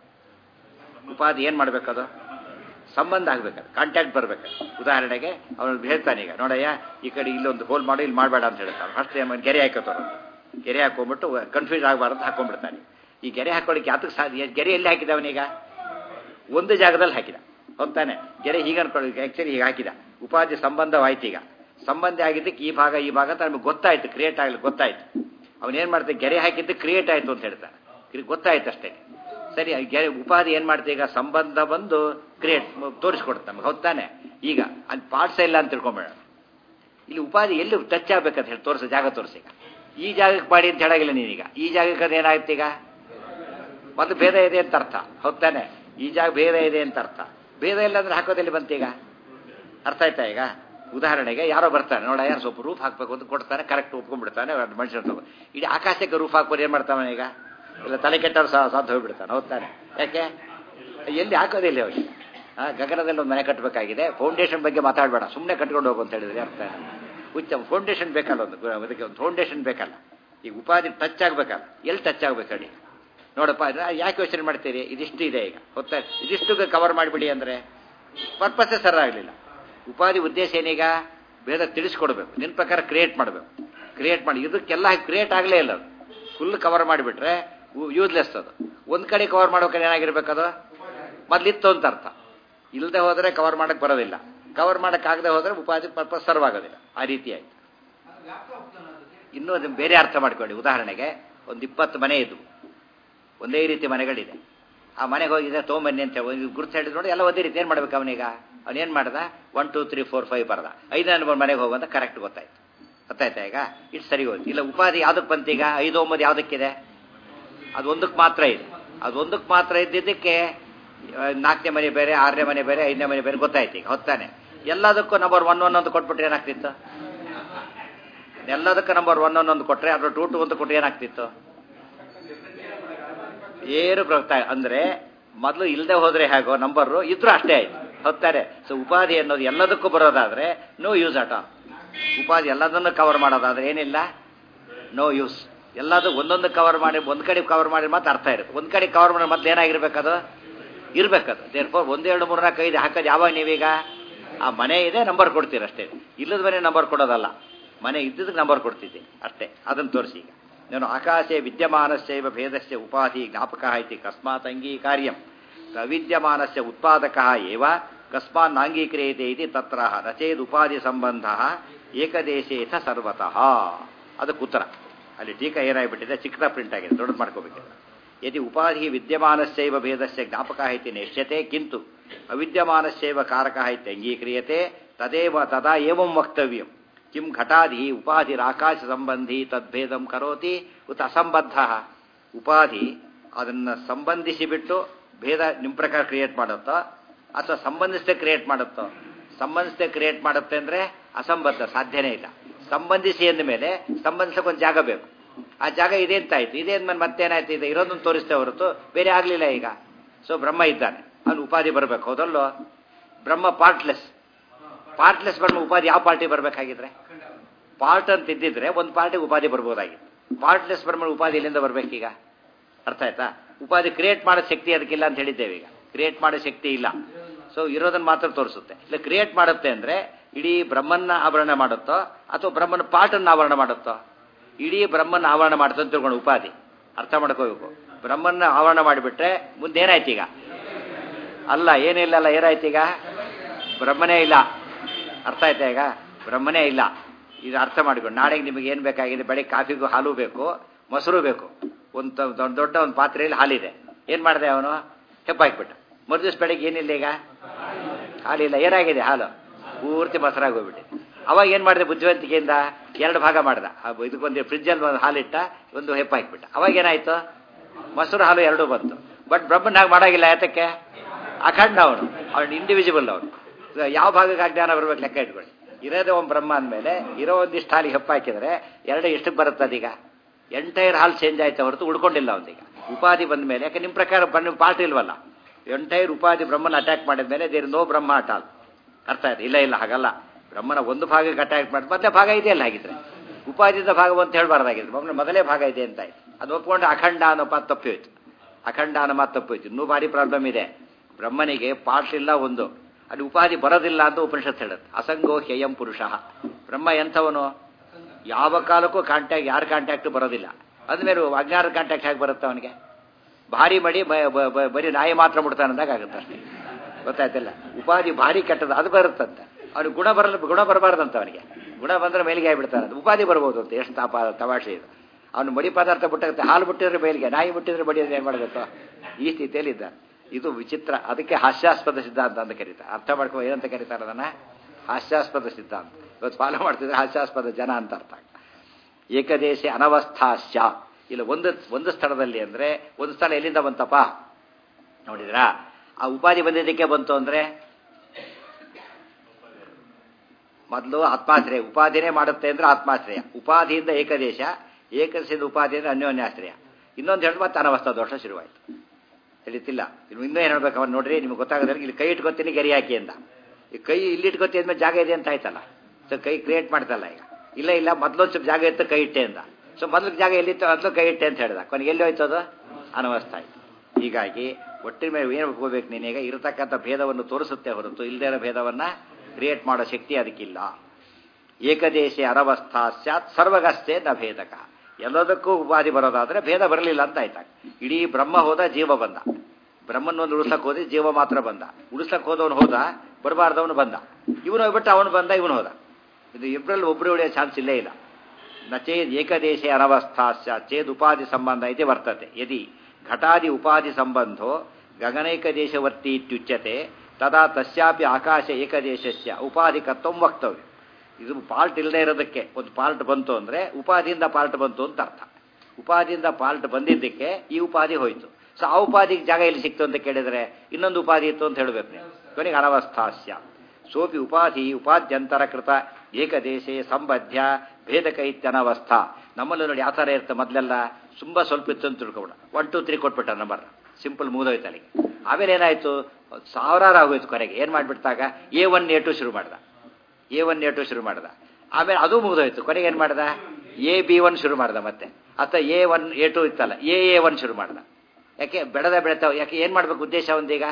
ಉಪಾಧಿ ಏನು ಮಾಡ್ಬೇಕದು ಸಂಬಂಧ ಆಗ್ಬೇಕಾದ್ರೆ ಕಾಂಟ್ಯಾಕ್ಟ್ ಬರ್ಬೇಕು ಉದಾಹರಣೆಗೆ ಅವನು ಹೇಳ್ತಾನೆ ಈಗ ನೋಡಯ್ಯ ಈ ಕಡೆ ಇಲ್ಲೊಂದು ಹೋಲ್ ಮಾಡು ಇಲ್ಲಿ ಮಾಡಬೇಡ ಅಂತ ಹೇಳ್ತಾನೆ ಫಸ್ಟ್ ಏನು ಗೆರೆ ಹಾಕೋತಾರ ಗೆರೆ ಹಾಕೊಂಡ್ಬಿಟ್ಟು ಕನ್ಫ್ಯೂಸ್ ಆಗಬಾರ್ದು ಅಂತ ಹಾಕೊಂಡ್ಬಿಡ್ತಾನೆ ಈ ಗೆರೆ ಹಾಕೊಳ್ಳಿಕ್ಕೆ ಯಾತಕ್ಕೆ ಸಾಧ್ಯ ಗೆರೆ ಎಲ್ಲಿ ಹಾಕಿದ ಅವನೀಗ ಒಂದು ಜಾಗದಲ್ಲಿ ಹಾಕಿದ ಹೊತ್ತಾನೆ ಗೆರೆ ಹೀಗೆ ಅನ್ಕೊಳ್ಳಿ ಆ್ಯಕ್ಚುಲಿ ಹೀಗೆ ಹಾಕಿದ ಉಪಾಧಿ ಸಂಬಂಧವಾಯ್ತು ಈಗ ಸಂಬಂಧ ಆಗಿದ್ದಕ್ಕೆ ಈ ಭಾಗ ಈ ಭಾಗ ಅಂತ ನಮಗೆ ಗೊತ್ತಾಯ್ತು ಕ್ರಿಯೇಟ್ ಆಗಲಿ ಗೊತ್ತಾಯ್ತು ಅವನೇನು ಮಾಡ್ತಾನೆ ಗೆರೆ ಹಾಕಿದ್ದು ಕ್ರಿಯೇಟ್ ಆಯಿತು ಅಂತ ಹೇಳ್ತಾನೆ ಇದು ಗೊತ್ತಾಯ್ತು ಅಷ್ಟೇ ಸರಿ ಗೆರೆ ಉಪಾಧಿ ಏನು ಮಾಡ್ತೀವಿ ಈಗ ಸಂಬಂಧ ಬಂದು ಕ್ರಿಯೇಟ್ ತೋರಿಸ್ಕೊಡುತ್ತೆ ನಮಗೆ ಹೊತ್ತಾನೆ ಈಗ ಅಲ್ಲಿ ಪಾರ್ಟ್ಸ್ ಇಲ್ಲ ಅಂತ ತಿಳ್ಕೊಂಬೇಡ ಇಲ್ಲಿ ಉಪಾಧಿ ಎಲ್ಲಿ ಟಚ್ ಆಗ್ಬೇಕಂತ ಹೇಳಿ ತೋರಿಸೋ ಜಾಗ ತೋರಿಸಿ ಈಗ ಈ ಜಾಗಕ್ಕೆ ಮಾಡಿ ಅಂತ ಹೇಳಾಗಿಲ್ಲ ನೀನೀಗ ಈ ಜಾಗಕ್ಕೆ ಅದು ಏನಾಯ್ತು ಈಗ ಮೊದಲು ಭೇದ ಇದೆ ಅಂತ ಅರ್ಥ ಹೊತ್ತಾನೆ ಈ ಜಾಗ ಭೇದ ಇದೆ ಅಂತ ಅರ್ಥ ಭೇದ ಇಲ್ಲ ಅಂದ್ರೆ ಹಾಕೋದಲ್ಲಿ ಬಂತೀಗ ಅರ್ಥ ಆಯ್ತಾ ಈಗ ಉದಾಹರಣೆಗೆ ಯಾರೋ ಬರ್ತಾನೆ ನೋಡ ಯಾರು ಸ್ವಲ್ಪ ರೂಫ್ ಹಾಕ್ಬೇಕು ಅಂತ ಕೊಡ್ತಾನೆ ಕರೆಕ್ಟ್ ಒಪ್ಕೊಂಡ್ಬಿಡ್ತಾನೆ ಮನುಷ್ಯನ ತಗೋ ಇಡೀ ಆಕಾಶಕ್ಕೆ ರೂಫ್ ಹಾಕೋರು ಏನು ಮಾಡ್ತಾನೆ ಈಗ ಇಲ್ಲ ತಲೆ ಕೆಟ್ಟವ್ರು ಸಹ ಸಾಧ್ಯ ಹೋಗ್ಬಿಡ್ತಾನೆ ಹೋಗ್ತಾನೆ ಯಾಕೆ ಎಲ್ಲಿ ಹಾಕೋದಿಲ್ಲ ಅವರಿಗೆ ಆ ಗಗನದಲ್ಲಿ ಒಂದು ಮನೆ ಕಟ್ಟಬೇಕಾಗಿದೆ ಫೌಂಡೇಶನ್ ಬಗ್ಗೆ ಮಾತಾಡಬೇಡ ಸುಮ್ಮನೆ ಕಟ್ಕೊಂಡು ಹೋಗು ಅಂತ ಹೇಳಿದ್ರೆ ಅರ್ಥ ಹುಚ್ಚ ಫೌಂಡೇಶನ್ ಬೇಕಲ್ಲ ಒಂದು ಅದಕ್ಕೆ ಒಂದು ಫೌಂಡೇಶನ್ ಬೇಕಲ್ಲ ಈಗ ಉಪಾಧಿ ಟಚ್ ಆಗ್ಬೇಕಲ್ಲ ಎಲ್ಲಿ ಟಚ್ ಆಗ್ಬೇಕು ಹೇಳಿ ನೋಡಪ್ಪ ಯಾಕೆ ಯೋಚನೆ ಮಾಡ್ತೀರಿ ಇದಿಷ್ಟು ಇದೆ ಈಗ ಹೊತ್ತ ಇದಿಷ್ಟು ಕವರ್ ಮಾಡಿಬಿಡಿ ಅಂದರೆ ಪರ್ಪಸ್ಸೇ ಸರ್ ಆಗಲಿಲ್ಲ ಉಪಾಧಿ ಉದ್ದೇಶ ಏನೀಗ ಭೇದ ತಿಳಿಸ್ಕೊಡ್ಬೇಕು ನಿನ್ನ ಪ್ರಕಾರ ಕ್ರಿಯೇಟ್ ಮಾಡಬೇಕು ಕ್ರಿಯೇಟ್ ಮಾಡಿ ಇದಕ್ಕೆಲ್ಲ ಕ್ರಿಯೇಟ್ ಆಗಲೇ ಇಲ್ಲ ಅದು ಫುಲ್ ಕವರ್ ಮಾಡಿಬಿಟ್ರೆ ಯೂಸ್ಲೆಸ್ ಅದು ಒಂದು ಕಡೆ ಕವರ್ ಮಾಡ್ಬೇಕಾದ್ರೆ ಏನಾಗಿರ್ಬೇಕದು ಮೊದಲಿತ್ತು ಅಂತ ಅರ್ಥ ಇಲ್ಲದೆ ಹೋದರೆ ಕವರ್ ಮಾಡಕ್ಕೆ ಬರೋದಿಲ್ಲ ಕವರ್ ಮಾಡೋಕ್ಕಾಗದೆ ಹೋದರೆ ಉಪಾಧಿ ಪರ್ಪಸ್ ಸರ್ವ್ ಆಗೋದಿಲ್ಲ ಆ ರೀತಿ ಆಯ್ತು ಇನ್ನೂ ಅದನ್ನು ಬೇರೆ ಅರ್ಥ ಮಾಡ್ಕೊಳ್ಳಿ ಉದಾಹರಣೆಗೆ ಒಂದು ಇಪ್ಪತ್ತು ಮನೆ ಇದ್ವು ಒಂದೇ ರೀತಿ ಮನೆಗಳಿದೆ ಆ ಮನೆಗೆ ಹೋಗಿದ್ರೆ ತೊಗೊಂಬನ್ನಿ ಅಂತ ಗುರುತು ಹೇಳಿದ್ರು ನೋಡಿ ಎಲ್ಲ ಒಂದೇ ರೀತಿ ಏನು ಮಾಡ್ಬೇಕು ಅವನೀಗ ಅವನೇನು ಮಾಡ್ದ one two three four five ಬರ್ದ ಐದನೇ ನಂಬರ್ ಮನೆಗೆ ಹೋಗುವಂತ ಕರೆಕ್ಟ್ ಗೊತ್ತಾಯ್ತು ಗೊತ್ತಾಯ್ತಾ ಈಗ ಇಷ್ಟು ಸರಿ ಹೋಯ್ತು ಇಲ್ಲ ಉಪಾಧಿ ಯಾವುದಕ್ಕೆ ಬಂತೀಗ ಐದು ಒಂಬತ್ತು ಯಾವುದಕ್ಕಿದೆ ಅದು ಒಂದಕ್ಕೆ ಮಾತ್ರ ಇದೆ ಅದು ಒಂದಕ್ಕೆ ಮಾತ್ರ ಇದ್ದಿದ್ದಕ್ಕೆ ನಾಲ್ಕನೇ ಮನೆ ಬೇರೆ ಆರನೇ ಮನೆ ಬೇರೆ ಐದನೇ ಮನೆ ಬೇರೆ ಗೊತ್ತಾಯ್ತು ಈಗ ಹೊತ್ತಾನೆ ಎಲ್ಲದಕ್ಕೂ ನಂಬರ್ ಒನ್ ಒನ್ ಒಂದು ಕೊಟ್ಬಿಟ್ರೆ ಏನಾಗ್ತಿತ್ತು ಎಲ್ಲದಕ್ಕೂ ನಂಬರ್ ಒನ್ ಒನ್ ಒಂದು ಕೊಟ್ಟರೆ ಅದ್ರ ಟೂ ಟು ಒಂದು ಕೊಟ್ಟರೆ ಏನಾಗ್ತಿತ್ತು ಏನು ಬರ್ತಾ ಅಂದ್ರೆ ಮೊದಲು ಇಲ್ಲದೆ ಹೋದ್ರೆ ಹೇಗೋ ನಂಬರು ಇದ್ರೂ ಅಷ್ಟೇ ಆಯ್ತು ಹೋಗ್ತಾರೆ ಸೊ ಉಪಾಧಿ ಅನ್ನೋದು ಎಲ್ಲದಕ್ಕೂ ಬರೋದಾದ್ರೆ ನೋ ಯೂಸ್ ಅಟ ಉಪಾಧಿ ಎಲ್ಲದನ್ನು ಕವರ್ ಮಾಡೋದಾದ್ರೆ ಏನಿಲ್ಲ ನೋ ಯೂಸ್ ಎಲ್ಲದು ಒಂದೊಂದು ಕವರ್ ಮಾಡಿ ಒಂದ್ ಕಡೆ ಕವರ್ ಮಾಡಿ ಮಾತ್ರ ಅರ್ಥ ಇರುತ್ತೆ ಒಂದ್ ಕಡೆ ಕವರ್ ಮಾಡಿ ಮತ್ತೆ ಏನಾಗಿರ್ಬೇಕದು ಇರ್ಬೇಕದು ದೇರ್ಫೋರ್ ಒಂದೆರಡು ಮೂರು ನಾಲ್ಕು ಐದು ಹಾಕೋದು ಯಾವಾಗ ನೀವೀಗ ಆ ಮನೆ ಇದೆ ನಂಬರ್ ಕೊಡ್ತೀರ ಅಷ್ಟೇ ಇಲ್ಲದ ಮನೆ ನಂಬರ್ ಕೊಡೋದಲ್ಲ ಮನೆ ಇದ್ದದಕ್ಕೆ ನಂಬರ್ ಕೊಡ್ತಿದ್ದೆ ಅಷ್ಟೇ ಅದನ್ನು ತೋರಿಸಿ ಈಗ ನಾನು ಆಕಾಶೆ ವಿದ್ಯಮಾನಸ್ಯೈವ ಭೇದಸ್ಯ ಉಪಾಧಿ ಜ್ಞಾಪಕ ಇತಿ ಕಸ್ಮಾತ್ ಅಂಗೀಕಾರ್ಯಂ ಅವಿದ್ಯಮಾನಸ್ಯ ಉತ್ಪಾದಕ ಏವ ಕಸ್ಮಾನ್ ನಾಂಗೀಕ್ರಿಯತೆ ಇತಿ ತತ್ರ ನಚೇದ್ ಉಪಾಧಿ ಸಂಬಂಧ ಏಕದೇಶೇಥ ಸರ್ವತಃ ಅದಕ್ಕೆ ಉತ್ತರ ಅಲ್ಲಿ ಟೀಕಾ ಏನಾಗ್ಬಿಟ್ಟಿದೆ ಚಿಕ್ಕದ ಪ್ರಿಂಟ್ ಆಗಿದೆ ದೊಡ್ಡದು ಮಾಡ್ಕೋಬೇಕಿಲ್ಲ ಯದಿ ಉಪಾಧಿ ವಿದ್ಯಮಾನಸ್ಯೈವ ಭೇದಸ್ಯ ಜ್ಞಾಪಕ ಇತಿ ನೆಶ್ಯತೆ ಕಿಂತು ಅವಿದ್ಯಮಾನಸ್ಯೈವ ಕಾರಕ ಇತಿ ಅಂಗೀಕ್ರಿಯತೆ ತದೇವ ತದಾ ಏವಂ ವಕ್ತವ್ಯಂ ಕಿಂ ಘಟಾದಿ ಉಪಾಧಿರಾಕಾಶ ಸಂಬಂಧಿ ತದ್ಭೇದಂ ಕರೋತಿ ಉತ ಅಸಂಬದ್ಧ ಉಪಾಧಿ ಅದನ್ನು ಸಂಬಂಧಿಸಿ ಬಿಟ್ಟು ಭೇದ ನಿಮ್ಮ ಪ್ರಕಾರ ಕ್ರಿಯೇಟ್ ಮಾಡುತ್ತೋ ಅಥವಾ ಸಂಬಂಧಿಸದೆ ಕ್ರಿಯೇಟ್ ಮಾಡುತ್ತೋ ಸಂಬಂಧಿಸದೆ ಕ್ರಿಯೇಟ್ ಮಾಡುತ್ತೆ ಅಂದರೆ ಅಸಂಬದ್ಧ ಸಾಧ್ಯನೇ ಇಲ್ಲ ಸಂಬಂಧಿಸಿ ಅಂದ ಮೇಲೆ ಸಂಬಂಧಿಸಕ್ಕೆ ಒಂದು ಜಾಗ ಬೇಕು ಆ ಜಾಗ ಇದೆ ಅಂತಾಯ್ತು ಇದೆ ಅಂದ್ಮೇಲೆ ಮತ್ತೇನಾಯ್ತು ಇದೆ ಇರೋದನ್ನು ತೋರಿಸ್ತೇ ಹೊರತು ಬೇರೆ ಆಗಲಿಲ್ಲ ಈಗ ಸೊ ಬ್ರಹ್ಮ ಇದ್ದಾನೆ ಅವನು ಉಪಾಧಿ ಬರಬೇಕು ಹೌದಲ್ಲೋ ಬ್ರಹ್ಮ ಪಾರ್ಟ್ಲೆಸ್ ಪಾರ್ಟ್ಲೆಸ್ ಬ್ರಹ್ಮ ಉಪಾಧಿ ಯಾವ ಪಾರ್ಟಿ ಬರಬೇಕಾಗಿದ್ರೆ ಪಾರ್ಟ್ ಅಂತ ಇದ್ದಿದ್ರೆ ಒಂದು ಪಾರ್ಟಿಗೆ ಉಪಾಧಿ ಬರ್ಬೋದಾಗಿತ್ತು ಪಾರ್ಟ್ಲೆಸ್ ಬ್ರಹ್ಮ ಉಪಾಧಿ ಇಲ್ಲಿಂದ ಬರ್ಬೇಕೀಗ ಅರ್ಥ ಆಯ್ತಾ ಉಪಾಧಿ ಕ್ರಿಯೇಟ್ ಮಾಡೋ ಶಕ್ತಿ ಅದಕ್ಕಿಲ್ಲ ಅಂತ ಹೇಳಿದ್ದೇವೆ ಈಗ ಕ್ರಿಯೇಟ್ ಮಾಡೋ ಶಕ್ತಿ ಇಲ್ಲ ಸೊ ಇರೋದನ್ನ ಮಾತ್ರ ತೋರಿಸುತ್ತೆ ಇಲ್ಲ ಕ್ರಿಯೇಟ್ ಮಾಡುತ್ತೆ ಅಂದ್ರೆ ಇಡೀ ಬ್ರಹ್ಮನ್ನ ಆವರಣ ಮಾಡುತ್ತೋ ಅಥವಾ ಬ್ರಹ್ಮನ ಪಾಠನ್ನ ಆವರಣ ಮಾಡುತ್ತೋ ಇಡೀ ಬ್ರಹ್ಮನ ಆವರಣ ಮಾಡುತ್ತೆ ಅಂತ ತಿಳ್ಕೊಂಡು ಉಪಾಧಿ ಅರ್ಥ ಮಾಡ್ಕೋಬೇಕು ಬ್ರಹ್ಮನ್ನ ಆವರಣ ಮಾಡಿಬಿಟ್ರೆ ಮುಂದೆ ಏನಾಯ್ತು ಈಗ ಅಲ್ಲ ಏನಿಲ್ಲ ಅಲ್ಲ ಏನಾಯ್ತು ಈಗ ಬ್ರಹ್ಮನೇ ಇಲ್ಲ ಅರ್ಥ ಆಯ್ತಾ ಈಗ ಬ್ರಹ್ಮನೇ ಇಲ್ಲ ಇದು ಅರ್ಥ ಮಾಡಿಕೊಂಡು ನಾಳೆಗೆ ನಿಮಗೆ ಏನು ಬೇಕಾಗಿದೆ ಬೆಳಗ್ಗೆ ಕಾಫಿಗೂ ಹಾಲು ಬೇಕು ಮೊಸರು ಬೇಕು ಒಂದು ದೊಡ್ಡ ದೊಡ್ಡ ಒಂದು ಪಾತ್ರೆಯಲ್ಲಿ ಹಾಲಿದೆ ಏನು ಮಾಡಿದೆ ಅವನು ಹೆಪ್ಪಾಕ್ಬಿಟ್ಟ ಮರುದಿವ್ಸ ಬೆಳಗ್ಗೆ ಏನಿಲ್ಲ ಈಗ ಹಾಲಿಲ್ಲ ಏನಾಗಿದೆ ಹಾಲು ಪೂರ್ತಿ ಮೊಸರಾಗಿ ಹೋಗ್ಬಿಟ್ಟಿದೆ ಅವಾಗ ಏನು ಮಾಡಿದೆ ಬುದ್ಧಿವಂತಿಕೆಯಿಂದ ಎರಡು ಭಾಗ ಮಾಡ್ದ ಆ ಇದಕ್ಕೊಂದು ಫ್ರಿಜ್ಜಲ್ಲಿ ಒಂದು ಹಾಲಿಟ್ಟ ಒಂದು ಹೆಪ್ಪ ಹಾಕ್ಬಿಟ್ಟ ಅವಾಗ ಏನಾಯ್ತು ಮೊಸರು ಹಾಲು ಎರಡೂ ಬಂತು ಬಟ್ ಬ್ರಹ್ಮನ್ ಹಾಗೆ ಮಾಡಾಗಿಲ್ಲ ಯಾತಕ್ಕೆ ಅಖಂಡ ಅವನು ಅವನು ಇಂಡಿವಿಜುವಲ್ ಅವನು ಯಾವ ಭಾಗಕ್ಕೆ ಅಜ್ಞಾನ ಬರ್ಬೇಕು ಲೆಕ್ಕ ಇಟ್ಕೊಳ್ಳಿ ಇರೋದೇ ಒಂದು ಬ್ರಹ್ಮ ಅಂದಮೇಲೆ ಇರೋ ಒಂದಿಷ್ಟು ಹಾಲಿಗೆ ಹೆಪ್ಪ ಹಾಕಿದ್ರೆ ಎರಡು ಎಷ್ಟಕ್ಕೆ ಬರುತ್ತೆ ಅದೀಗ ಎಂಟೈರ್ ಹಾಲ್ ಚೇಂಜ್ ಆಯ್ತಾ ಹೊರತು ಉಳ್ಕೊಂಡಿಲ್ಲ ಅವನಿಗೆ ಉಪಾಧಿ ಬಂದ ಮೇಲೆ ಯಾಕೆ ನಿಮ್ಮ ಪ್ರಕಾರ ಬಂದ ಪಾರ್ಟ್ ಇಲ್ವಲ್ಲ ಎಂಟೈರ್ ಉಪಾಧಿ ಬ್ರಹ್ಮನ ಅಟ್ಯಾಕ್ ಮಾಡಿದ ಮೇಲೆ ದೇರ್ ನೋ ಬ್ರಹ್ಮ ಅಟಾಲ್ ಅರ್ಥ ಆಯ್ತು ಇಲ್ಲ ಇಲ್ಲ ಹಾಗಲ್ಲ ಬ್ರಹ್ಮನ ಒಂದು ಭಾಗಕ್ಕೆ ಅಟ್ಯಾಕ್ ಮಾಡಿದ ಮೊದಲೇ ಭಾಗ ಇದೆಯಲ್ಲ ಹಾಗಿದ್ರೆ ಉಪಾಧಿಯಿಂದ ಭಾಗ ಅಂತ ಹೇಳಬಾರ್ದಾಗಿತ್ತು ಬ್ರಹ್ಮನ ಮೊದಲೇ ಭಾಗ ಇದೆ ಅಂತ ಆಯ್ತು ಅದು ಒಪ್ಕೊಂಡು ಅಖಂಡ ಅನ್ನೋ ಮಾತು ತಪ್ಪಿ ಹೋಯ್ತು ಅಖಂಡ ಅನ್ನೋ ಮಾತು ತಪ್ಪಿ ಹೋಯ್ತು ಇನ್ನೂ ಭಾರಿ ಪ್ರಾಬ್ಲಮ್ ಇದೆ ಬ್ರಹ್ಮನಿಗೆ ಪಾರ್ಟ್ ಇಲ್ಲ ಒಂದು ಅಲ್ಲಿ ಉಪಾಧಿ ಬರೋದಿಲ್ಲ ಅಂತ ಉಪನಿಷತ್ ಹೇಳುತ್ತೆ ಅಸಂಗೋ ಹ್ಯಯಂ ಪುರುಷ ಬ್ರಹ್ಮ ಎಂಥವನು ಯಾವ ಕಾಲಕ್ಕೂ ಕಾಂಟ್ಯಾಕ್ಟ್ ಯಾರ ಕಾಂಟ್ಯಾಕ್ಟ್ ಬರೋದಿಲ್ಲ ಅಂದಮೇಲೆ ಅಜ್ಞಾನ ಕಾಂಟ್ಯಾಕ್ಟ್ ಹೇಗೆ ಬರುತ್ತೆ ಅವನಿಗೆ ಭಾರಿ ಮಡಿ ಬ- ಬ- ಬ- ಬರೀ ನಾಯಿ ಮಾತ್ರ ಮುಡ್ತಾನಂದಾಗ ಆಗುತ್ತೆ ಅಷ್ಟೇ ಗೊತ್ತಾಯ್ತಿಲ್ಲ ಉಪಾಧಿ ಭಾರಿ ಕೆಟ್ಟದ್ದು ಅದು ಬರುತ್ತಂತ ಅವ್ನಿಗೆ ಗುಣ ಬರಲ್ಲ ಗುಣ ಬರಬಾರ್ದಂತ ಅವನಿಗೆ ಗುಣ ಬಂದ್ರೆ ಮೇಲಿಗೆ ಆಗಿಬಿಡ್ತಾನೆ ಉಪಾಧಿ ಬರ್ಬೋದು ಅಂತ ಎಷ್ಟು ತಾಪ ತಮಾಷೆ ಇದು ಅವನು ಮಡಿ ಪದಾರ್ಥ ಬಿಟ್ಟಾಗುತ್ತೆ ಹಾಲು ಬಿಟ್ಟಿದ್ರೆ ಮೇಲಿಗೆ ನಾಯಿ ಬಿಟ್ಟಿದ್ರೆ ಬಡಿ ಏನು ಮಾಡಬೇಕು ಈ ಸ್ಥಿತಿಯಲ್ಲಿ ಇದ್ದಾನೆ ಇದು ವಿಚಿತ್ರ ಅದಕ್ಕೆ ಹಾಸ್ಯಾಸ್ಪದ ಸಿದ್ಧಾಂತ ಅಂತ ಕರೀತಾರೆ ಅರ್ಥ ಮಾಡ್ಕೊ ಏನಂತ ಕರೀತಾರೆ ಅದನ್ನ ಹಾಸ್ಯಾಸ್ಪದ ಸಿದ್ಧಾಂತ ಇವತ್ತು ಫಾಲೋ ಮಾಡ್ತಿದ್ರೆ ಹಾಸ್ಯಾಸ್ಪದ ಜನ ಅಂತ ಅರ್ಥ ಏಕದೇಶ ಅನವಸ್ಥಾಸ್ಯ ಇಲ್ಲ ಒಂದು ಒಂದು ಸ್ಥಳದಲ್ಲಿ ಅಂದ್ರೆ ಒಂದು ಸ್ಥಳ ಎಲ್ಲಿಂದ ಬಂತಪ್ಪ ನೋಡಿದ್ರಾ ಆ ಉಪಾಧಿ ಬಂದಿದ್ದಕ್ಕೆ ಬಂತು ಅಂದ್ರೆ ಮೊದಲು ಆತ್ಮಾಶ್ರಯ ಉಪಾಧಿನೇ ಮಾಡುತ್ತೆ ಅಂದ್ರೆ ಆತ್ಮಾಶ್ರಯ ಉಪಾಧಿಯಿಂದ ಏಕದೇಶ ಏಕದೇಶದ ಉಪಾಧಿ ಅಂದ್ರೆ ಅನ್ಯೋನ್ಯಾಶ್ರಯ ಇನ್ನೊಂದು ಹೇಳಿ ಮತ್ತೆ ಅನವಸ್ಥಾ ದೋಷ ಶುರುವಾಯಿತು ತಿಳಿತಿಲ್ಲ ಇನ್ನು ಇನ್ನೂ ಏನು ಹೇಳ್ಬೇಕು ಅವ್ನು ನೋಡ್ರಿ ನಿಮ್ಗೆ ಗೊತ್ತಾಗದ್ರೆ ಇಲ್ಲಿ ಕೈ ಇಟ್ಕೊತೀನಿ ಗೆರಿ ಹಾಕಿ ಅಂತ ಈ ಕೈ ಇಲ್ಲಿ ಇಟ್ಕೊತಿ ಅಂದ್ಮೇಲೆ ಜಾಗ ಇದೆ ಅಂತ ಆಯ್ತಲ್ಲ ಸೊ ಕೈ ಕ್ರಿಯೇಟ್ ಮಾಡ್ತಲ್ಲ ಈಗ ಇಲ್ಲ ಇಲ್ಲ ಮೊದಲೊಂದು ಸ್ವಲ್ಪ ಜಾಗ ಇತ್ತು ಕೈ ಇಟ್ಟೆ ಅಂತ ಸೊ ಮೊದಲು ಜಾಗ ಎಲ್ಲಿತ್ತು ಮೊದಲು ಕೈ ಇಟ್ಟೆ ಅಂತ ಹೇಳಿದ ಕೊನೆಗೆ ಎಲ್ಲಿ ಹೋಯ್ತು ಅದು ಅನವಸ್ಥಾ ಆಯ್ತು ಹೀಗಾಗಿ ಒಟ್ಟಿನ ಮೇಲೆ ಏನು ಹೋಗ್ಬೇಕು ನೀನೀಗ ಇರತಕ್ಕಂಥ ಭೇದವನ್ನು ತೋರಿಸುತ್ತೆ ಹೊರತು ಇಲ್ಲದೇ ಇರೋ ಭೇದವನ್ನ ಕ್ರಿಯೇಟ್ ಮಾಡೋ ಶಕ್ತಿ ಅದಕ್ಕಿಲ್ಲ ಏಕದೇಶ ಅನವಸ್ಥಾ ಸ್ಯಾತ್ ಸರ್ವಗಸ್ಥೆ ನ ಭೇದಕ ಎಲ್ಲದಕ್ಕೂ ಉಪಾಧಿ ಬರೋದಾದ್ರೆ ಭೇದ ಬರಲಿಲ್ಲ ಅಂತ ಆಯ್ತಾಗ ಇಡೀ ಬ್ರಹ್ಮ ಹೋದ ಜೀವ ಬಂದ ಬ್ರಹ್ಮನೊಂದು ಉಳಿಸಕ್ ಹೋದ್ರೆ ಜೀವ ಮಾತ್ರ ಬಂದ ಉಳಿಸಕ್ ಹೋದವನು ಹೋದ ಬರಬಾರ್ದವನು ಬಂದ ಇವನು ಹೋಗ್ಬಿಟ್ಟು ಅವನು ಬಂದ ಇವನು ಹೋದ ಇದು ಇಬ್ಬರಲ್ಲಿ ಒಬ್ಬರು ಉಳಿಯೋ ಚಾನ್ಸ್ ಇಲ್ಲೇ ಇಲ್ಲ ನ ಚೇದ್ ಏಕದೇಶ ಅನವಸ್ಥಾ ಸ್ಯಾತ್ ಚೇದ್ ಉಪಾಧಿ ಸಂಬಂಧ ಇದೆ ವರ್ತತೆ ಯದಿ ಘಟಾದಿ ಉಪಾಧಿ ಸಂಬಂಧೋ ಗಗನೈಕದೇಶವರ್ತಿ ಇತ್ಯುಚ್ಯತೆ ತದಾ ತಸ್ಯಾಪಿ ಆಕಾಶ ಏಕದೇಶಸ್ಯ ಉಪಾಧಿಕತ್ವಂ ವಕ್ತವ್ಯ ಇದು ಪಾರ್ಟ್ ಇಲ್ಲದೆ ಇರೋದಕ್ಕೆ ಒಂದು ಪಾರ್ಟ್ ಬಂತು ಅಂದ್ರೆ ಉಪಾಧಿಯಿಂದ ಪಾರ್ಟ್ ಬಂತು ಅಂತ ಅರ್ಥ ಉಪಾಧಿಯಿಂದ ಪಾರ್ಟ್ ಬಂದಿದ್ದಕ್ಕೆ ಈ ಉಪಾಧಿ ಹೋಯ್ತು ಸೊ ಆ ಉಪಾಧಿಗೆ ಜಾಗ ಎಲ್ಲಿ ಸಿಕ್ತು ಅಂತ ಕೇಳಿದ್ರೆ ಇನ್ನೊಂದು ಉಪಾಧಿ ಇತ್ತು ಅಂತ ಹೇಳಬೇಕು ನೀವು ಕೊನೆಗೆ ಅನವಸ್ಥಾಸ್ಯ ಸೋಪಿ ಉಪಾಧಿ ಉಪಾದ್ಯಂತರ ಕೃತ ಏಕದೇಶೇ ಸಂಬದ್ಧ ಭೇದಕ ಇತ್ಯನವಸ್ಥಾ ನಮ್ಮಲ್ಲಿ ನೋಡಿ ಯಾವ ಥರ ಇರುತ್ತೆ ಮೊದಲೆಲ್ಲ ತುಂಬ ಸ್ವಲ್ಪ ಇತ್ತು ಅಂತ ತಿಳ್ಕೊಬೇಡ ಒನ್ ಟು ತ್ರೀ ಕೊಟ್ಬಿಟ್ಟ ನಂಬರ್ ಸಿಂಪಲ್ ಮುಗಿದೋಯ್ತು ಅಲ್ಲಿಗೆ ಆಮೇಲೆ ಏನಾಯಿತು ಸಾವಿರಾರು ಆಗೋಯ್ತು ಕೊನೆಗೆ ಏನು ಮಾಡಿಬಿಟ್ಟಾಗ ಎ ಒನ್ ಎ ಟು ಶುರು ಮಾಡ್ದ ಎ ಒನ್ ಎ ಟು ಶುರು ಮಾಡ್ದ ಆಮೇಲೆ ಅದು ಮುಗಿದೋಯ್ತು ಕೊನೆಗೆ ಏನು ಮಾಡ್ದ ಎ ಬಿ ಒನ್ ಶುರು ಮಾಡ್ದ ಮತ್ತೆ ಅಥವಾ ಎ ಒನ್ ಎ ಟು ಇತ್ತಲ್ಲ ಎ ಎ ಒನ್ ಶುರು ಮಾಡ್ದ ಯಾಕೆ ಬೆಳೆದ ಬೆಳೆತ ಯಾಕೆ ಏನು ಮಾಡ್ಬೇಕು ಉದ್ದೇಶ ಒಂದೀಗ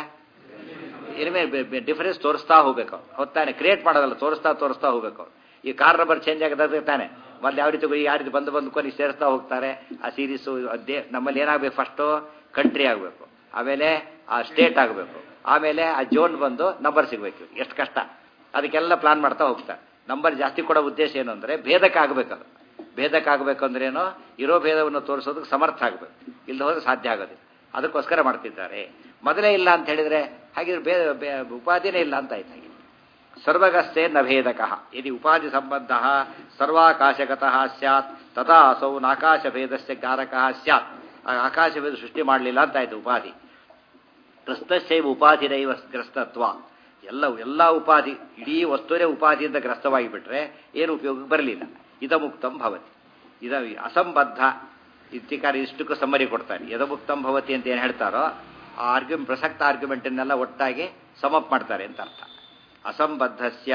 ಇನ್ಮೇಲೆ ಡಿಫರೆನ್ಸ್ ತೋರಿಸ್ತಾ ಹೋಗ್ಬೇಕು ಹೊತ್ತಾನೆ ಕ್ರಿಯೇಟ್ ಮಾಡೋದಲ್ಲ ತೋರಿಸ್ತಾ ತೋರಿಸ್ತಾ ಹೋಗ್ಬೇಕು ಈ ಕಾರ್ ನಂಬರ್ ಚೇಂಜ್ ಆಗದ ತಾನೆ ಮೊದಲು ಯಾವ ರೀತಿ ಯಾವ ರೀತಿ ಬಂದು ಬಂದು ಕೊನೆ ಸೇರಿಸ್ತಾ ಹೋಗ್ತಾರೆ ಆ ಸೀರೀಸು ಅದೇ ನಮ್ಮಲ್ಲಿ ಏನಾಗಬೇಕು ಫಸ್ಟು ಕಂಟ್ರಿ ಆಗಬೇಕು ಆಮೇಲೆ ಆ ಸ್ಟೇಟ್ ಆಗಬೇಕು ಆಮೇಲೆ ಆ ಜೋನ್ ಬಂದು ನಂಬರ್ ಸಿಗಬೇಕು ಎಷ್ಟು ಕಷ್ಟ ಅದಕ್ಕೆಲ್ಲ ಪ್ಲಾನ್ ಮಾಡ್ತಾ ಹೋಗ್ತಾರೆ ನಂಬರ್ ಜಾಸ್ತಿ ಕೊಡೋ ಉದ್ದೇಶ ಏನು ಅಂದರೆ ಭೇದಕ್ಕಾಗಬೇಕು ಅದು ಭೇದಕ್ಕಾಗಬೇಕು ಅಂದ್ರೆ ಏನೋ ಇರೋ ಭೇದವನ್ನು ತೋರಿಸೋದಕ್ಕೆ ಸಮರ್ಥ ಆಗಬೇಕು ಇಲ್ಲದ ಹೋದ್ರೆ ಸಾಧ್ಯ ಆಗೋದಿಲ್ಲ ಅದಕ್ಕೋಸ್ಕರ ಮಾಡ್ತಿದ್ದಾರೆ ಮೊದಲೇ ಇಲ್ಲ ಅಂತ ಹೇಳಿದ್ರೆ ಹಾಗಿದ್ರೆ ಭೇದ ಭೇ- ಉಪಾಧಿನೇ ಇಲ್ಲ ಅಂತ ಆಯ್ತು ಹಾಗೆ ಸರ್ವಗಸ್ತೆ ನ ಭೇದಕ ಯದಿ ಉಪಾಧಿ ಸಂಬಂಧ ಸರ್ವಾಕಾಶಗತಃ ಸ್ಯಾತ್ ತಥಾ ಅಸೌ ನಾಕಾಶ ಭೇದಸ್ಯ ಕಾರಕ ಸ್ಯಾತ್ ಆ ಆಕಾಶ ಭೇದ ಸೃಷ್ಟಿ ಮಾಡಲಿಲ್ಲ ಅಂತ ಆಯ್ತು ಉಪಾಧಿ ಗ್ರಸ್ತಶೈವ ಉಪಾಧಿನೈವ ಗ್ರಸ್ತತ್ವ ಎಲ್ಲ ಎಲ್ಲ ಉಪಾಧಿ ಇಡೀ ವಸ್ತುವೇ ಉಪಾಧಿಯಿಂದ ಗ್ರಸ್ತವಾಗಿ ಬಿಟ್ರೆ ಏನು ಉಪಯೋಗಕ್ಕೆ ಬರಲಿಲ್ಲ ಇದಮುಕ್ತಂ ಭವತಿ ಇದ ಅಸಂಬದ್ಧ ಇತ್ತಿಕಾರ ಇಷ್ಟಕ್ಕೂ ಸಮ್ಮರಿ ಕೊಡ್ತಾರೆ ಯದಮುಕ್ತಂ ಭವತಿ ಅಂತ ಏನು ಹೇಳ್ತಾರೋ ಆ ಆರ್ಗ್ಯುಮೆಂಟ್ ಪ್ರಸಕ್ತ ಆರ್ಗ್ಯುಮೆಂಟನ್ನೆಲ್ಲ ಒಟ್ಟಾಗಿ ಸಮಪ್ ಮಾಡ್ತಾರೆ ಅಂತ ಅರ್ಥ ಅಸಂಬದ್ಧಸ್ಯ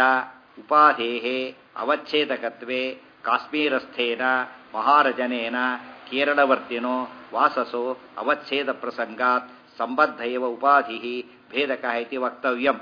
ಉಪಾಧೇಹೇ ಅವಚ್ಛೇದಕತ್ವೇ ಕಾಶ್ಮೀರಸ್ಥೇನ ಮಹಾರಜನೇನ ಕೇರಳವರ್ತಿನೋ ವಾಸಸೋ ಅವಚ್ಛೇದ ಪ್ರಸಂಗಾತ್ ಸಂಬದ್ಧ ಇವ ಉಪಾಧಿ ಭೇದಕ ಇತಿ ವಕ್ತವ್ಯಂ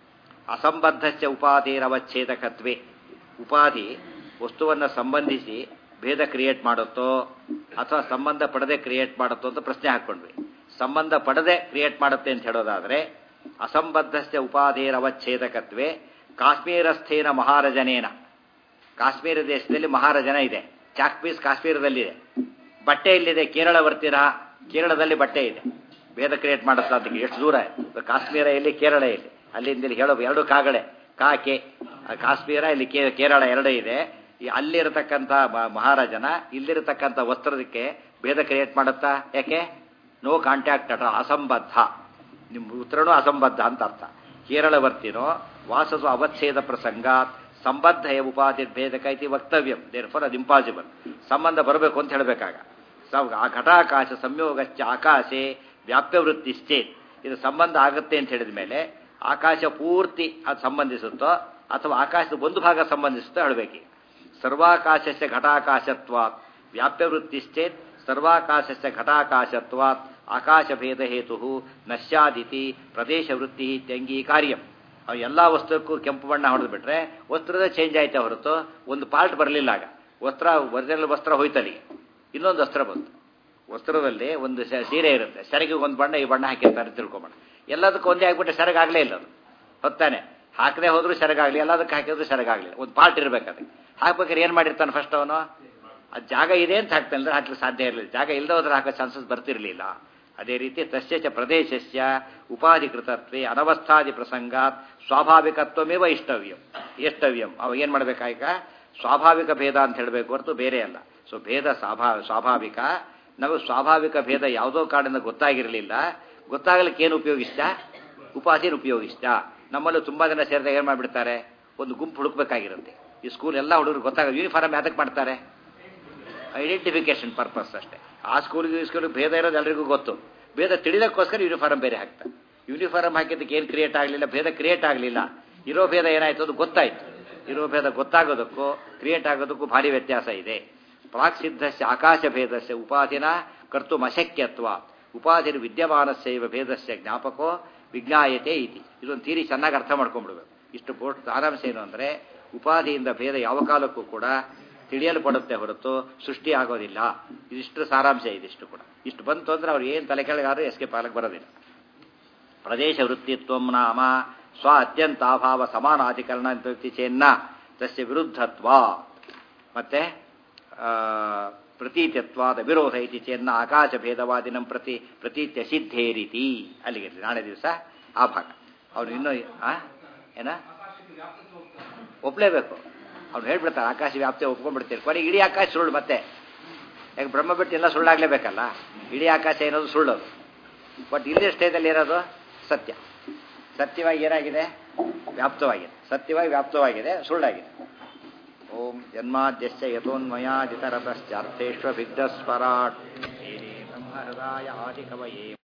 ಅಸಂಬದ್ಧಸ್ಯ ಉಪಾಧಿರವಚ್ಛೇದಕತ್ವೇ ಉಪಾಧಿ ವಸ್ತುವನ್ನು ಸಂಬಂಧಿಸಿ ಭೇದ ಕ್ರಿಯೇಟ್ ಮಾಡುತ್ತೋ ಅಥವಾ ಸಂಬಂಧ ಪಡದೆ ಕ್ರಿಯೇಟ್ ಮಾಡುತ್ತೋ ಅಂತ ಪ್ರಶ್ನೆ ಹಾಕ್ಕೊಂಡ್ವಿ ಸಂಬಂಧ ಪಡದೆ ಕ್ರಿಯೇಟ್ ಮಾಡುತ್ತೆ ಅಂತ ಹೇಳೋದಾದ್ರೆ ಅಸಂಬದ್ಧಸ್ಯ ಉಪಾಧಿರವಚ್ಛೇದಕತ್ವೇ ಕಾಶ್ಮೀರಸ್ಥೇನ ಮಹಾರಜನೇನ ಕಾಶ್ಮೀರ ದೇಶದಲ್ಲಿ ಮಹಾರಜನ ಇದೆ ಚಾಕ್ ಪೀಸ್ ಕಾಶ್ಮೀರದಲ್ಲಿದೆ ಬಟ್ಟೆ ಇಲ್ಲಿದೆ ಕೇರಳ ಬರ್ತೀರಾ ಕೇರಳದಲ್ಲಿ ಬಟ್ಟೆ ಇದೆ ಭೇದ ಕ್ರಿಯೇಟ್ ಮಾಡುತ್ತಾ ಅದಕ್ಕೆ ಎಷ್ಟು ದೂರ ಇದೆ ಕಾಶ್ಮೀರ ಇಲ್ಲಿ ಕೇರಳ ಇಲ್ಲಿ ಅಲ್ಲಿಂದ ಇಲ್ಲಿ ಹೇಳೋ ಎರಡು ಕಾಗಳೆ ಕಾಕೆ ಆ ಕಾಶ್ಮೀರ ಇಲ್ಲಿ ಕೇ- ಕೇರಳ ಎರಡೇ ಇದೆ ಈ ಅಲ್ಲಿರತಕ್ಕಂಥ ಮ- ಮಹಾರಾಜನ ಇಲ್ಲಿರತಕ್ಕಂಥ ವಸ್ತ್ರದಕ್ಕೆ ಭೇದ ಕ್ರಿಯೇಟ್ ಮಾಡುತ್ತಾ ಯಾಕೆ ನೋ ಕಾಂಟ್ಯಾಕ್ಟ್ ಅಟ ಅಸಂಬದ್ಧ ನಿಮ್ಮ ಉತ್ತರನೂ ಅಸಂಬದ್ಧ ಅಂತ ಅರ್ಥ ಕೇರಳ ಬರ್ತಿನೋ ವಾಸಸು ಅವಚ್ಛೇದ ಪ್ರಸಂಗಾತ್ ಸಂಬದ್ಧ ಎ ಉಪಾಧಿ ಭೇದಕ ಇತಿ ವಕ್ತವ್ಯಂ ದೇರ್ ಫಾರ್ ಅದು ಇಂಪಾಸಿಬಲ್ ಸಂಬಂಧ ಬರಬೇಕು ಅಂತ ಹೇಳಬೇಕಾಗ ಸಾವು ಆ ಘಟಾಕಾಶ ಸಂಯೋಗಶ್ಚ ಆಕಾಶೆ ವ್ಯಾಪ್ಯ ವೃತ್ತಿಶ್ಚೇತ್ ಇದು ಸಂಬಂಧ ಆಗುತ್ತೆ ಅಂತ ಹೇಳಿದ ಮೇಲೆ ಆಕಾಶ ಪೂರ್ತಿ ಅದು ಸಂಬಂಧಿಸುತ್ತೋ ಅಥವಾ ಆಕಾಶದ ಒಂದು ಭಾಗ ಸಂಬಂಧಿಸುತ್ತೋ ಹೇಳಬೇಕು ಸರ್ವಾಕಾಶಸ್ಯ ಘಟಾಕಾಶತ್ವಾತ್ ವ್ಯಾಪ್ಯ ವೃತ್ತಿಶ್ಚೇತ್ ಸರ್ವಾಕಾಶಸ್ಯ ಘಟಾಕಾಶತ್ವಾತ್ ಆಕಾಶಭೇದ ಹೇತು ನಶ್ಯಾದಿತಿ ಪ್ರದೇಶ ವೃತ್ತಿ ಇತ್ಯಂಗೀಕಾರ್ಯಂ ಅವು ಎಲ್ಲ ವಸ್ತುಕ್ಕೂ ಕೆಂಪು ಬಣ್ಣ ಹೊಡೆದು ಬಿಟ್ರೆ ವಸ್ತ್ರದ ಚೇಂಜ್ ಆಯ್ತಾ ಹೊರತು ಒಂದು ಪಾರ್ಟ್ ಬರಲಿಲ್ಲ ಆಗ ವಸ್ತ್ರ ಒರಿಜಿನಲ್ ವಸ್ತ್ರ ಹೋಯ್ತಲ್ಲಿಗೆ ಇನ್ನೊಂದು ವಸ್ತ್ರ ಬಂತು ವಸ್ತ್ರದಲ್ಲಿ ಒಂದು ಸ- ಸೀರೆ ಇರುತ್ತೆ ಸೆರಗಿಗೆ ಒಂದು ಬಣ್ಣ ಈ ಬಣ್ಣ ಹಾಕಿರ್ತಾರೆ ತಿಳ್ಕೊಂಬಣ ಎಲ್ಲದಕ್ಕೂ ಒಂದೇ ಆಗಿಬಿಟ್ರೆ ಸೆರಗಾಗಲೇ ಇಲ್ಲ ಅದು ಹೊತ್ತಾನೆ ಹಾಕದೆ ಹೋದ್ರು ಸೆರಗಾಗ್ಲಿ ಎಲ್ಲದಕ್ಕೆ ಹಾಕಿದ್ರು ಸೆರಗಾಗ್ಲಿಲ್ಲ ಒಂದು ಪಾರ್ಟ್ ಇರ್ಬೇಕು ಅದಕ್ಕೆ ಹಾಕ್ಬೇಕಾದ್ರೆ ಏನು ಮಾಡಿರ್ತಾನೆ ಫಸ್ಟ್ ಅವನು ಆ ಜಾಗ ಇದೆ ಅಂತ ಹಾಕ್ತಾನೆ ಅಂದ್ರೆ ಹಾಕ್ಲಿಕ್ಕೆ ಸಾಧ್ಯ ಇರಲಿಲ್ಲ ಜಾಗ ಇಲ್ಲದೆ ಹೋದ್ರೆ ಹಾಕೋ ಚಾನ್ಸಸ್ ಬರ್ತಿರ್ಲಿಲ್ಲ ಅದೇ ರೀತಿ ತಸ್ಯ ಚ ಪ್ರದೇಶಸ್ಯ ಉಪಾಧಿಕೃತತ್ವೇ ಅನವಸ್ಥಾದಿ ಪ್ರಸಂಗಾತ್ ಸ್ವಾಭಾವಿಕತ್ವಮೇವ ಇಷ್ಟವ್ಯಂ ಇಷ್ಟವ್ಯಂ ಅವ ಏನು ಮಾಡಬೇಕಾಗ ಸ್ವಾಭಾವಿಕ ಭೇದ ಅಂತ ಹೇಳಬೇಕು ಹೊರತು ಬೇರೆ ಅಲ್ಲ ಸೊ ಭೇದ ಸ್ವಾಭಾ ಸ್ವಾಭಾವಿಕ ನಮಗೆ ಸ್ವಾಭಾವಿಕ ಭೇದ ಯಾವುದೋ ಕಾರಣದಿಂದ ಗೊತ್ತಾಗಿರಲಿಲ್ಲ ಗೊತ್ತಾಗಲಿಕ್ಕೆ ಏನು ಉಪಯೋಗಿಸ್ತ ಉಪಾಧಿನ ಉಪಯೋಗಿಸ್ತ ನಮ್ಮಲ್ಲೂ ತುಂಬಾ ಜನ ಸೇರಿದಾಗ ಏನು ಮಾಡಿಬಿಡ್ತಾರೆ ಒಂದು ಗುಂಪು ಹುಡುಕ್ಬೇಕಾಗಿರುತ್ತೆ ಈ ಸ್ಕೂಲ್ ಎಲ್ಲ ಹುಡುಗರು ಗೊತ್ತಾಗ ಯೂನಿಫಾರ್ಮ್ ಯಾತಕ್ಕೆ ಮಾಡ್ತಾರೆ ಐಡೆಂಟಿಫಿಕೇಶನ್ ಪರ್ಪಸ್ ಅಷ್ಟೇ ಆ ಸ್ಕೂಲ್ಗೆ ಈ ಸ್ಕೂಲ್ಗೆ ಭೇದ ಇರೋದು ಎಲ್ರಿಗೂ ಗೊತ್ತು ಭೇದ ತಿಳಿದಕ್ಕೋಸ್ಕರ ಯೂನಿಫಾರ್ಮ್ ಬೇರೆ ಹಾಕ್ತಾರೆ ಯೂನಿಫಾರ್ಮ್ ಹಾಕಿದ್ದಕ್ಕೆ ಏನು ಕ್ರಿಯೇಟ್ ಆಗಲಿಲ್ಲ ಭೇದ ಕ್ರಿಯೇಟ್ ಆಗಲಿಲ್ಲ ಇರೋ ಭೇದ ಏನಾಯ್ತು ಅದು ಗೊತ್ತಾಯ್ತು ಇರೋ ಭೇದ ಗೊತ್ತಾಗೋದಕ್ಕೂ ಕ್ರಿಯೇಟ್ ಆಗೋದಕ್ಕೂ ಭಾರಿ ವ್ಯತ್ಯಾಸ ಇದೆ ಪ್ರಾಕ್ಸಿದ್ಧಸ್ಯ ಆಕಾಶ ಭೇದಸ್ಯ ಉಪಾಧಿನ ಕರ್ತು ಅಶಕ್ಯತ್ವ ಉಪಾಧಿನ ವಿದ್ಯಮಾನಸ್ಯೈವ ಭೇದಸ್ಯ ಜ್ಞಾಪಕೋ ವಿಜ್ಞಾಯತೆ ಇತಿ ಇದೊಂದು ತೀರಿ ಚೆನ್ನಾಗಿ ಅರ್ಥ ಮಾಡ್ಕೊಂಡ್ಬಿಡ್ಬೇಕು ಇಷ್ಟು ಪೋಸ್ಟ್ ಸಾರಾಂಶ ಏನು ಅಂದರೆ ಉಪಾಧಿಯಿಂದ ಭೇದ ಯಾವ ಕಾಲಕ್ಕೂ ಕೂಡ ತಿಳಿಯಲ್ಪಡುತ್ತೆ ಹೊರತು ಸೃಷ್ಟಿ ಆಗೋದಿಲ್ಲ ಇದಿಷ್ಟು ಸಾರಾಂಶ ಇದಿಷ್ಟು ಕೂಡ ಇಷ್ಟು ಬಂತು ಅಂದ್ರೆ ಅವ್ರು ಏನು ತಲೆ ಕೆಳಗಾದ್ರೂ ಎಸ್ಕೆ ಪಾಲಕ್ಕೆ ಬರೋದಿಲ್ಲ ಪ್ರದೇಶ ವೃತ್ತಿತ್ವ ನಾಮ ಸ್ವ ಅತ್ಯಂತಾಭಾವ ಸಮಾನಾಧಿಕರಣ ಚೇನ್ನ ತಸ್ಯ ವಿರುದ್ಧತ್ವ ಮತ್ತೆ ಆ, ಪ್ರತೀತ್ಯತ್ವಾದ ವಿರೋಧ ಇತಿ ಚೇನ್ನ ಆಕಾಶ ಭೇದವಾದಿನಂ ಪ್ರತಿ ಪ್ರತೀತ್ಯ ಸಿದ್ಧೇ ರೀತಿ ಅಲ್ಲಿಗೆ ನಾಳೆ ದಿವಸ ಆ ಭಾಗ ಅವ್ರು ಇನ್ನೂ ಆ? ಏನ ಒಪ್ಲೇಬೇಕು ಅವ್ರು ಹೇಳ್ಬಿಡ್ತಾರೆ ಆಕಾಶ ವ್ಯಾಪ್ತಿ ಒಪ್ಕೊಂಡ್ಬಿಡ್ತೀರಿ ಕೊನೆಗೆ ಇಡೀ ಆಕಾಶ ಸುಳ್ಳು ಮತ್ತೆ ಯಾಕೆ ಬ್ರಹ್ಮ ಬಿಟ್ಟು ಎಲ್ಲ ಸುಳ್ಳಾಗಲೇಬೇಕಲ್ಲ ಇಡೀ ಆಕಾಶ ಏನದು ಸುಳ್ಳು ಬಟ್ ಇಲ್ಲಿ ಸ್ಟೇಜಲ್ಲಿ ಇರೋದು ಸತ್ಯ ಸತ್ಯವಾಗಿ ಏನಾಗಿದೆ ವ್ಯಾಪ್ತವಾಗಿದೆ ಸತ್ಯವಾಗಿ ವ್ಯಾಪ್ತವಾಗಿದೆ ಸುಳ್ಳಾಗಿದೆ ಓಂ ಜನ್ಮಾದ್ಯಸ್ಯ ಯತೋನ್ಮಯಾದಿತರತಶ್ಚಾರ್ಥೇष्वभिघ्नस्वराट् तेने ब्रह्महृदाय आदिकवये